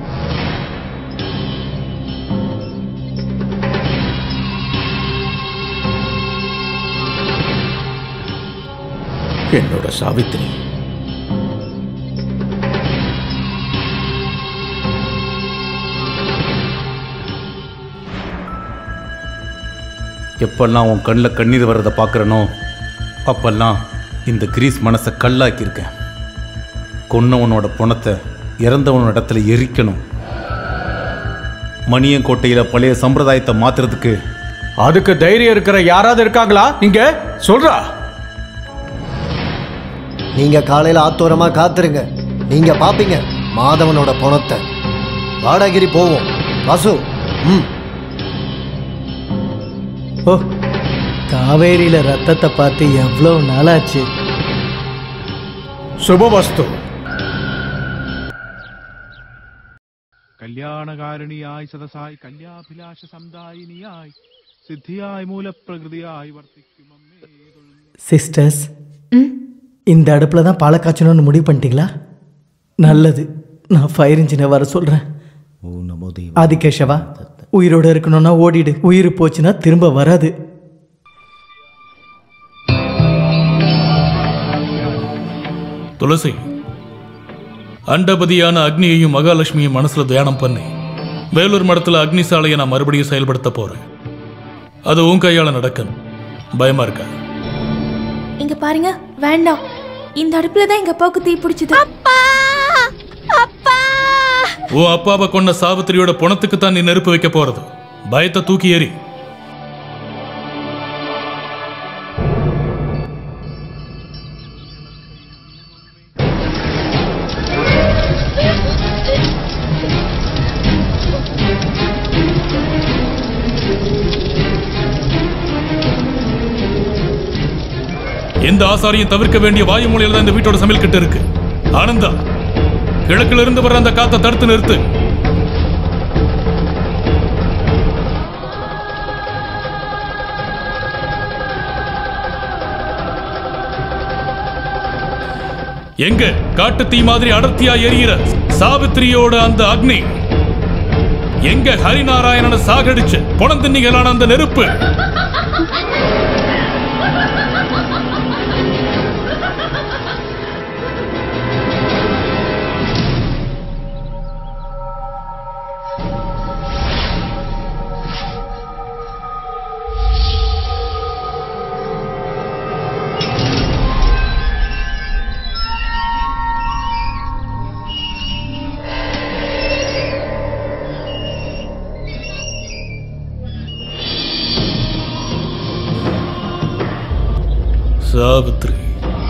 என்னோட சாவித்திரி எப்பெல்லாம் உன் கண்ணில் கண்ணீர் வர்றதை பார்க்குறனோ அப்பெல்லாம் இந்த கிரீஸ் மனசை கல்லாக்கியிருக்கேன் கொன்னவனோட பணத்தை இறந்தவனோட இடத்துல எரிக்கணும் மணியங்கோட்டையில் பழைய சம்பிரதாயத்தை மாத்துறதுக்கு அதுக்கு தைரியம் இருக்கிற யாராவது இருக்காங்களா இங்க சொல்றா நீங்க காலையில ஆத்தோரமா காத்துருங்க நீங்க பாப்பீங்க மாதவனோட பணத்தை வாடகிரி போவோம் வாசு ஓ காவேரியில ரத்தத்தை பார்த்து எவ்வளவு நாளாச்சு சுபவஸ்து കല്യാണകാരണിയായി സദസായി കല്യാഭിലാഷ സമുദായിനിയായി സിദ്ധിയായി മൂലപ്രകൃതിയായി വർത്തിക്കും അമ്മേ சிஸ்டர்ஸ் இந்த அடுப்பில் தான் பாலை காய்ச்சணும்னு முடிவு பண்ணிட்டீங்களா நல்லது நான் ஃபயர் இன்ஜினை வர சொல்கிறேன் ஆதிகேஷவா உயிரோட இருக்கணும்னா ஓடிடு உயிர் போச்சுன்னா திரும்ப வராது துளசி அண்டபதியான அக்னியையும் மகாலட்சுமியும் மனசுல தியானம் பண்ணி வேலூர் மடத்துல அக்னி சாலையை நான் மறுபடியும் செயல்படுத்த போறேன் அது உன் கையால நடக்கணும் பயமா இருக்கா இங்க பாருங்க வேண்டாம் இந்த அடுப்புல தான் எங்க அப்பாவுக்கு தீ பிடிச்சது அப்பா அப்பா உன் அப்பாவை கொண்ட சாவித்திரியோட புணத்துக்கு தான் நீ நெருப்பு வைக்க போறது பயத்தை தூக்கி எறி எந்த ஆசாரியும் தவிர்க்க வேண்டிய வாயு மூலையில தான் இந்த வீட்டோட சமையல் கிட்ட இருக்கு ஆனந்தா கிழக்குல இருந்து வர அந்த காத்தை தடுத்து நிறுத்து எங்க காட்டு தீ மாதிரி அடர்த்தியா எரியிற சாவித்திரியோட அந்த அக்னி எங்க ஹரிநாராயணனை சாகடிச்சு புனந்தின்னிகளான அந்த நெருப்பு சாவித்ரி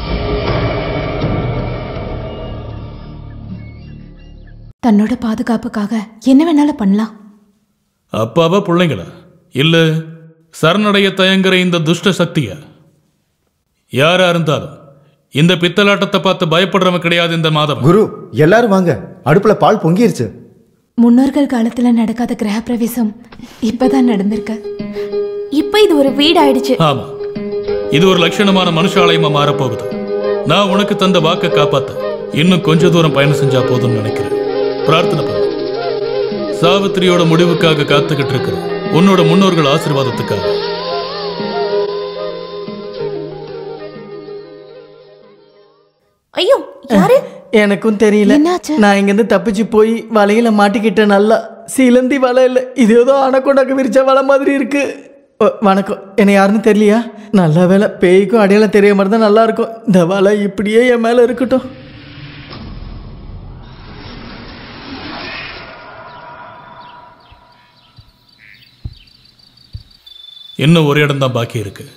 தன்னோட பாதுகாப்புக்காக என்ன வேணாலும் பண்ணலாம் அப்பாவா பிள்ளைங்களா இல்ல சரணடைய தயங்குற இந்த துஷ்ட சக்திய யாரா இருந்தாலும் இந்த பித்தலாட்டத்தை பார்த்து பயப்படுறவன் கிடையாது இந்த மாதம் குரு எல்லாரும் வாங்க அடுப்புல பால் பொங்கிருச்சு முன்னோர்கள் காலத்துல நடக்காத கிரக பிரவேசம் இப்பதான் நடந்திருக்கு இப்ப இது ஒரு வீடு ஆயிடுச்சு ஆமா இது ஒரு லட்சணமான மனுஷாலயமா மாறப்போகுது நான் உனக்கு தந்த வாக்கை காப்பாத்த இன்னும் கொஞ்ச தூரம் பயணம் செஞ்சா போதும்னு நினைக்கிறேன் பிரார்த்தனை பண்ணு சாவித்திரியோட முடிவுக்காக காத்துக்கிட்டு இருக்கிற உன்னோட முன்னோர்கள் ஆசீர்வாதத்துக்காக ஐயோ யாரு எனக்கும் தெரியல நான் இங்கேருந்து தப்பிச்சு போய் வலையில மாட்டிக்கிட்டேன் நல்லா சிலந்தி வலை இல்லை இது ஏதோ அணக்கொண்டாக்கு விரிச்ச வலை மாதிரி இருக்கு ஓ, வணக்கம் என்னை யாருன்னு தெரியலையா நல்ல வேலை பேய்க்கும் அடையாளம் தெரிய மாதிரி தான் நல்லா இருக்கும் இந்த வலை இப்படியே என் மேலே இருக்கட்டும் இன்னும் ஒரு இடம் தான் பாக்கி இருக்கு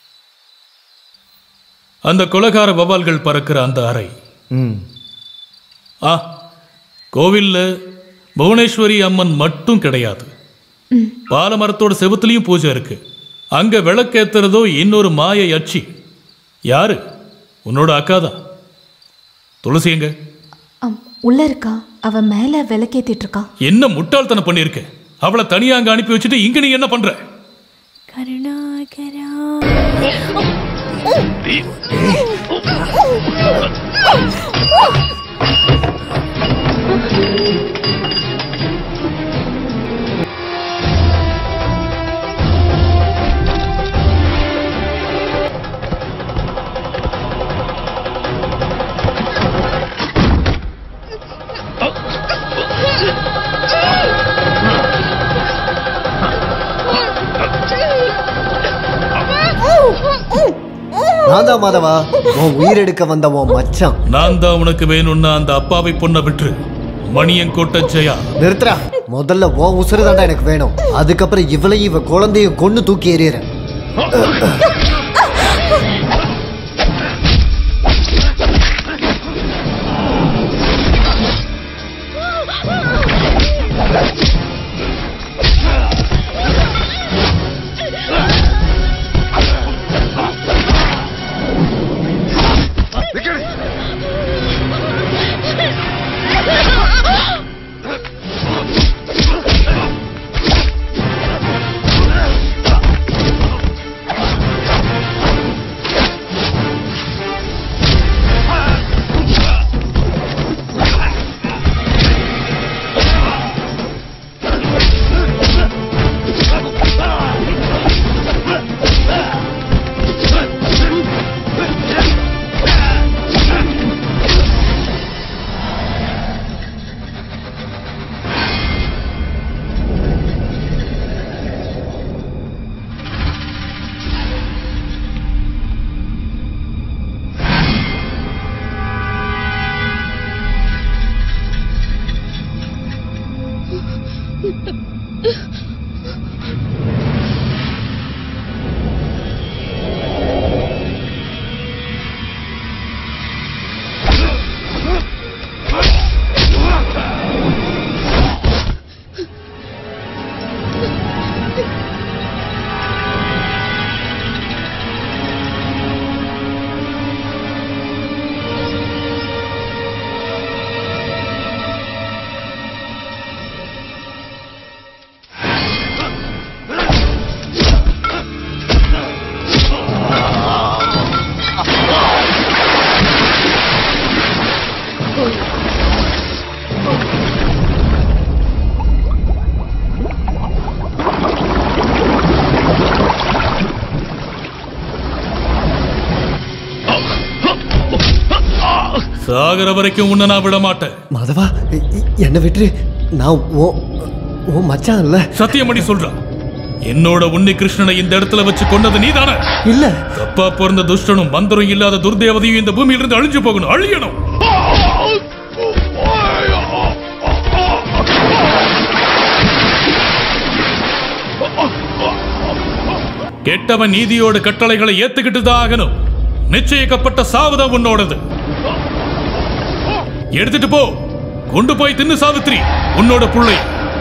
அந்த கொலகார வவால்கள் பறக்கிற அந்த அறை ம் ஆ கோவில்ல புவனேஸ்வரி அம்மன் மட்டும் கிடையாது பாலமரத்தோட செவுத்துலயும் பூஜை இருக்கு அங்க விளக்கேத்துறதோ இன்னொரு மாய யட்சி யாரு உன்னோட அக்கா தான் துளசி எங்க ஆம், உள்ள இருக்கா அவ மேல விளக்கேத்திட்டு இருக்கா என்ன முட்டாள்தனம் பண்ணிருக்க அவளை தனியா அங்க அனுப்பி வச்சுட்டு இங்க நீ என்ன பண்ற கருணாகரா நான் தான் மாதவா உன் உயிரெடுக்க வந்த உன் மச்சான் நான் தான் உனக்கு வேணும்னா அந்த அப்பாவை பொண்ணை விட்டுரு மணியங்கோட்ட ஜெயா நிறுத்துறா முதல்ல உன் உசுறு தாண்டா எனக்கு வேணும் அதுக்கப்புறம் இவளையும் இவ குழந்தையும் கொண்டு தூக்கி எறியறேன் ஆ சாகர வரைக்கும் உன்னை நான் விட மாட்டேன் மாதவா இ- இ- என்னை விட்டு நான் ஓ ஓ மச்சான் இல்ல சத்தியம் பண்ணி சொல்றா என்னோட உன்னி கிருஷ்ணனை இந்த இடத்துல வச்சு கொண்டது நீதானே இல்ல தப்பா பிறந்த துஷ்டனும் மந்திரம் இல்லாத துர்தேவதையும் இந்த பூமியிலிருந்து அழிஞ்சு போகணும் அழியணும் கெட்டவன் நீதியோட கட்டளைகளை ஏத்துக்கிட்டு தான் ஆகணும் நிச்சயிக்கப்பட்ட சாவுதான் உன்னோடது எடுத்துட்டு போ கொண்டு போய் தின்னு சாவித்ரி உன்னோட புள்ளை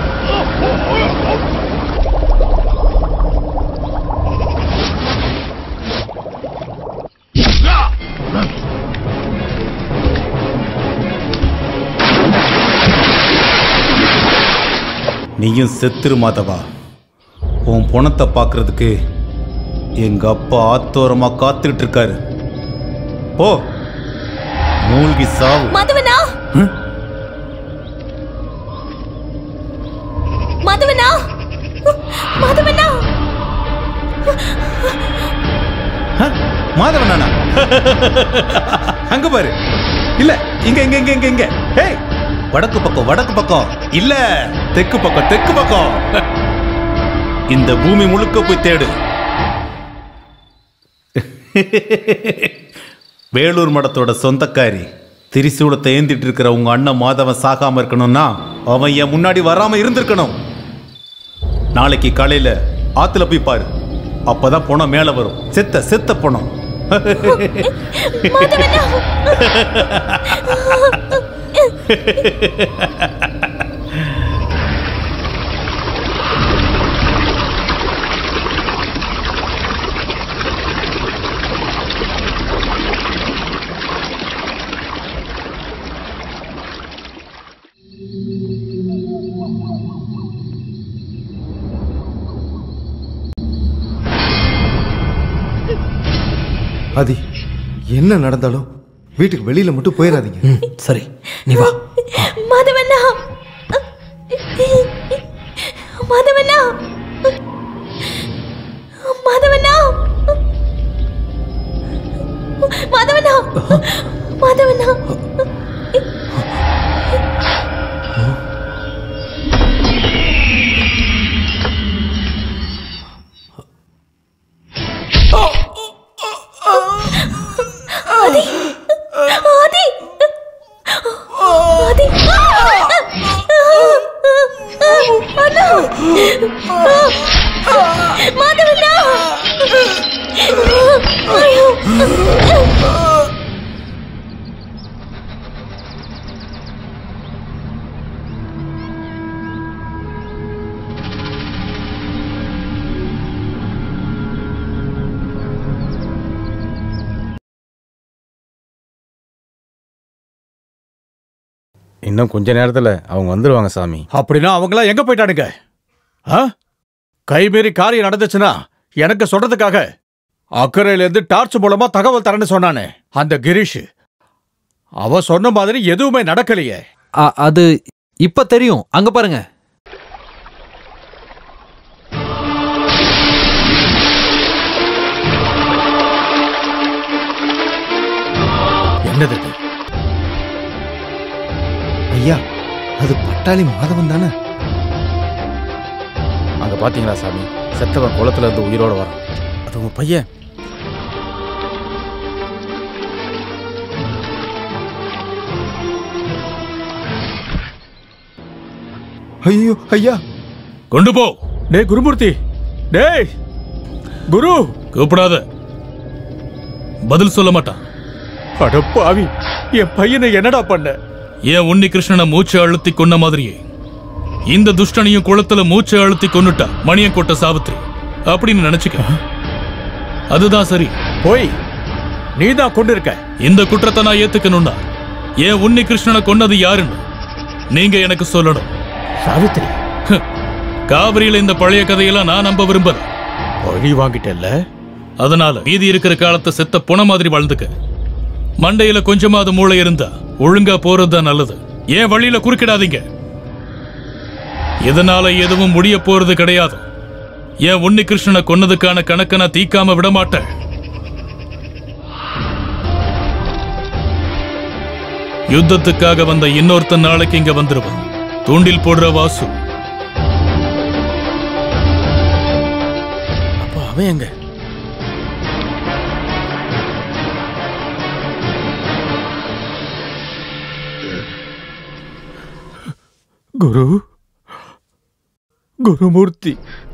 நீயும் செத்துரு மாதவா உன் பணத்தை பார்க்கறதுக்கு எங்க அப்பா ஆத்தோரமா காத்துக்கிட்டு இருக்காரு ஓ மூழ்கி சாவு மதுவனா மதுவனா மதுவனா மாதவனானா அங்க பாரு இல்ல இங்க இங்க இங்க இங்க இங்க ஏய் வடக்கு பக்கம் வடக்கு பக்கம் இல்ல தெற்கு பக்கம் தெற்கு பக்கம் இந்த பூமி முழுக்க போய் தேடு வேலூர் மடத்தோட சொந்தக்காரி திரிசூலத்தை ஏந்திட்டு இருக்கிற உங்க அண்ணன் மாதவன் சாகாம இருக்கணும்னா அவன் என் முன்னாடி வராம இருந்திருக்கணும் நாளைக்கு காலையில ஆத்துல போய் பாரு அப்பதான் பணம் மேல வரும் செத்த செத்த பணம் ஆதி என்ன நடந்தாலும் வீட்டுக்கு வெளியில மட்டும் போயிடாதீங்க சரி நீ வா மதுவனா மதுவனா மதுவனா மதுவனா மதுவனா ஆதி ஆதி ஆதி அண்ணா மாதவண்ணா ஐயோ இன்னும் கொஞ்ச நேரத்துல அவங்க வந்துருவாங்க சாமி அப்படின்னா அவங்களாம் எங்க போயிட்டானுங்க ஆ கைமீறி காரியம் நடந்துச்சுன்னா எனக்கு சொல்றதுக்காக அக்கறையிலேருந்து டார்ச் மூலமா தகவல் தரேன்னு சொன்னானே அந்த கிரீஷ் அவ சொன்ன மாதிரி எதுவுமே நடக்கலையே அ- அது இப்ப தெரியும் அங்க பாருங்க என்னது இது? ஐயா அது பட்டாளி மாதவன் தானே அங்க பாத்தீங்களா சாமி செத்தவன் குளத்துல இருந்து உயிரோட வரான் அது உங்க பையன் ஐயோ ஐயா கொண்டு போ டேய் குருமூர்த்தி டேய் குரு கூப்பிடாத பதில் சொல்ல மாட்டான் அடப்பாவி என் பையனை என்னடா பண்ண ஏன் உன்னி கிருஷ்ணனை மூச்சை அழுத்தி கொன்ன மாதிரியே இந்த துஷ்டனையும் குளத்துல மூச்சை அழுத்தி கொன்னுட்டா மணியன் கொட்ட சாவித்ரி அப்படின்னு நினைச்சுக்க அதுதான் சரி போய் நீதான் கொண்டு இருக்க இந்த குற்றத்தை நான் ஏத்துக்கணும்னா ஏன் உன்னி கிருஷ்ணனை கொன்னது யாருன்னு நீங்க எனக்கு சொல்லணும் சாவித்ரி காவிரியில இந்த பழைய கதையெல்லாம் நான் நம்ப விரும்பல பழி வாங்கிட்டல்ல அதனால மீதி இருக்கிற காலத்தை செத்த புன மாதிரி வாழ்ந்துக்க மண்டையில கொஞ்சமாவது மூளை இருந்தா ஒழுங்கா போறதுதான் நல்லது ஏன் வழியில குறுக்கிடாதீங்க இதனால எதுவும் முடிய போறது கிடையாது ஏன் உன்னி கிருஷ்ணனை கொன்னதுக்கான கணக்கை நான் தீக்காம விட மாட்டேன் யுத்தத்துக்காக வந்த இன்னொருத்தன் நாளைக்கு இங்க வந்துருவான் தூண்டில் போடுற வாசு அப்போ அவன் எங்க குரு குருமூர்த்தி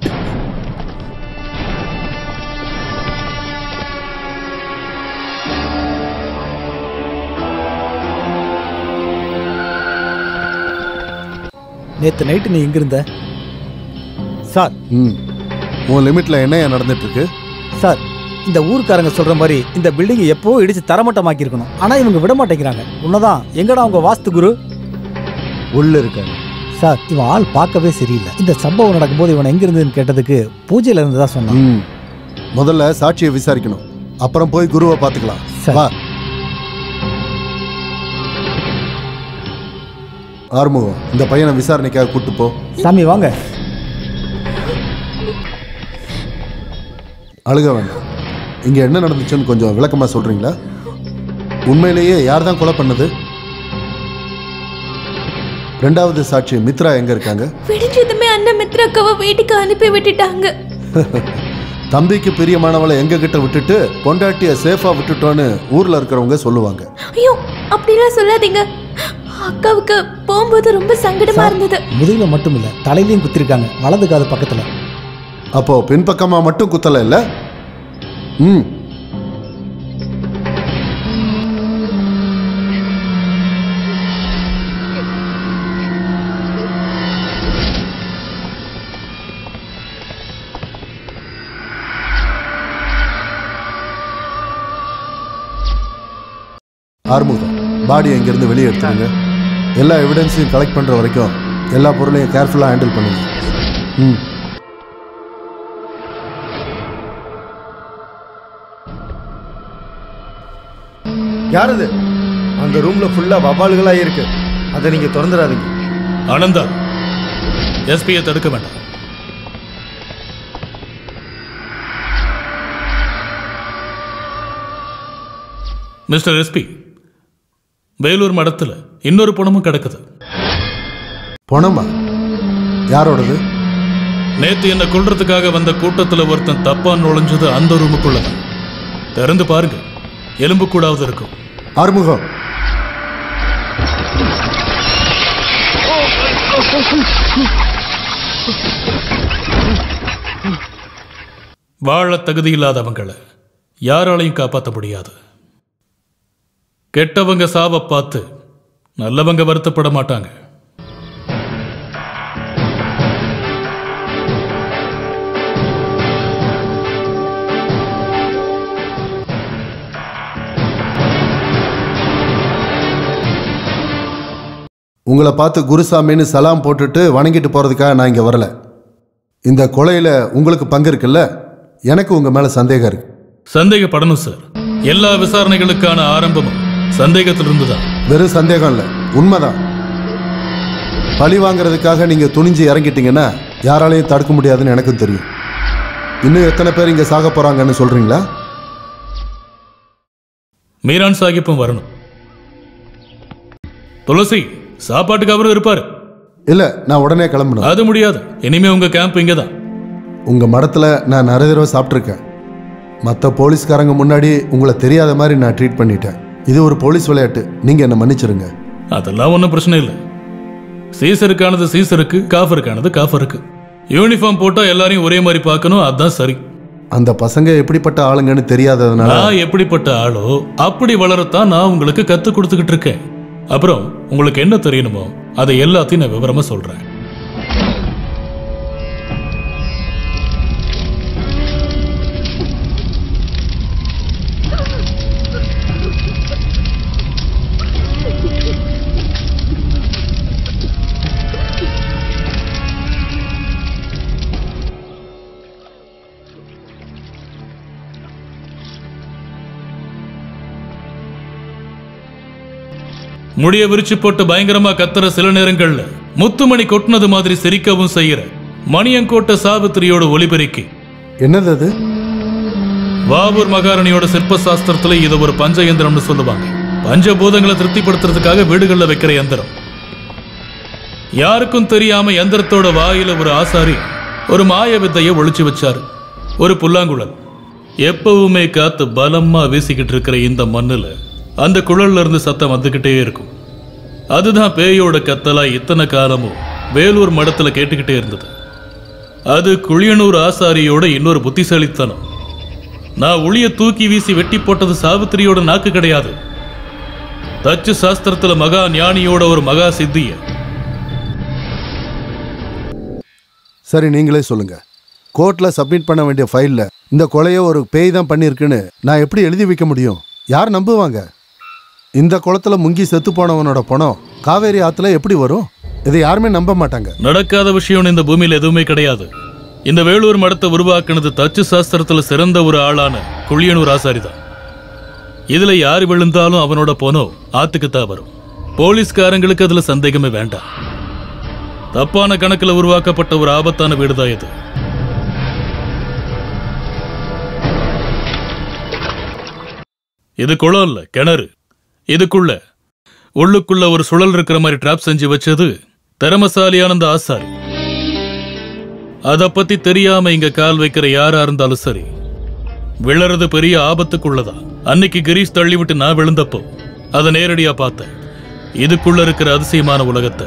நேற்று நைட்டு நீ எங்க இருந்த சார் ம் உன் லிமிட்ல என்னையா நடந்துட்டு இருக்கு சார் இந்த ஊர்க்காரங்க சொல்ற மாதிரி இந்த பில்டிங்கை எப்போ இடிச்சு தரமட்டமாக்கி இருக்கணும் ஆனா இவங்க விட மாட்டேங்கிறாங்க உன்னதான் எங்கடா உங்க வாஸ்து குரு உள்ள இருக்காரு சார் இவன் ஆள் பார்க்கவே சரியில்லை இந்த சம்பவம் நடக்கும்போது இவன் எங்க இருந்ததுன்னு கேட்டதுக்கு பூஜையில இருந்து தான் சொன்னான் ம் முதல்ல சாட்சியை விசாரிக்கணும் அப்புறம் போய் குருவை பார்த்துக்கலாம் வா ஆறுமுகம் இந்த பையனை விசாரணைக்காக கூட்டு போ சாமி வாங்க அழுக வேண்டாம் இங்க என்ன நடந்துச்சுன்னு கொஞ்சம் விளக்கமா சொல்றீங்களா உண்மையிலேயே யார் தான் கொலை பண்ணது ரெண்டாவது சாட்சி மித்ரா எங்க இருக்காங்க விடிஞ்சதுமே அண்ணன் மித்ராக்காவை வீட்டுக்கு அனுப்பி விட்டுட்டாங்க தம்பிக்கு பிரியமானவளை எங்க கிட்ட விட்டுட்டு பொண்டாட்டிய சேஃபா விட்டுட்டோன்னு ஊர்ல இருக்கிறவங்க சொல்லுவாங்க ஐயோ அப்படிலாம் சொல்லாதீங்க அக்காவுக்கு போகும்போது ரொம்ப சங்கடமா இருந்தது முதுகுல மட்டும் இல்ல தலையிலையும் குத்திருக்காங்க வலது காது பக்கத்துல அப்போ பின்பக்கமா மட்டும் குத்தல இல்ல ம் ஆறுமுகம் பாடி இருந்து வெளியே எடுத்துருங்க எல்லா எவிடன்ஸையும் கலெக்ட் பண்ற வரைக்கும் எல்லா பொருளையும் கேர்ஃபுல்லா ஹேண்டில் பண்ணுங்க ம் யாரது அந்த ரூம்ல ஃபுல்லா வபால்களா இருக்கு அதை நீங்க திறந்துடாதீங்க ஆனந்தா எஸ்பியை தடுக்க வேண்டாம் மிஸ்டர் எஸ்பி வேலூர் மடத்துல இன்னொரு பணமும் கிடக்குது பணமா யாரோடது நேத்து என்ன கொல்றதுக்காக வந்த கூட்டத்துல ஒருத்தன் தப்பா நுழைஞ்சது அந்த ரூமுக்குள்ளதான் திறந்து பாருங்க எலும்பு கூடாவது இருக்கும் ஆறுமுகம் வாழ தகுதி இல்லாதவங்களை யாராலையும் காப்பாற்ற முடியாது கெட்டவங்க சாவ பார்த்து நல்லவங்க வருத்தப்பட மாட்டாங்க உங்களை பார்த்து குருசாமின்னு சலாம் போட்டுட்டு வணங்கிட்டு போறதுக்காக நான் இங்க வரல இந்த கொலையில உங்களுக்கு பங்கு இருக்குல்ல எனக்கு உங்க மேல சந்தேகம் இருக்கு சந்தேகப்படணும் சார் எல்லா விசாரணைகளுக்கான ஆரம்பமும் சந்தேகத்திலிருந்து தான் வெறும் சந்தேகம் இல்லை உண்மைதான் பழி வாங்குறதுக்காக நீங்க துணிஞ்சு இறங்கிட்டீங்கன்னா யாராலையும் தடுக்க முடியாதுன்னு எனக்கும் தெரியும் இன்னும் எத்தனை பேர் இங்க சாக போறாங்கன்னு சொல்றீங்களா மீரான் சாஹிப்பும் வரணும் துளசி சாப்பாட்டுக்கு அவரும் இருப்பாரு இல்ல நான் உடனே கிளம்பணும் அது முடியாது இனிமே உங்க கேம்ப் இங்கதான் உங்க மடத்துல நான் நிறைய தடவை சாப்பிட்ருக்கேன் மற்ற போலீஸ்காரங்க முன்னாடி உங்களை தெரியாத மாதிரி நான் ட்ரீட் பண்ணிட்டேன் இது ஒரு போலீஸ் விளையாட்டு நீங்க என்ன மன்னிச்சிருங்க அதெல்லாம் ஒன்றும் பிரச்சனை இல்லை சீசருக்கானது சீசருக்கு காஃபருக்கானது காஃபருக்கு யூனிஃபார்ம் போட்டா எல்லாரையும் ஒரே மாதிரி பார்க்கணும் அதான் சரி அந்த பசங்க எப்படிப்பட்ட ஆளுங்கன்னு தெரியாததுனால நான் எப்படிப்பட்ட ஆளோ அப்படி வளரத்தான் நான் உங்களுக்கு கத்து கொடுத்துக்கிட்டு இருக்கேன் அப்புறம் உங்களுக்கு என்ன தெரியணுமோ அதை எல்லாத்தையும் நான் விவரமா சொல்றேன் முடிய விரிச்சு போட்டு பயங்கரமா கத்துற சில நேரங்கள்ல முத்துமணி கொட்டினது மாதிரி சிரிக்கவும் செய்யற மணியங்கோட்ட சாவித்திரியோட ஒளிபெருக்கி என்னது அது வாவூர் மகாராணியோட சிற்ப சாஸ்திரத்துல இதை ஒரு பஞ்சயந்திரம்னு சொல்லுவாங்க பஞ்சபூதங்களை திருப்திப்படுத்துறதுக்காக வீடுகளில் வைக்கிற யந்திரம் யாருக்கும் தெரியாம யந்திரத்தோட வாயில ஒரு ஆசாரி ஒரு மாய வித்தையை ஒளிச்சு வச்சாரு ஒரு புல்லாங்குழல் எப்பவுமே காத்து பலமா வீசிக்கிட்டு இருக்கிற இந்த மண்ணுல அந்த குழல்ல இருந்து சத்தம் வந்துகிட்டே இருக்கும் அதுதான் பேயோட கத்தலா இத்தனை காலமும் வேலூர் மடத்துல கேட்டுக்கிட்டே இருந்தது அது குழியனூர் ஆசாரியோட இன்னொரு புத்திசாலித்தனம் நான் ஒளிய தூக்கி வீசி வெட்டி போட்டது சாவித்திரியோட நாக்கு கிடையாது தச்சு சாஸ்திரத்துல மகா ஞானியோட ஒரு மகா சித்திய சரி நீங்களே சொல்லுங்க கோர்ட்ல சப்மிட் பண்ண வேண்டிய ஃபைல்ல இந்த கொலையை ஒரு பேய் தான் பண்ணியிருக்குன்னு நான் எப்படி எழுதி வைக்க முடியும் யார் நம்புவாங்க இந்த குளத்துல முங்கி செத்து போனவனோட பணம் காவேரி ஆத்துல எப்படி வரும் இதை யாருமே நம்ப மாட்டாங்க நடக்காத விஷயம் இந்த பூமியில எதுவுமே கிடையாது இந்த வேலூர் மடத்தை உருவாக்குனது தச்சு சாஸ்திரத்துல சிறந்த ஒரு ஆளான குழியனூர் ஆசாரிதான் இதுல யார் விழுந்தாலும் அவனோட போனோ ஆத்துக்கு தான் வரும் போலீஸ்காரங்களுக்கு அதுல சந்தேகமே வேண்டாம் தப்பான கணக்குல உருவாக்கப்பட்ட ஒரு ஆபத்தான வீடுதான் இது இது குளம் இல்ல கிணறு இதுக்குள்ள உள்ளுக்குள்ள ஒரு சுழல் இருக்கிற மாதிரி ட்ராப் செஞ்சு வச்சது திறமசாலியான அந்த ஆசாரி அத பத்தி தெரியாம இங்க கால் வைக்கிற யாரா இருந்தாலும் சரி விழறது பெரிய ஆபத்துக்குள்ளதா அன்னைக்கு கிரீஷ் தள்ளிவிட்டு நான் விழுந்தப்போ அதை நேரடியா பார்த்தேன் இதுக்குள்ள இருக்கிற அதிசயமான உலகத்தை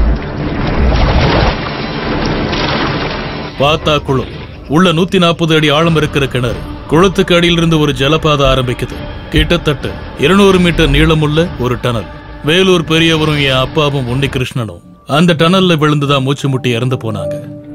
பார்த்தா குளம் உள்ள நூத்தி நாற்பது அடி ஆழம் இருக்கிற கிணறு குளத்துக்கு அடியிலிருந்து ஒரு ஜலபாதை ஆரம்பிக்குது கிட்டத்தட்ட இருநூறு மீட்டர் நீளமுள்ள ஒரு டனல் வேலூர் பெரியவரும் என் அப்பாவும் உன்னி கிருஷ்ணனும் அந்த டனல்ல விழுந்துதான் மூச்சு முட்டி இறந்து போனாங்க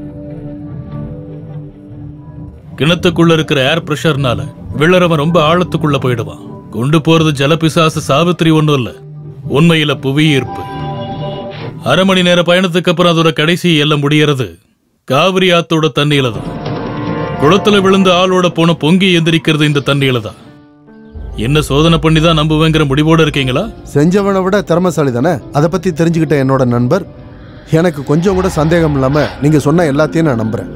கிணத்துக்குள்ள இருக்கிற ஏர் பிரஷர்னால விழறவன் ரொம்ப ஆழத்துக்குள்ள போயிடுவான் கொண்டு போறது ஜலபிசாசு சாவித்திரி ஒண்ணும் இல்ல உண்மையில புவி ஈர்ப்பு அரை மணி நேர பயணத்துக்கு அப்புறம் அதோட கடைசி எல்லை முடியறது காவிரி ஆத்தோட தண்ணியில தான் குளத்துல விழுந்து ஆளோட போன பொங்கி எந்திரிக்கிறது இந்த தண்ணியில தான் என்ன சோதனை பண்ணி தான் நம்புவேங்கிற முடிவோட இருக்கீங்களா செஞ்சவனை விட திறமசாலி தானே அதை பத்தி தெரிஞ்சுக்கிட்ட என்னோட நண்பர் எனக்கு கொஞ்சம் கூட சந்தேகம் இல்லாம நீங்க சொன்ன எல்லாத்தையும் நான் நம்புறேன்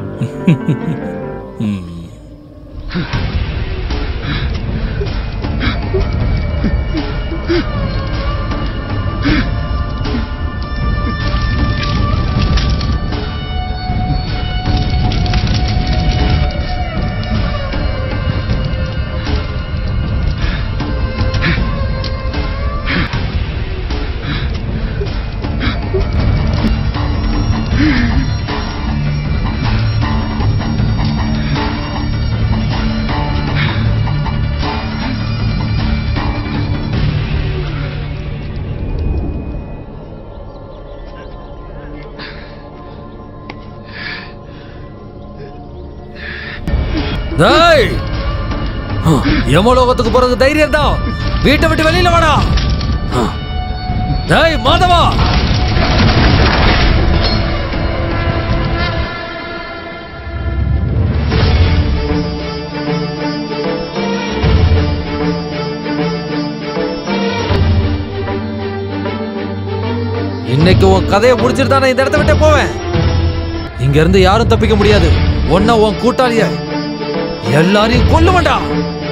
டேய் யமலோகத்துக்கு போறது தைரியம் தான் வீட்டை விட்டு வெளியில வாடா டேய் மாதவா இன்னைக்கு உன் கதையை முடிச்சிட்டு தான் நான் இந்த இடத்த விட்டே போவேன் இங்க இருந்து யாரும் தப்பிக்க முடியாது ஒன்னா உன் கூட்டாளிய எல்லாரையும் கொல்ல வேண்டாம்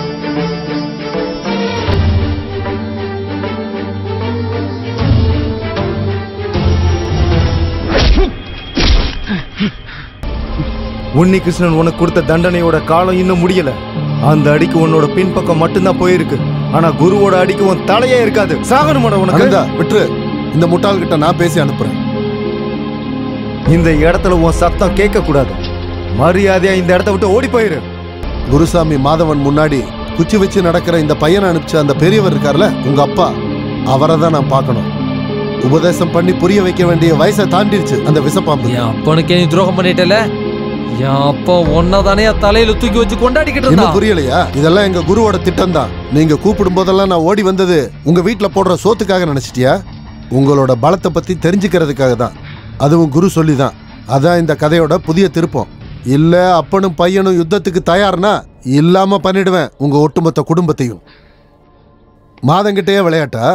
உன்னி கிருஷ்ணன் உனக்கு கொடுத்த தண்டனையோட காலம் இன்னும் முடியல அந்த அடிக்கு உன்னோட பின்பக்கம் மட்டும்தான் போயிருக்கு ஆனா குருவோட அடிக்கு உன் தலையே இருக்காது சாகணுமாடா உனக்கு அனந்தா விட்டுரு இந்த முட்டாள்கிட்ட நான் பேசி அனுப்புறேன் இந்த இடத்துல உன் சத்தம் கேட்க கூடாது மரியாதையா இந்த இடத்த விட்டு ஓடி போயிரு குருசாமி மாதவன் முன்னாடி குச்சி வச்சு நடக்கிற இந்த பையனை அனுப்பிச்ச அந்த பெரியவர் இருக்கார்ல உங்க அப்பா அவரை தான் நான் பார்க்கணும் உபதேசம் பண்ணி புரிய வைக்க வேண்டிய வயசை தாண்டிருச்சு அந்த விஷப்பாம்பு என் அப்பனுக்கே நீ துரோகம் பண்ணிட்டல என் அப்பா ஒன்னதானே தலையில தூக்கி வச்சு கொண்டாடிக்கிட்டு இன்னும் இருந்தான் புரியலையா இதெல்லாம் எங்க குருவோட திட்டம் தான் நீங்க கூப்பிடும் போதெல்லாம் நான் ஓடி வந்தது உங்க வீட்ல போடுற சோத்துக்காக நினைச்சிட்டியா உங்களோட பலத்தை பத்தி தெரிஞ்சுக்கிறதுக்காக தான் அதுவும் குரு சொல்லி தான் அதான் இந்த கதையோட புதிய திருப்பம் இல்ல அப்பனும் பையனும் யுத்தத்துக்கு தயார்னா இல்லாம பண்ணிடுவேன் உங்க ஒட்டுமொத்த குடும்பத்தையும் மாதங்கிட்டே விளையாட்டா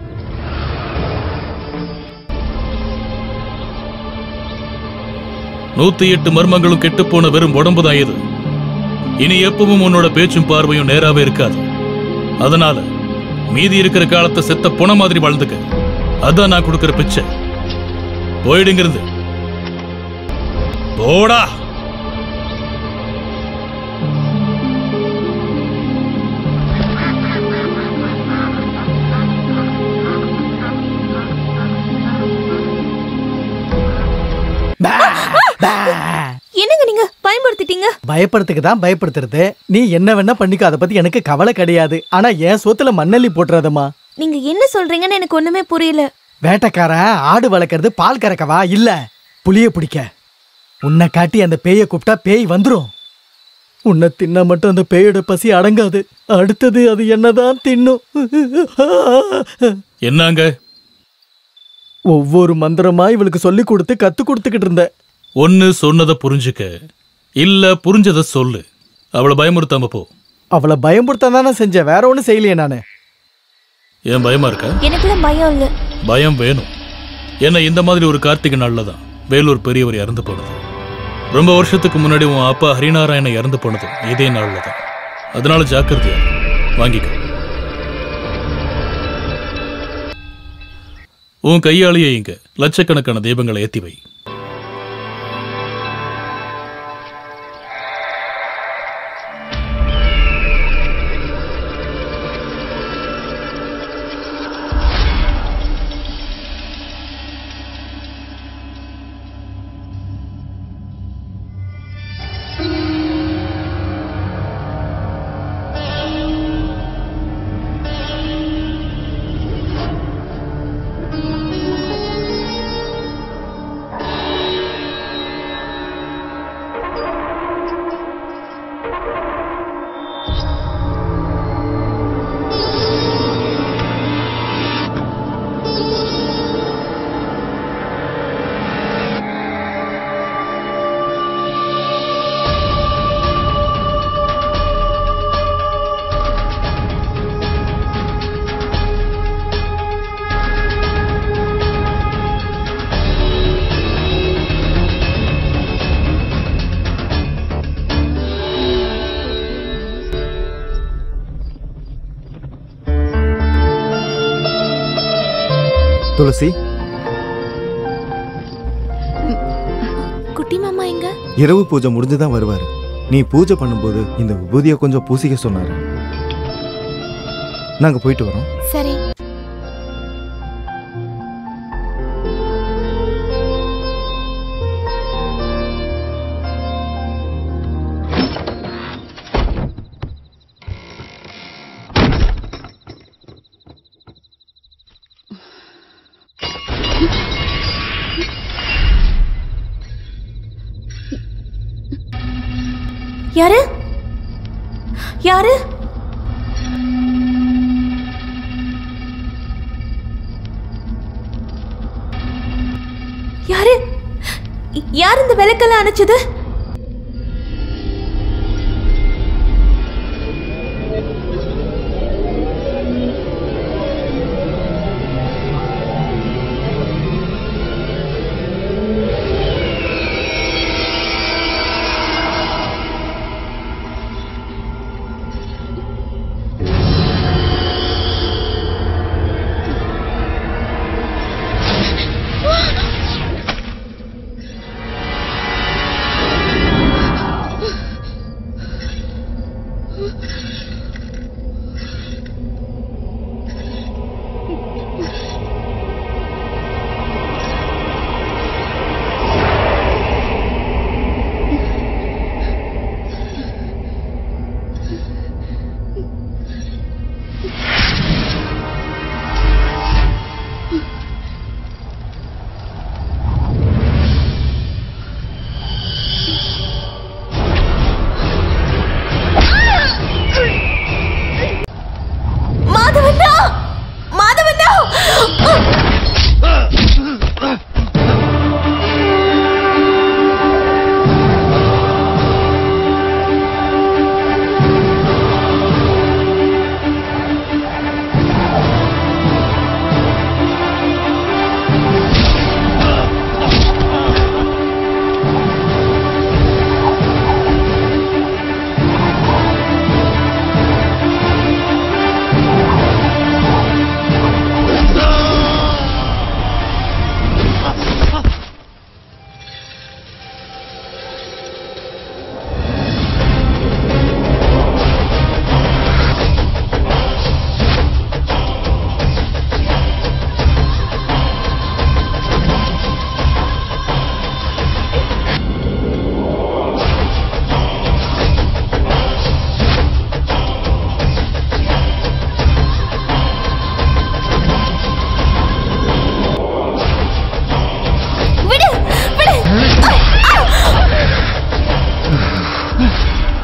நூத்தி எட்டு மர்மங்களும் கெட்டுப்போன வெறும் உடம்புதான் இது இனி எப்பவும் உன்னோட பேச்சும் பார்வையும் நேராவே இருக்காது அதனால மீதி இருக்கிற காலத்தை செத்த புண மாதிரி வாழ்ந்துக்க அதான் நான் கொடுக்கிற பிச்சை போயிடுங்கிறது போடா என்னங்க நீங்க பயன்படுத்திட்டீங்க பயப்படுறதுக்கு தான் பயப்படுத்துறது நீ என்ன வேணா பண்ணிக்கோ அதை பத்தி எனக்கு கவலை கிடையாது ஆனா என் சோத்துல மண்ணள்ளி போட்டுறாதம்மா நீங்க என்ன சொல்றீங்கன்னு எனக்கு ஒண்ணுமே புரியல வேட்டைக்காரன் ஆடு வளர்க்கறது பால் கறக்கவா இல்ல புளிய பிடிக்க உன்னை காட்டி அந்த பேயை கூப்பிட்டா பேய் வந்துரும் உன்னை தின்னா மட்டும் அந்த பேயோட பசி அடங்காது அடுத்தது அது என்னதான் தின்னும் என்னங்க ஒவ்வொரு மந்திரமா இவளுக்கு சொல்லி கொடுத்து கத்து கொடுத்துக்கிட்டு இருந்தேன் ஒன்னு சொன்னதை புரிஞ்சுக்க இல்ல புரிஞ்சதை சொல்லு அவளை பயமுறுத்தாம போ அவளை பயம்படுத்த தானே செஞ்சேன் வேற ஒன்றும் செய்யலையே நானு ஏன் பயமா இருக்கா எனக்குலாம் பயம் இல்ல பயம் வேணும் ஏன்னா இந்த மாதிரி ஒரு கார்த்திகை நாளில் தான் வேலூர் பெரியவர் இறந்து போனது ரொம்ப வருஷத்துக்கு முன்னாடி உன் அப்பா ஹரிநாராயணன் இறந்து போனது இதே நாளில் தான் அதனால ஜாக்கிரதையா இரு. வாங்கிக்க உன் கையாலேயே இங்க லட்சக்கணக்கான தீபங்களை ஏத்தி வை துளசி குட்டி மாமா எங்க இரவு பூஜை முடிஞ்சு தான் வருவாரு நீ பூஜை பண்ணும்போது இந்த விபூதியை கொஞ்சம் பூசிக்க சொன்னாரு நாங்க போயிட்டு வரோம் சரி யாரு யாரு யாரு யார் இந்த விளக்கெல்லாம் அணைச்சது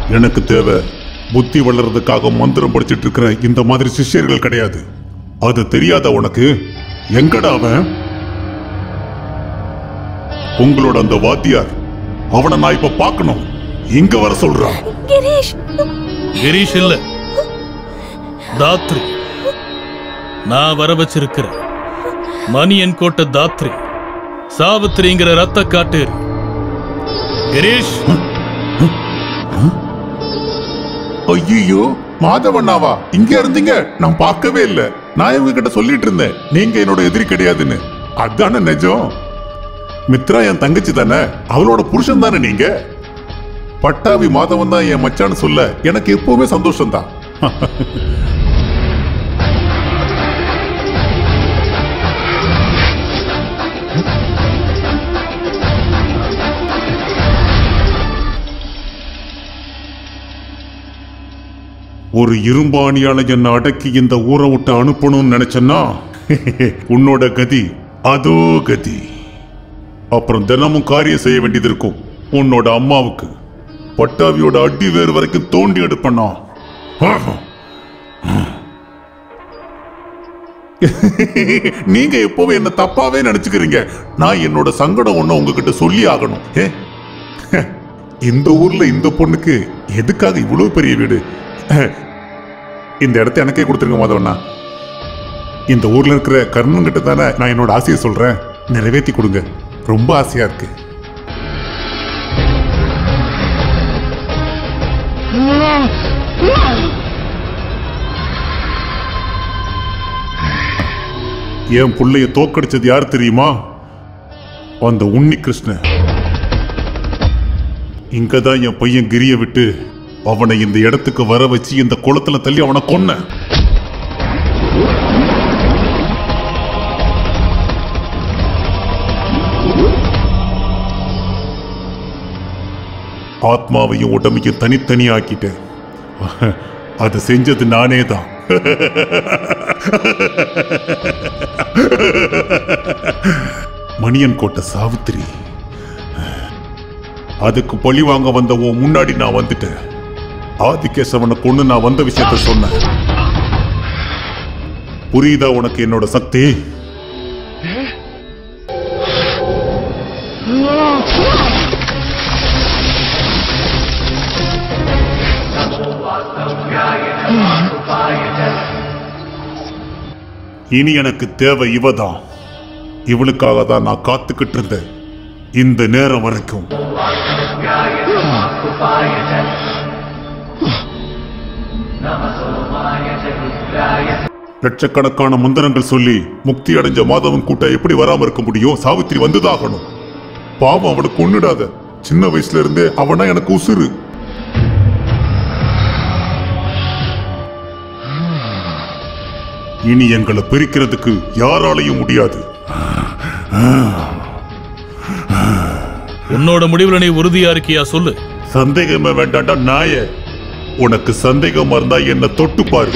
எனக்கு தேவை புத்தி வளர்றதுக்காக மந்திரம் படிச்சிட்டு இருக்கிற இந்த மாதிரி சிஷ்யர்கள் கிடையாது அது தெரியாத உனக்கு எங்கடா அவன் உங்களோட அந்த வாத்தியார் அவனை நான் இப்ப பார்க்கணும் இங்க வர சொல்றான் கிரீஷ் கிரீஷ் இல்ல தாத்ரி நான் வர வச்சிருக்கிற மணியன் கோட்டை தாத்ரி சாவித்திரிங்கிற ரத்த காட்டேரி கிரீஷ் ஐயோ மாதவண்ணாவா இங்க இருந்தீங்க நான் பார்க்கவே இல்ல நான் இவங்க கிட்ட சொல்லிட்டு இருந்தேன் நீங்க என்னோட எதிரி கிடையாதுன்னு அதானே நிஜம் மித்ரா என் தங்கச்சி தானே அவளோட புருஷன் தானே நீங்க பட்டாவி மாதவன் தான் என் மச்சான்னு சொல்ல எனக்கு எப்பவுமே சந்தோஷம் தான் ஒரு இரும்பாணியால என்னை அடக்கி இந்த ஊரை விட்டு அனுப்பணும்னு நினைச்சேன்னா உன்னோட கதி அதோ கதி அப்புறம் தினமும் காரியம் செய்ய வேண்டியது இருக்கும் உன்னோட அம்மாவுக்கு பட்டாவியோட அடி வேறு வரைக்கும் தோண்டி எடுப்பண்ணா நீங்க எப்பவும் என்ன தப்பாவே நினைச்சுக்கிறீங்க நான் என்னோட சங்கடம் ஒண்ணு உங்ககிட்ட சொல்லி ஆகணும் ஏ இந்த ஊர்ல இந்த பொண்ணுக்கு எதுக்காக இவ்வளவு பெரிய வீடு இந்த இடத்த எனக்கே கொடுத்துருங்க மாதவண்ணா இந்த ஊர்ல இருக்கிற கர்ணன் கிட்ட தானே நான் என்னோட ஆசையை சொல்றேன் நிறைவேற்றி கொடுங்க ரொம்ப ஆசையா இருக்கு என் புள்ளைய தோக்கடிச்சது யார் தெரியுமா அந்த உன்னி கிருஷ்ணன் இங்கதான் என் பையன் கிரிய விட்டு அவனை இந்த இடத்துக்கு வர வச்சு இந்த குளத்துல தள்ளி அவனை கொன்ன ஆத்மாவையும் உடம்பையும் தனித்தனியாக்கிட்டேன் அது செஞ்சது நானே தான் மணியன் கோட்டை சாவித்திரி அதுக்கு பழி வாங்க வந்த உன் முன்னாடி நான் வந்துட்டேன் ஆதிகேசவனை கொண்டு நான் வந்த விஷயத்த சொன்னேன் புரியுதா உனக்கு என்னோட சக்தி இனி எனக்கு தேவை இவதான் இவளுக்காக தான் நான் காத்துக்கிட்டு இருந்தேன் இந்த நேரம் வரைக்கும் லட்சக்கணக்கான மந்திரங்கள் சொல்லி முக்தி அடைஞ்ச மாதவன் கூட்டம் எப்படி வராம இருக்க முடியும் சாவித்திரி வந்துதாகணும் பாவம் அவனை கொன்னுடாத சின்ன வயசுல இருந்தே அவனா எனக்கு உசுரு இனி எங்களை பிரிக்கிறதுக்கு யாராலையும் முடியாது உன்னோட முடிவுல நீ உறுதியா இருக்கியா சொல்லு சந்தேகமே வேண்டாண்டா நாய உனக்கு சந்தேகமா இருந்தா என்ன தொட்டு பாரு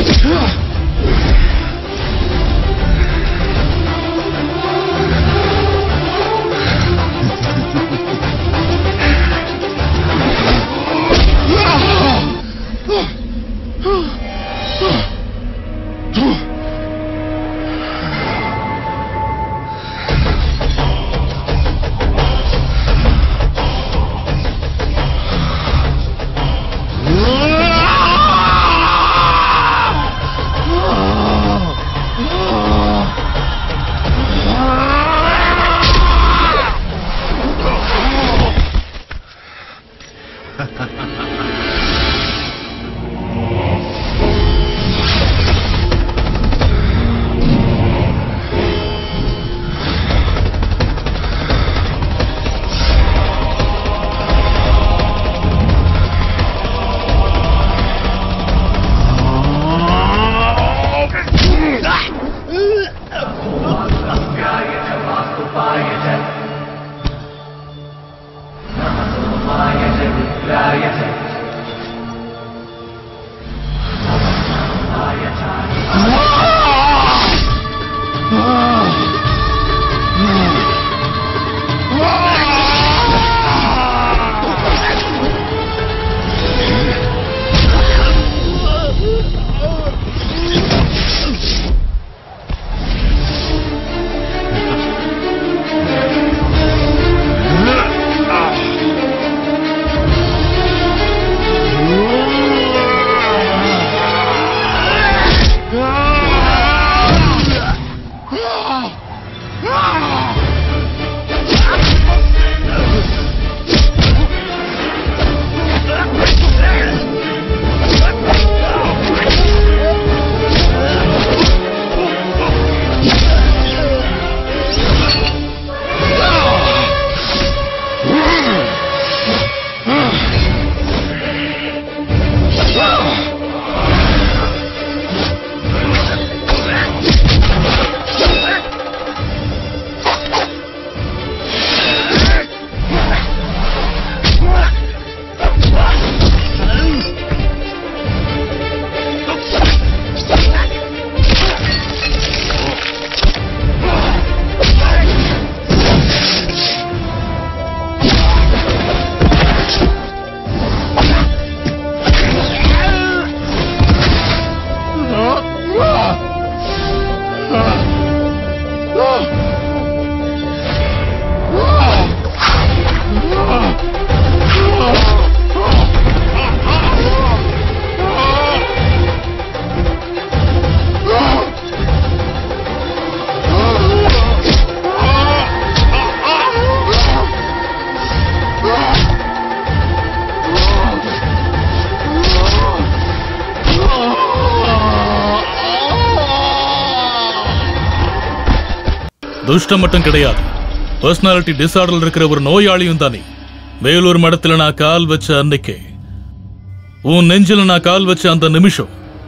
துஷ்டம் மட்டும் கிடையாது பர்சனாலிட்டி டிசார்டர் இருக்கிற ஒரு நோயாளியும் தானே வேலூர் மடத்துல நான் கால் வச்ச அன்னைக்கே உன் நெஞ்சில நான் கால் வச்ச அந்த நிமிஷம்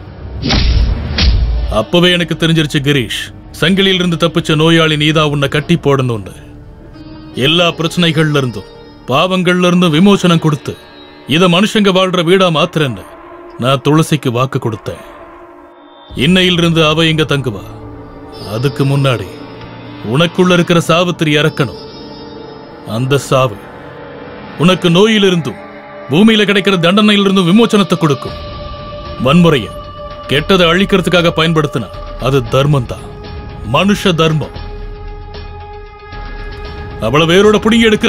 அப்பவே எனக்கு தெரிஞ்சிருச்சு கிரீஷ் சங்கிலியில இருந்து தப்பிச்ச நோயாளி நீதான் உன்னை கட்டி போடணும்னு எல்லா பிரச்சனைகள்ல இருந்தும் பாவங்கள்ல இருந்தும் விமோசனம் கொடுத்து இத மனுஷங்க வாழ்ற வீடா மாத்திரன்னு நான் துளசிக்கு வாக்கு கொடுத்தேன் இன்னையிலிருந்து அவ இங்க தங்குவா அதுக்கு முன்னாடி உனக்குள்ள இருக்கிற சாவித்திரி இறக்கணும் அந்த சாவு உனக்கு நோயிலிருந்தும் பூமியில கிடைக்கிற தண்டனையிலிருந்தும் விமோச்சனத்தை கொடுக்கும் வன்முறைய கெட்டதை அழிக்கிறதுக்காக பயன்படுத்தினா அது தர்மம் தான் மனுஷ தர்மம் அவளை வேரோட புடுங்கி எடுக்கிற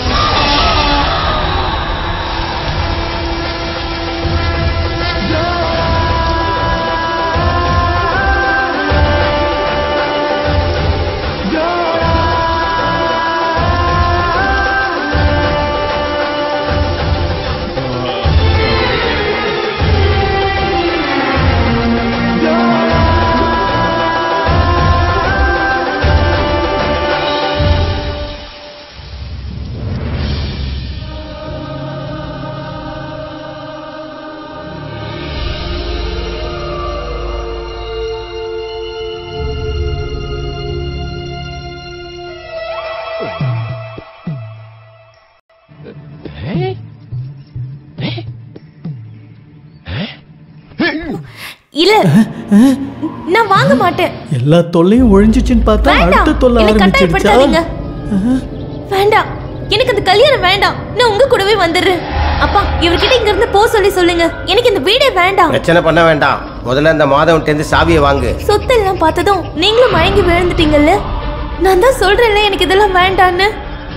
இல்ல நான் வாங்க மாட்டேன் எல்லா தொல்லையும் ஒழிஞ்சிச்சுன்னு பார்த்தா வேண்டாம் அடுத்த தொல்லை என்ன ஆரம்பிச்சிடுச்சா கட்டாயப்படுத்தாதீங்க வேண்டாம் எனக்கு அந்த கல்யாணம் வேண்டாம் நான் உங்க கூடவே வந்துடுறேன் அப்பா இவர்கிட்ட இங்க இருந்து போ சொல்லி சொல்லுங்க எனக்கு இந்த வீடே வேண்டாம் பிரச்சனை பண்ண வேண்டாம் முதல்ல இந்த மாதவன்ட்டேருந்து சாவியை வாங்கு சொத்து எல்லாம் பார்த்ததும் நீங்களும் மயங்கி விழுந்துட்டீங்கல்ல நான் தான் சொல்றேன்ல எனக்கு இதெல்லாம் வேண்டான்னு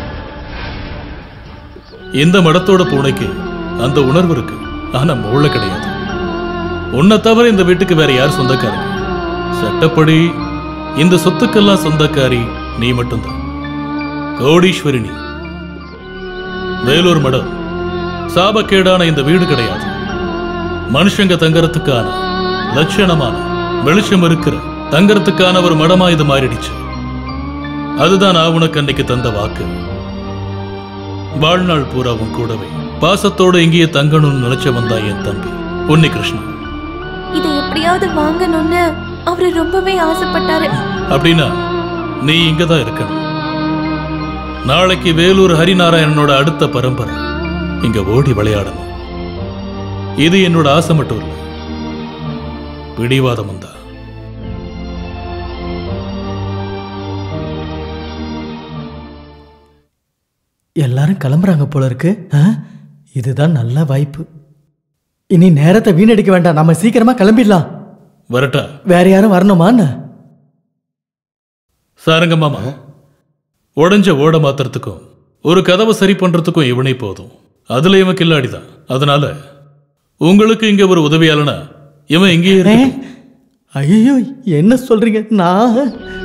இந்த மடத்தோட பூனைக்கு அந்த உணர்வு இருக்கு ஆனா மூளை கிடையாது உன்னை தவிர இந்த வீட்டுக்கு வேற யார் சொந்தக்காரங்க சட்டப்படி இந்த சொத்துக்கெல்லாம் சொந்தக்காரி நீ மட்டும்தான் கோடீஸ்வரி நீ வேலூர் மடம் சாபக்கேடான இந்த வீடு கிடையாது மனுஷங்க தங்கறதுக்கான லட்சணமான வெளிச்சம் இருக்கிற தங்கறதுக்கான ஒரு மடமா இது மாறிடுச்சு அதுதான் நான் உனக்கு அன்னைக்கு தந்த வாக்கு வாழ்நாள் பூரா உன் கூடவே பாசத்தோட இங்கேயே தங்கணும்னு நினைச்சவன் தான் என் தம்பி உன்னி கிருஷ்ணன் இதை எப்படியாவது வாங்கணும்னு அவரு ரொம்பவே ஆசைப்பட்டாரு அப்படின்னா நீ இங்க தான் இருக்கணும் நாளைக்கு வேலூர் ஹரிநாராயணனோட அடுத்த பரம்பரை இங்க ஓடி விளையாடணும் இது என்னோட ஆசை மட்டும் இல்லை பிடிவாதமும் தான் எல்லாரும் கிளம்புறாங்க போல இருக்கு ஆ? இதுதான் நல்ல வாய்ப்பு இனி நேரத்தை வீணடிக்க வேண்டாம் நம்ம சீக்கிரமா கிளம்பிடலாம் வரட்டா வேற யாரும் வரணுமான்னு சாருங்க மாமா உடைஞ்ச ஓட மாத்துறதுக்கும் ஒரு கதவை சரி பண்றதுக்கும் இவனே போதும் அதுல இவன் கில்லாடிதான் அதனால உங்களுக்கு இங்க ஒரு உதவியாளனா இவன் இங்கேயே இருக்கு ஐயோ என்ன சொல்றீங்க நான்